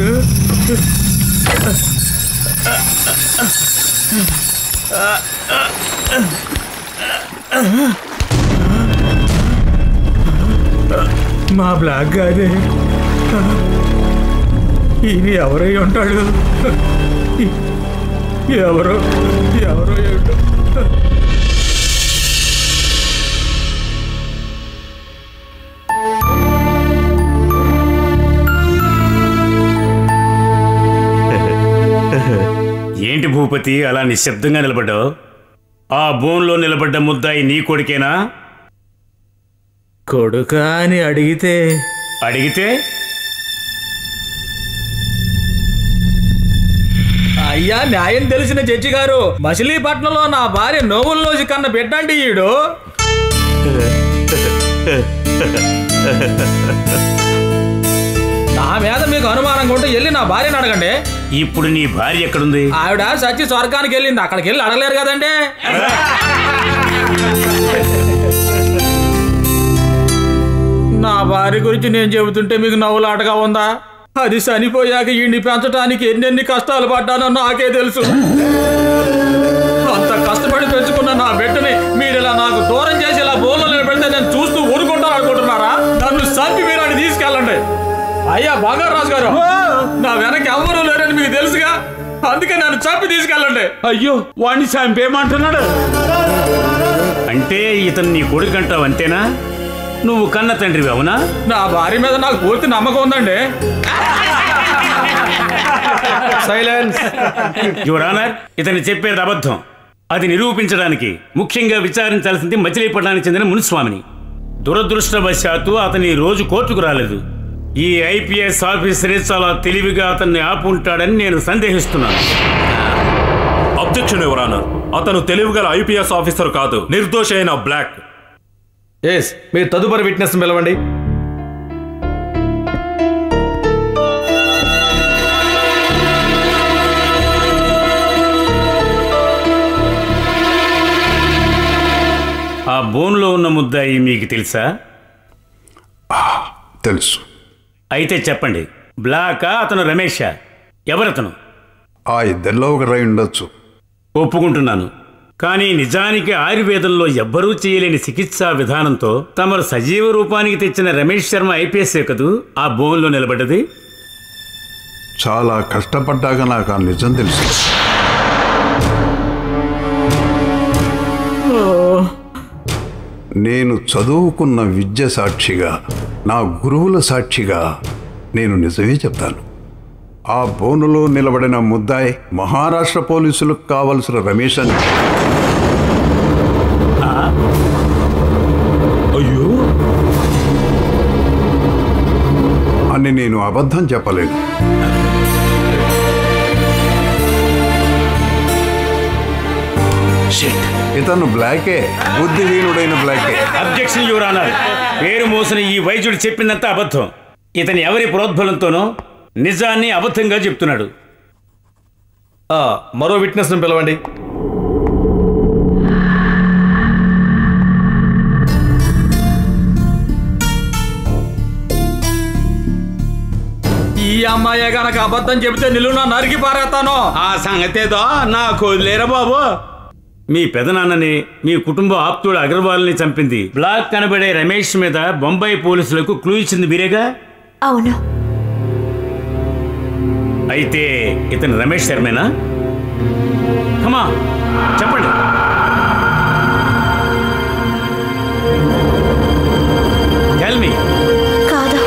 మా బ్లాక్ గారే ఈయన ఎవరై ఉంటాడు ఎవరో ఎవరో ఏమిటో ఏంటి భూపతి అలా నిశ్శబ్దంగా నిలబడ్డావు ఆ బోన్లో నిలబడ్డ ముద్దాయి నీ కొడుకేనా కొడుకా అని అడిగితే అడిగితే అయ్యా న్యాయం తెలిసిన జడ్జి గారు మచిలీపట్నంలో నా భార్య నోవుల్లోసి కన్న బిడ్డండి ఈడు నా మీద మీకు అనుమానంగా ఉంటే వెళ్ళి నా భార్యని అడగండి ఇప్పుడు నీ భార్య ఎక్కడుంది ఆవిడ సచ్చి స్వర్గానికి వెళ్ళింది అక్కడికి వెళ్ళి అడగలేరు కదండి నా భార్య గురించి నేను చెబుతుంటే మీకు నవ్వులాటగా ఉందా అది చనిపోయాక ఈయన్ని పెంచడానికి ఎన్నెన్ని కష్టాలు పడ్డానో నాకే తెలుసు అంత కష్టపడి పెంచుకున్న నా బిడ్డని మీరు ఇలా నాకు దూరం చేసి ఇలా బోన్లో నిలబెడితే నేను చూస్తూ ఊరుకుంటాను అనుకుంటున్నారా నన్ను చంపి మీరు అడిగి తీసుకెళ్ళండి అయ్యా బంగారాజు గారు నా వెనక ఎవరూ లేరని మీకు తెలుసుగా అందుకే నన్ను చంపి తీసుకెళ్ళండి అయ్యో వాడిని చంపేయమంటున్నాడు అంటే ఇతను నీ కొడుకు అంటావు అంతేనా నువ్వు కన్న తండ్రివి అవునా నా భార్య మీద నాకు పూర్తి నమ్మకం ఉందండి సైలెన్స్ యువర్ ఆనర్ ఇతను చెప్పేది అబద్ధం అది నిరూపించడానికి ముఖ్యంగా విచారించాల్సింది మచిలీపట్నానికి చెందిన మునిస్వామిని దురదృష్టవశాత్తు అతని ఈ రోజు కోర్టుకు రాలేదు ఈ ఐపీఎస్ ఆఫీసరే చాలా తెలివిగా అతన్ని ఆపుంటాడని నేను సందేహిస్తున్నాను అబ్జెక్షన్ ఎవరానా అతను తెలివిగల ఐపీఎస్ ఆఫీసర్ కాదు నిర్దోషి అయిన బ్లాక్ ఎస్ మీరు తదుపరి విట్నెస్ పిలవండి ఆ బోన్లో ఉన్న ముద్దాయి మీకు తెలుసా తెలుసు అయితే చెప్పండి బ్లాకా అతను రమేషా ఎవరతను ఆ ఇద్దరిలో ఒకరై ఉండొచ్చు ఒప్పుకుంటున్నాను కానీ నిజానికి ఆయుర్వేదంలో ఎవ్వరూ చేయలేని చికిత్సా విధానంతో తమరు సజీవ రూపానికి తెచ్చిన రమేష్ శర్మ ఐపీఎస్ కదూ ఆ బోన్లో నిలబడ్డది చాలా కష్టపడ్డాక నాకు ఆ నిజం తెలుసు నేను చదువుకున్న విద్య సాక్షిగా నా గురువుల సాక్షిగా నేను నిజమే చెప్తాను ఆ బోనులో నిలబడిన ముద్దాయి మహారాష్ట్ర పోలీసులకు కావలసిన రమేష్ అని అయ్యో అని నేను అబద్ధం చెప్పలేను ఇతను బ్లాకే బుద్ధిహీనుడైన బ్లాకే అబ్జెక్షన్ యువర్ ఆనర్ పేరు మోసిన ఈ వైద్యుడు చెప్పిందంతా అబద్ధం ఇతని ఎవరి ప్రోద్బలంతోనో నిజాన్ని అబద్ధంగా చెప్తున్నాడు ఆ, మరో విట్నెస్ పిలవండి ఈ అమ్మాయే గనక అబద్ధం చెబితే నిలువున నరికి పారేస్తాను ఆ సంగతేదో నాకు వదిలేరా బాబు మీ పెదనాన్నని మీ కుటుంబ ఆప్తుడు అగర్వాల్ని చంపింది బ్లాక్ కనబడే రమేష్ మీద బొంబాయి పోలీసులకు క్లూ ఇచ్చింది మీరేగా అవును అయితే ఇతను రమేష్ శర్మేనా కమా చెప్పండి టెల్ మీ కాదు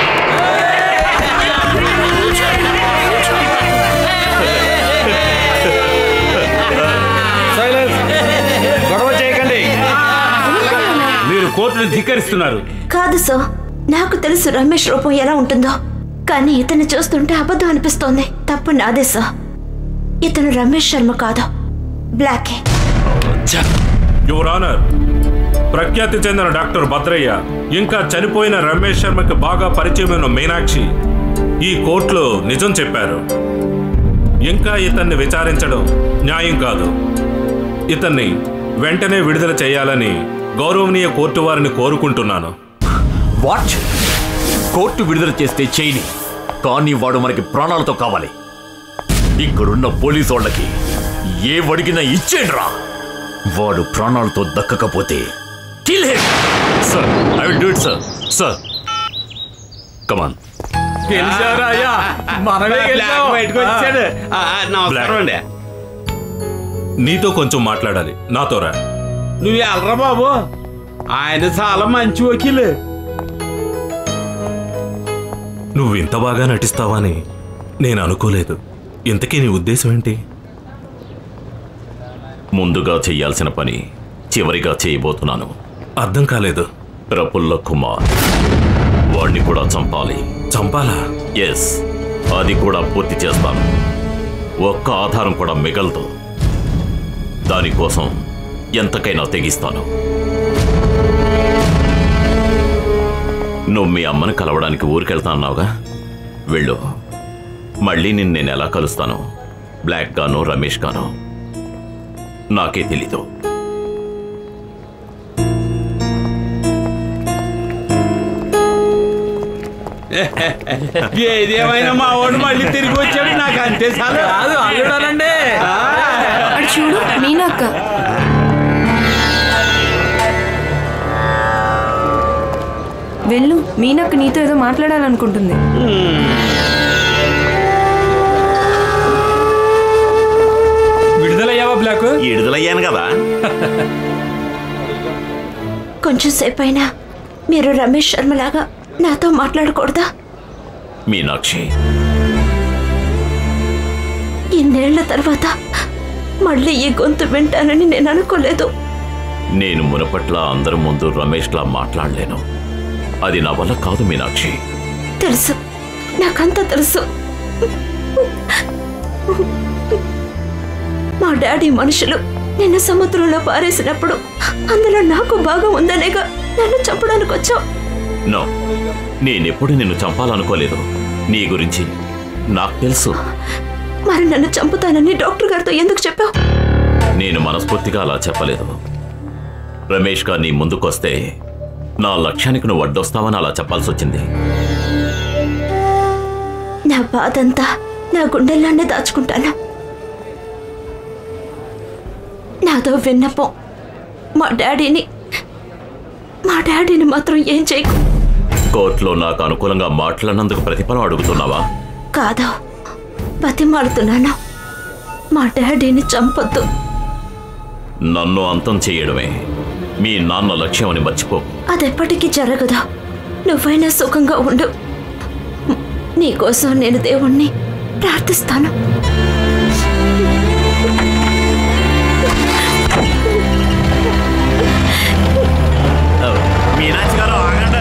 గొడవ చేయకండి మీరు కోర్టును ధిక్కరిస్తున్నారు కాదు సో నాకు తెలుసు రమేష్ రూపం ఎలా ఉంటుందో కానీ ఇతను చూస్తుంటే అబద్ధం అనిపిస్తోంది తప్పు నాదే సో ఇతను రమేష్ శర్మ కాదు బ్లాకే యువర్ ఆనర్ ప్రఖ్యాతి చెందిన డాక్టర్ భద్రయ్య ఇంకా చనిపోయిన రమేష్ శర్మకి బాగా పరిచయమైన మీనాక్షి ఈ కోర్టులో నిజం చెప్పారు ఇంకా ఇతన్ని విచారించడం న్యాయం కాదు ఇతన్ని వెంటనే విడుదల చేయాలని గౌరవనీయ కోర్టు వారిని కోరుకుంటున్నాను వాట్ కోర్టు విడుదల చేస్తే చేయని కానీ వాడు మనకి ప్రాణాలతో కావాలి ఇక్కడున్న పోలీసు వాళ్ళకి ఏ వడిగినా ఇచ్చేడ్రా వాడు ప్రాణాలతో దక్కకపోతే kill him sir I will do it sir sir come on గెలిచారయ్యా మనమే గెలిచాం బయటకు వచ్చాడు ఆ, ఆ, నమస్కారం అండి నీతో కొంచెం మాట్లాడాలి నాతో రా నువ్వు వెళ్ళరా బాబు ఆయన చాలా మంచి వకీలు నువ్వు ఇంత బాగా నటిస్తావని నేను అనుకోలేదు ఇంతకీ నీ ఉద్దేశం ఏంటి ముందుగా చెయ్యాల్సిన పని చివరిగా చేయబోతున్నాను అర్థం కాలేదు ప్రఫుల్ల కుమార్ వాడిని కూడా చంపాలి చంపాలా ఎస్ అది కూడా పూర్తి చేస్తాను ఒక్క ఆధారం కూడా మిగలదు దానికోసం ఎంతకైనా తెగిస్తాను నువ్వు మీ అమ్మని కలవడానికి ఊరికెళ్తా అన్నావుగా వెళ్ళు మళ్ళీ నిన్ను నేను ఎలా కలుస్తాను బ్లాక్ గాను రమేష్ గాను నాకే తెలీదు ఏదేమైనా మా వాడు మళ్ళీ తిరిగి వచ్చాడు నాకు అంతే చాలు కాదు అల్లుడానండి అటు చూడు మీనక్క వెళ్ళు మీనక్క నీతో ఏదో మాట్లాడాలనుకుంటుంది విడుదలయ్యావా బ్లాక్ విడుదలయ్యాను కదా కొంచెం సేపు అయినా మీరు రమేష్ శర్మలాగా నాతో మాట్లాడకూడదా మీనాక్షి ఇన్నేళ్ల తర్వాత మళ్ళీ ఈ గొంతు వింటానని నేను అనుకోలేదు నేను మునపట్ల అందరి ముందు రమేష్లా మాట్లాడలేను అది నా వల్ల కాదు మీనాక్షి తెలుసు నాకంతా తెలుసు మా డాడీ మనుషులు నిన్ను సముద్రంలో పారేసినప్పుడు అందులో నాకు భాగం ఉందనేగా నన్ను చంపడానికి వచ్చావు నో నేనెప్పుడు నిన్ను చంపాలనుకోలేదు నీ గురించి నాకు తెలుసు మరి నన్ను చంపుతానని డాక్టర్ గారితో ఎందుకు చెప్పావు నేను మనస్ఫూర్తిగా అలా చెప్పలేదు రమేష్ గారు నీ ముందుకొస్తే నా లక్ష్యానికి నువ్వు అడ్డొస్తావని అలా చెప్పాల్సి వచ్చింది నా బాధంతా నా గుండెల్లోనే దాచుకుంటాను నాతో విన్నపం మా డాడీని మా డాడీని మాత్రం ఏం చేయకు కోర్టులో నాకు అనుకూలంగా మాట్లాడినందుకు ప్రతిఫలం అడుగుతున్నావా కాదు బతిమాలుతున్నాను మా డాడీని చంపొద్దు నన్ను అంతం చేయడమే మీ నాన్న లక్ష్యం అని మర్చిపో అదెప్పటికీ జరగదు నువ్వైనా సుఖంగా ఉండు నీకోసం నేను దేవుణ్ణి ప్రార్థిస్తాను మీనాక్షి గారు ఆగండి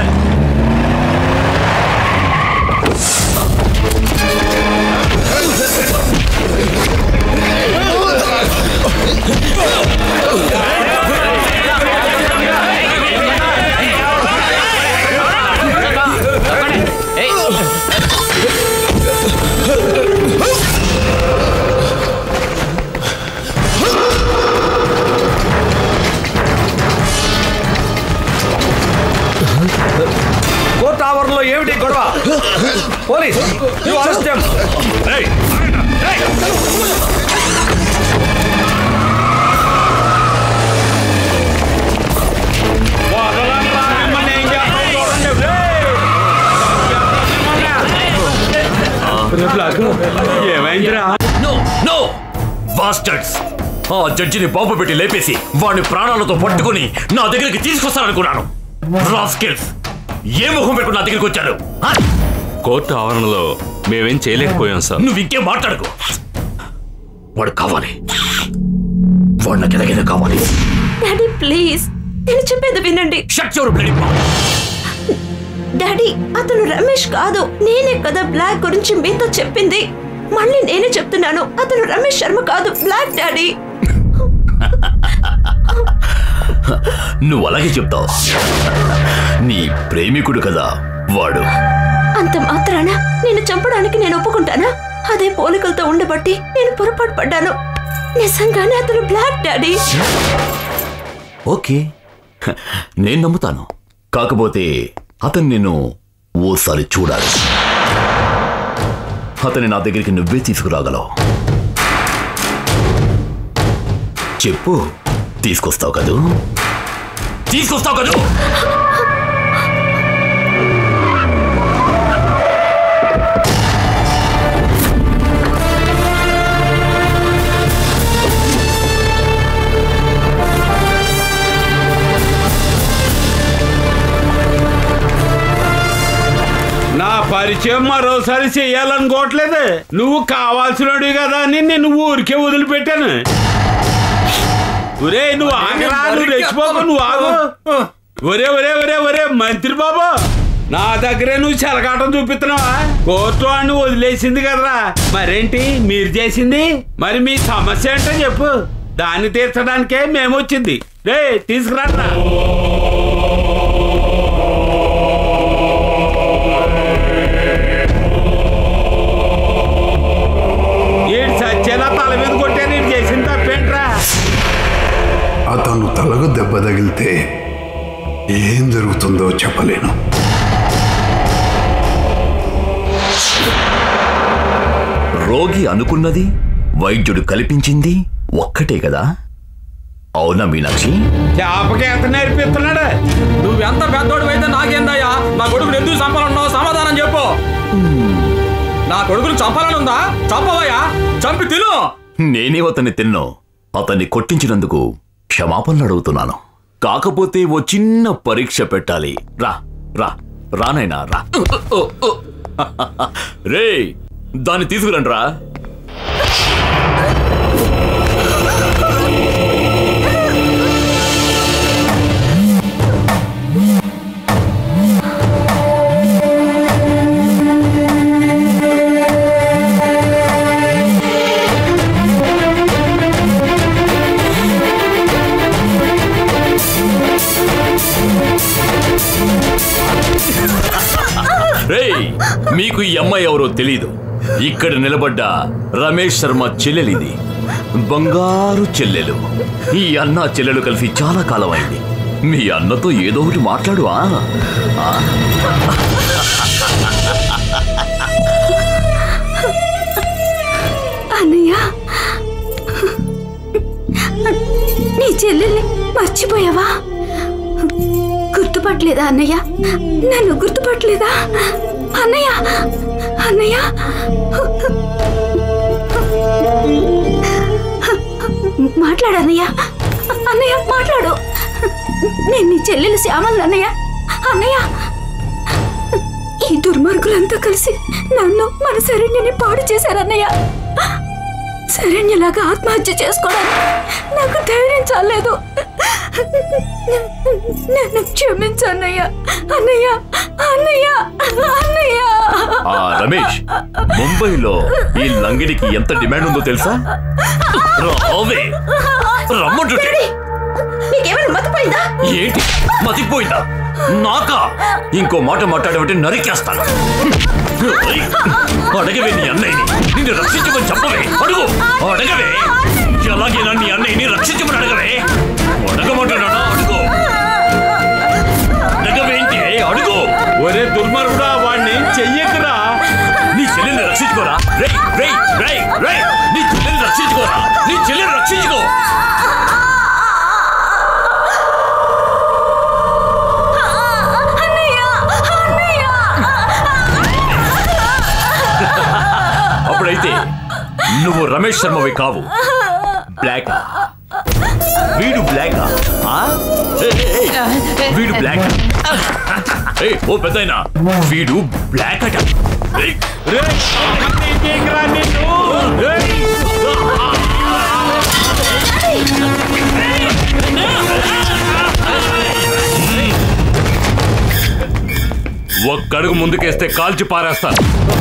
కోర్టు ఆవరణలో ఏమిటి గొడవ పోలీస్ you arrest them. ఏమైందిరా నో నో బాస్టర్డ్స్ ఆ జడ్జిని బాబు పెట్టి లేపేసి వాడిని ప్రాణాలతో పట్టుకుని నా దగ్గరికి తీసుకొస్తాననుకున్నాను రాస్కెల్స్ ఏ ముఖం పెట్టుకుని నా దగ్గరికి వచ్చాడు ఆ? కోర్టు ఆవరణలో మేమేం చేయలేకపోయాం సార్ నువ్వు ఇంకేం మాట్లాడుకో వాడు కావాలి వాడు నాకు ఎలాగైనా కావాలి డాడీ ప్లీజ్ నేను చెప్పేది వినండి షట్ యువర్ బ్లడీ డాడీ అతను రమేష్ కాదు నేనే కదా బ్లాక్ గురించి మీతో చెప్పింది మళ్ళీ నేనే చెప్తున్నాను అతను రమేష్ శర్మ కాదు బ్లాక్ డాడీ నువ్వు అలాగే చెప్తావు నీ ప్రేమికుడు కదా వాడు అంత మాత్రాన నేను చంపడానికి నేను ఒప్పుకుంటానా అదే పోలికలతో ఉండబట్టి నేను పొరపాటు పడ్డాను నిజంగానే అతను బ్లాక్ డాడీ ఓకే హ, నేను నమ్ముతాను కాకపోతే అతను నేను ఓసారి చూడాలి అతని నా దగ్గరికి నువ్వే తీసుకురాగలవు చెప్పు తీసుకొస్తావు కదూ తీసుకొస్తావు కదూ నా పరిచయం మరోసారి చెయ్యాలనుకోవట్లేదు నువ్వు కావాల్సినవి కదా అని నేను ఊరికే వదిలిపెట్టాను ఒరే నువ్వు ఆగరా నువ్వు రెచ్చిపోకు నువ్వు ఆగు ఒరే ఒరే ఒరే ఒరే మంత్రి బాబు నా దగ్గరే నువ్వు చెలకాటం చూపిస్తున్నావా కోర్టు వాడిని వదిలేసింది కదరా మరేంటి మీరు చేసింది మరి మీ సమస్య ఏంటో చెప్పు దాన్ని తీర్చడానికే మేము వచ్చింది రే తీసుకురా ఏడు సచ్చేలా తల మీద కొట్టే నేను చేసిన తప్పేంట్రా అతను తలకు దెబ్బ తగిలితే ఏం జరుగుతుందో చెప్పలేను రోగి అనుకున్నది వైద్యుడు కల్పించింది ఒక్కటే కదా అవునా మీనాక్షి చేపకి ఎంత నేర్పిస్తున్నాడు నువ్వెంత పెద్దోడు అయితే నాకేందయ్యా నా కొడుకుని ఎందుకు చంపాలన్నావు సమాధానం చెప్పు నా కొడుకుని చంపాలనుందా చంపవయ్యా చంపి తిను నేనే అతన్ని తిన్నో అతన్ని కొట్టించినందుకు క్షమాపణలు అడుగుతున్నాను కాకపోతే ఓ చిన్న పరీక్ష పెట్టాలి రా రా రానైనా రా రే దాన్ని తీసుకురండి రా రేయ్ మీకు ఈ అమ్మాయి ఎవరో తెలీదు ఇక్కడ నిలబడ్డ రమేష్ శర్మ చెల్లెలిది బంగారు చెల్లెలు ఈ అన్న చెల్లెలు కలిసి చాలా కాలం అయింది మీ అన్నతో ఏదో ఒకటి మాట్లాడు ఆ? ఆ? అన్నయ్య నీ చెల్లెల్ని మర్చిపోయావా గుర్తుపట్టలేదా అన్నయ్య నన్ను గుర్తుపట్టలేదా అన్నయ్య అన్నయ్య మాట్లాడు అన్నయ్య అన్నయ్య మాట్లాడు నేను నీ చెల్లెలు శ్యామల్ అన్నయ్య అన్నయ్య ఈ దుర్మార్గులంతా కలిసి నన్ను మన శరణ్యని పాడు చేశారన్నయ్య శరణ్యలాగా ఆత్మహత్య చేసుకోవడానికి నాకు ధైర్యం చాలేదు నన్ను క్షమించన్నయ్య అన్నయ్య అన్నయ్య అన్నయ్య ఆ రమేష్ ముంబైలో ఈ లంగిడికి ఎంత డిమాండ్ ఉందో తెలుసా రావే రమ్మంటుంటే నీకేమైనా మతిపోయిందా ఏంటి మతిపోయిందా నాకా ఇంకో మాట మాట్లాడేవంటే నరికేస్తాను ఏయ్, అడగవే నీ అన్నయ్యని నిన్ను రక్షించమని చెప్పవే అడుగు అడగవే ఎలాగైనా నీ అన్నయ్యని రక్షించమని అడగవే అడగమంటున్నానా అడుగు అడగవేంటి అడుగు ఒరే దుర్మార్గుడా వాడిని చెయ్యకురా నీ చెల్లెల్ని రక్షించుకోరా రే రే రే రే నీ చెల్లెల్ని రక్షించుకోరా నీ చెల్లెల్ని రక్షించుకో అప్పుడైతే నువ్వు రమేష్ శర్మవి కావు బ్లాక్ వీడు బ్లాక్ వీడు బ్లాక్ ఏ ఓ పెద్దాయన వీడు బ్లాక్ అట ఏయ్, ఒక్కడుగు ముందుకేస్తే కాల్చి పారేస్తాను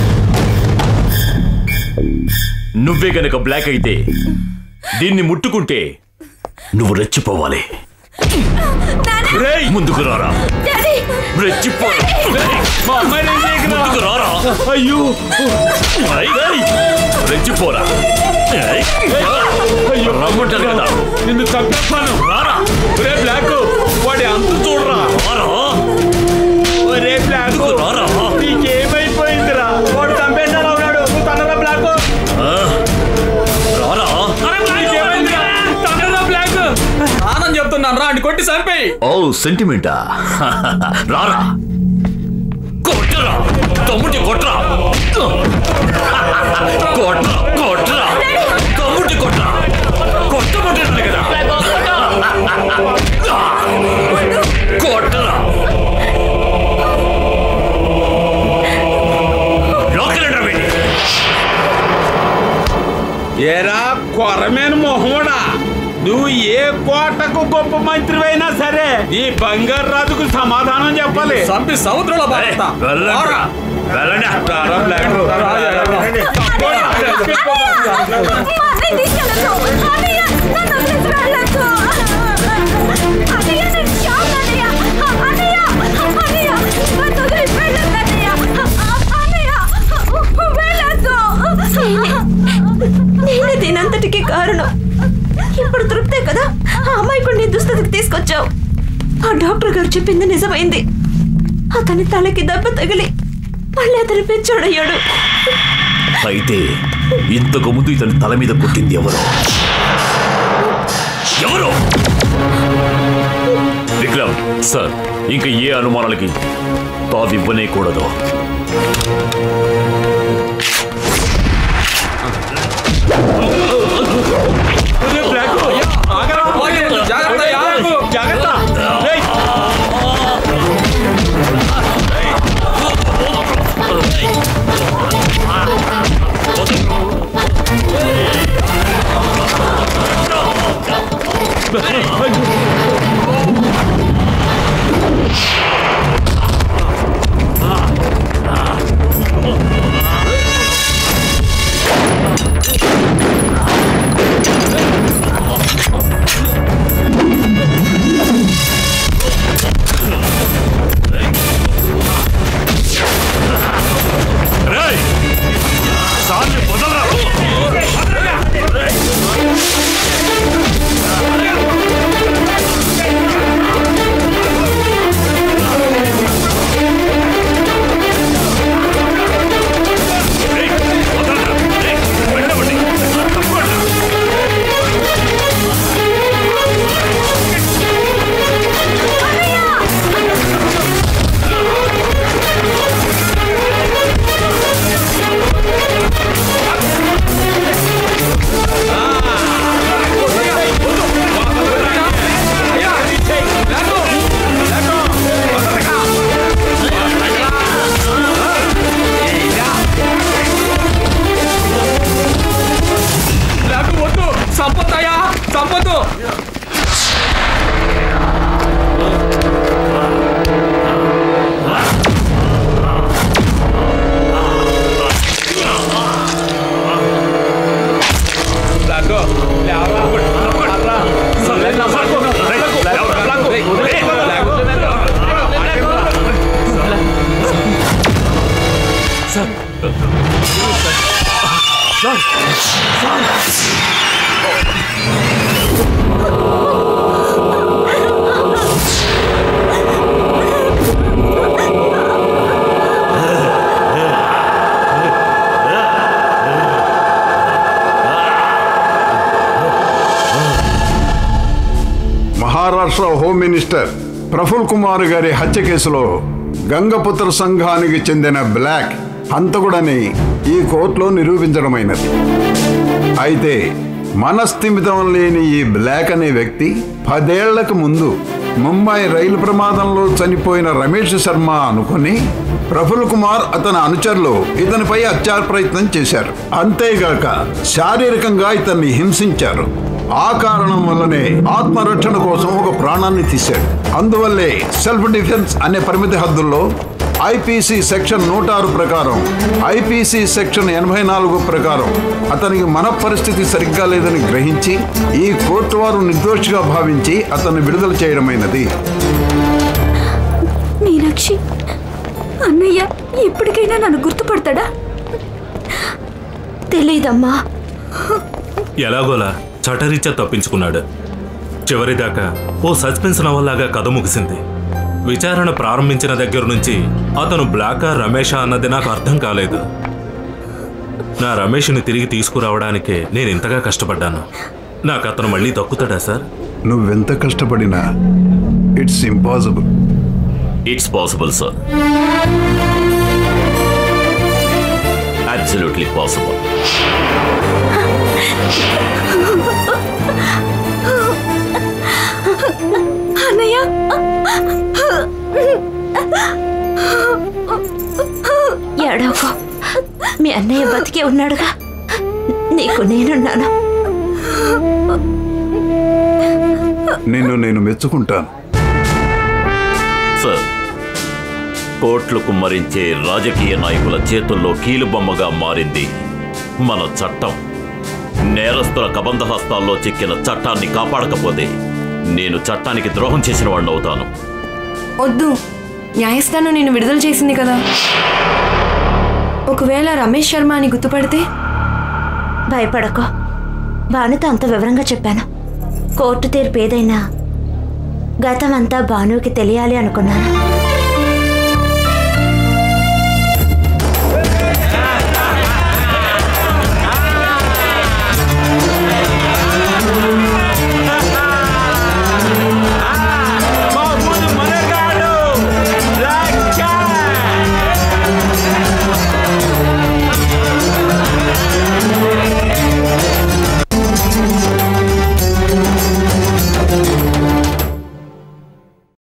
నువ్వే గనక బ్లాక్ అయితే దీన్ని ముట్టుకుంటే నువ్వు రెచ్చిపోవాలి ముందుకు రారా రెచ్చిపోరా మా అమ్మాయిని ఏం చేయకురా. ముందుకు రారా అయ్యో ఏయ్, ఏయ్, రెచ్చిపోరా ఏయ్, అయ్యో రమ్మంటారు కదా నిన్ను చంపేస్తాను రారా రే బ్లాక్ వాడి అంత చూడరా రారా ఒరే బ్లాక్ ముందుకు రారా నీకేమైపోయిందిరా వాడు చంపేస్తాను ఉన్నాడు నువ్వు తనరా బ్లాక్ ఆ, రారా నీకేమైందిరా తనరా బ్లాక్ ఆనంద్ చెప్తున్నాను రా అని కొట్టి చంపేయి ఓ సెంటిమెంటా రారా కొట్టరా తమ్ముడి కొట్రా కొట్రా కొట్రా తమ్ముడి కొట్రా కొట్టమంటాను కదా కొట్టరా లోకల్ వీడి ఏరా కొరమేన మొహముడా నువ్వు ఏ కోటకు గొప్ప మంత్రివైనా సరే ఈ బంగారు రాజుకు సమాధానం చెప్పాలి చంపి సముద్రంలో పారేస్తా. వెళ్ళండి వెళ్ళండి రారా బ్లాక్ నేనే దీనంతటికి కారణం ఇప్పుడు తృప్తే కదా ఆ అమ్మాయికుడిని దుస్థితికి తీసుకొచ్చావు ఆ డాక్టర్ గారు చెప్పింది నిజమైంది అతని తలకి దెబ్బ తగిలి మళ్ళీ అతని పెంచోడయ్యాడు అయితే ఇంతకు ముందు ఇతని తల మీద కొట్టింది ఎవరు ఎవరు విక్రమ్ సార్ ఇంకా ఏ అనుమానాలకి తావివ్వనే కూడదు జాగ్రత్త రేయ్. రేయ్! సార్ని వదలరా! రేయ్! వదలరా! రేయ్! వెళ్ళవండి. తప్పకుండా. నాకు వద్దు సంపత్తయ్యా సంపత్తు బ్లాక్ లేవరా లేవరా. Black black black Maharashtra home minister Prafull Kumar గారి హత్య కేసులో గంగపుత్ర సంఘానికి చెందిన బ్లాక్ హంతకుడని ఈ కోర్టులో నిరూపించడమైనది అయితే మనస్థిమితం లేని ఈ బ్లాక్ అనే వ్యక్తి పదేళ్లకు ముందు ముంబై రైలు ప్రమాదంలో చనిపోయిన రమేష్ శర్మ అనుకుని ప్రఫుల్ కుమార్ అతని అనుచరులు ఇతనిపై హత్యా ప్రయత్నం చేశారు అంతేగాక శారీరకంగా ఇతన్ని హింసించారు ఆ కారణం వల్లనే ఆత్మరక్షణ కోసం ఒక ప్రాణాన్ని తీశాడు అందువల్లే సెల్ఫ్ డిఫెన్స్ అనే పరిమితి హద్దుల్లో ఐపీసీ సెక్షన్ నూట ఆరు ప్రకారం ఐపీసీ సెక్షన్ ఎనభై నాలుగు ప్రకారం అతనికి మన పరిస్థితి సరిగ్గా లేదని గ్రహించి ఈ కోర్టు వారు నిర్దోషిగా భావించి అతన్ని విడుదల చేయడమైనది సాక్షి అన్నయ్య ఇప్పటికైనా నన్ను గుర్తుపడతాడా తెలీదమ్మా ఎలాగోలా చటరీత్యా తప్పించుకున్నాడు చివరిదాకా ఓ సస్పెన్స్ నవల్లాగా కథ ముగిసింది విచారణ ప్రారంభించిన దగ్గర నుంచి అతను బ్లాకా రమేషా అన్నది నాకు అర్థం కాలేదు నా రమేష్ని తిరిగి తీసుకురావడానికే నేను ఇంతగా కష్టపడ్డాను నాకు అతను మళ్ళీ దక్కుతాడా సార్ నువ్వెంత కష్టపడినా it's impossible it's possible sir absolutely possible అన్నయ్య ఏడవకో మీ అన్నయ్య బతికే ఉన్నాడుగా నీకు నేనున్నాను నిన్ను నేను మెచ్చుకుంటాను సార్ కోట్లు కుమ్మరించే రాజకీయ నాయకుల చేతుల్లో కీలుబొమ్మగా మారింది మన చట్టం నేరస్తుల కబంధ హస్తాల్లో చిక్కిన చట్టాన్ని కాపాడకపోతే నేను చట్టానికి ద్రోహం చేసిన వాడిని అవుతాను వద్దు న్యాయస్థానం నేను విడుదల చేసింది కదా ఒకవేళ రమేష్ శర్మ అని గుర్తుపడితే భయపడకో భానుతో అంత వివరంగా చెప్పాను కోర్టు తీర్పు ఏదైనా గతం అంతా భానుకి తెలియాలి అనుకున్నాను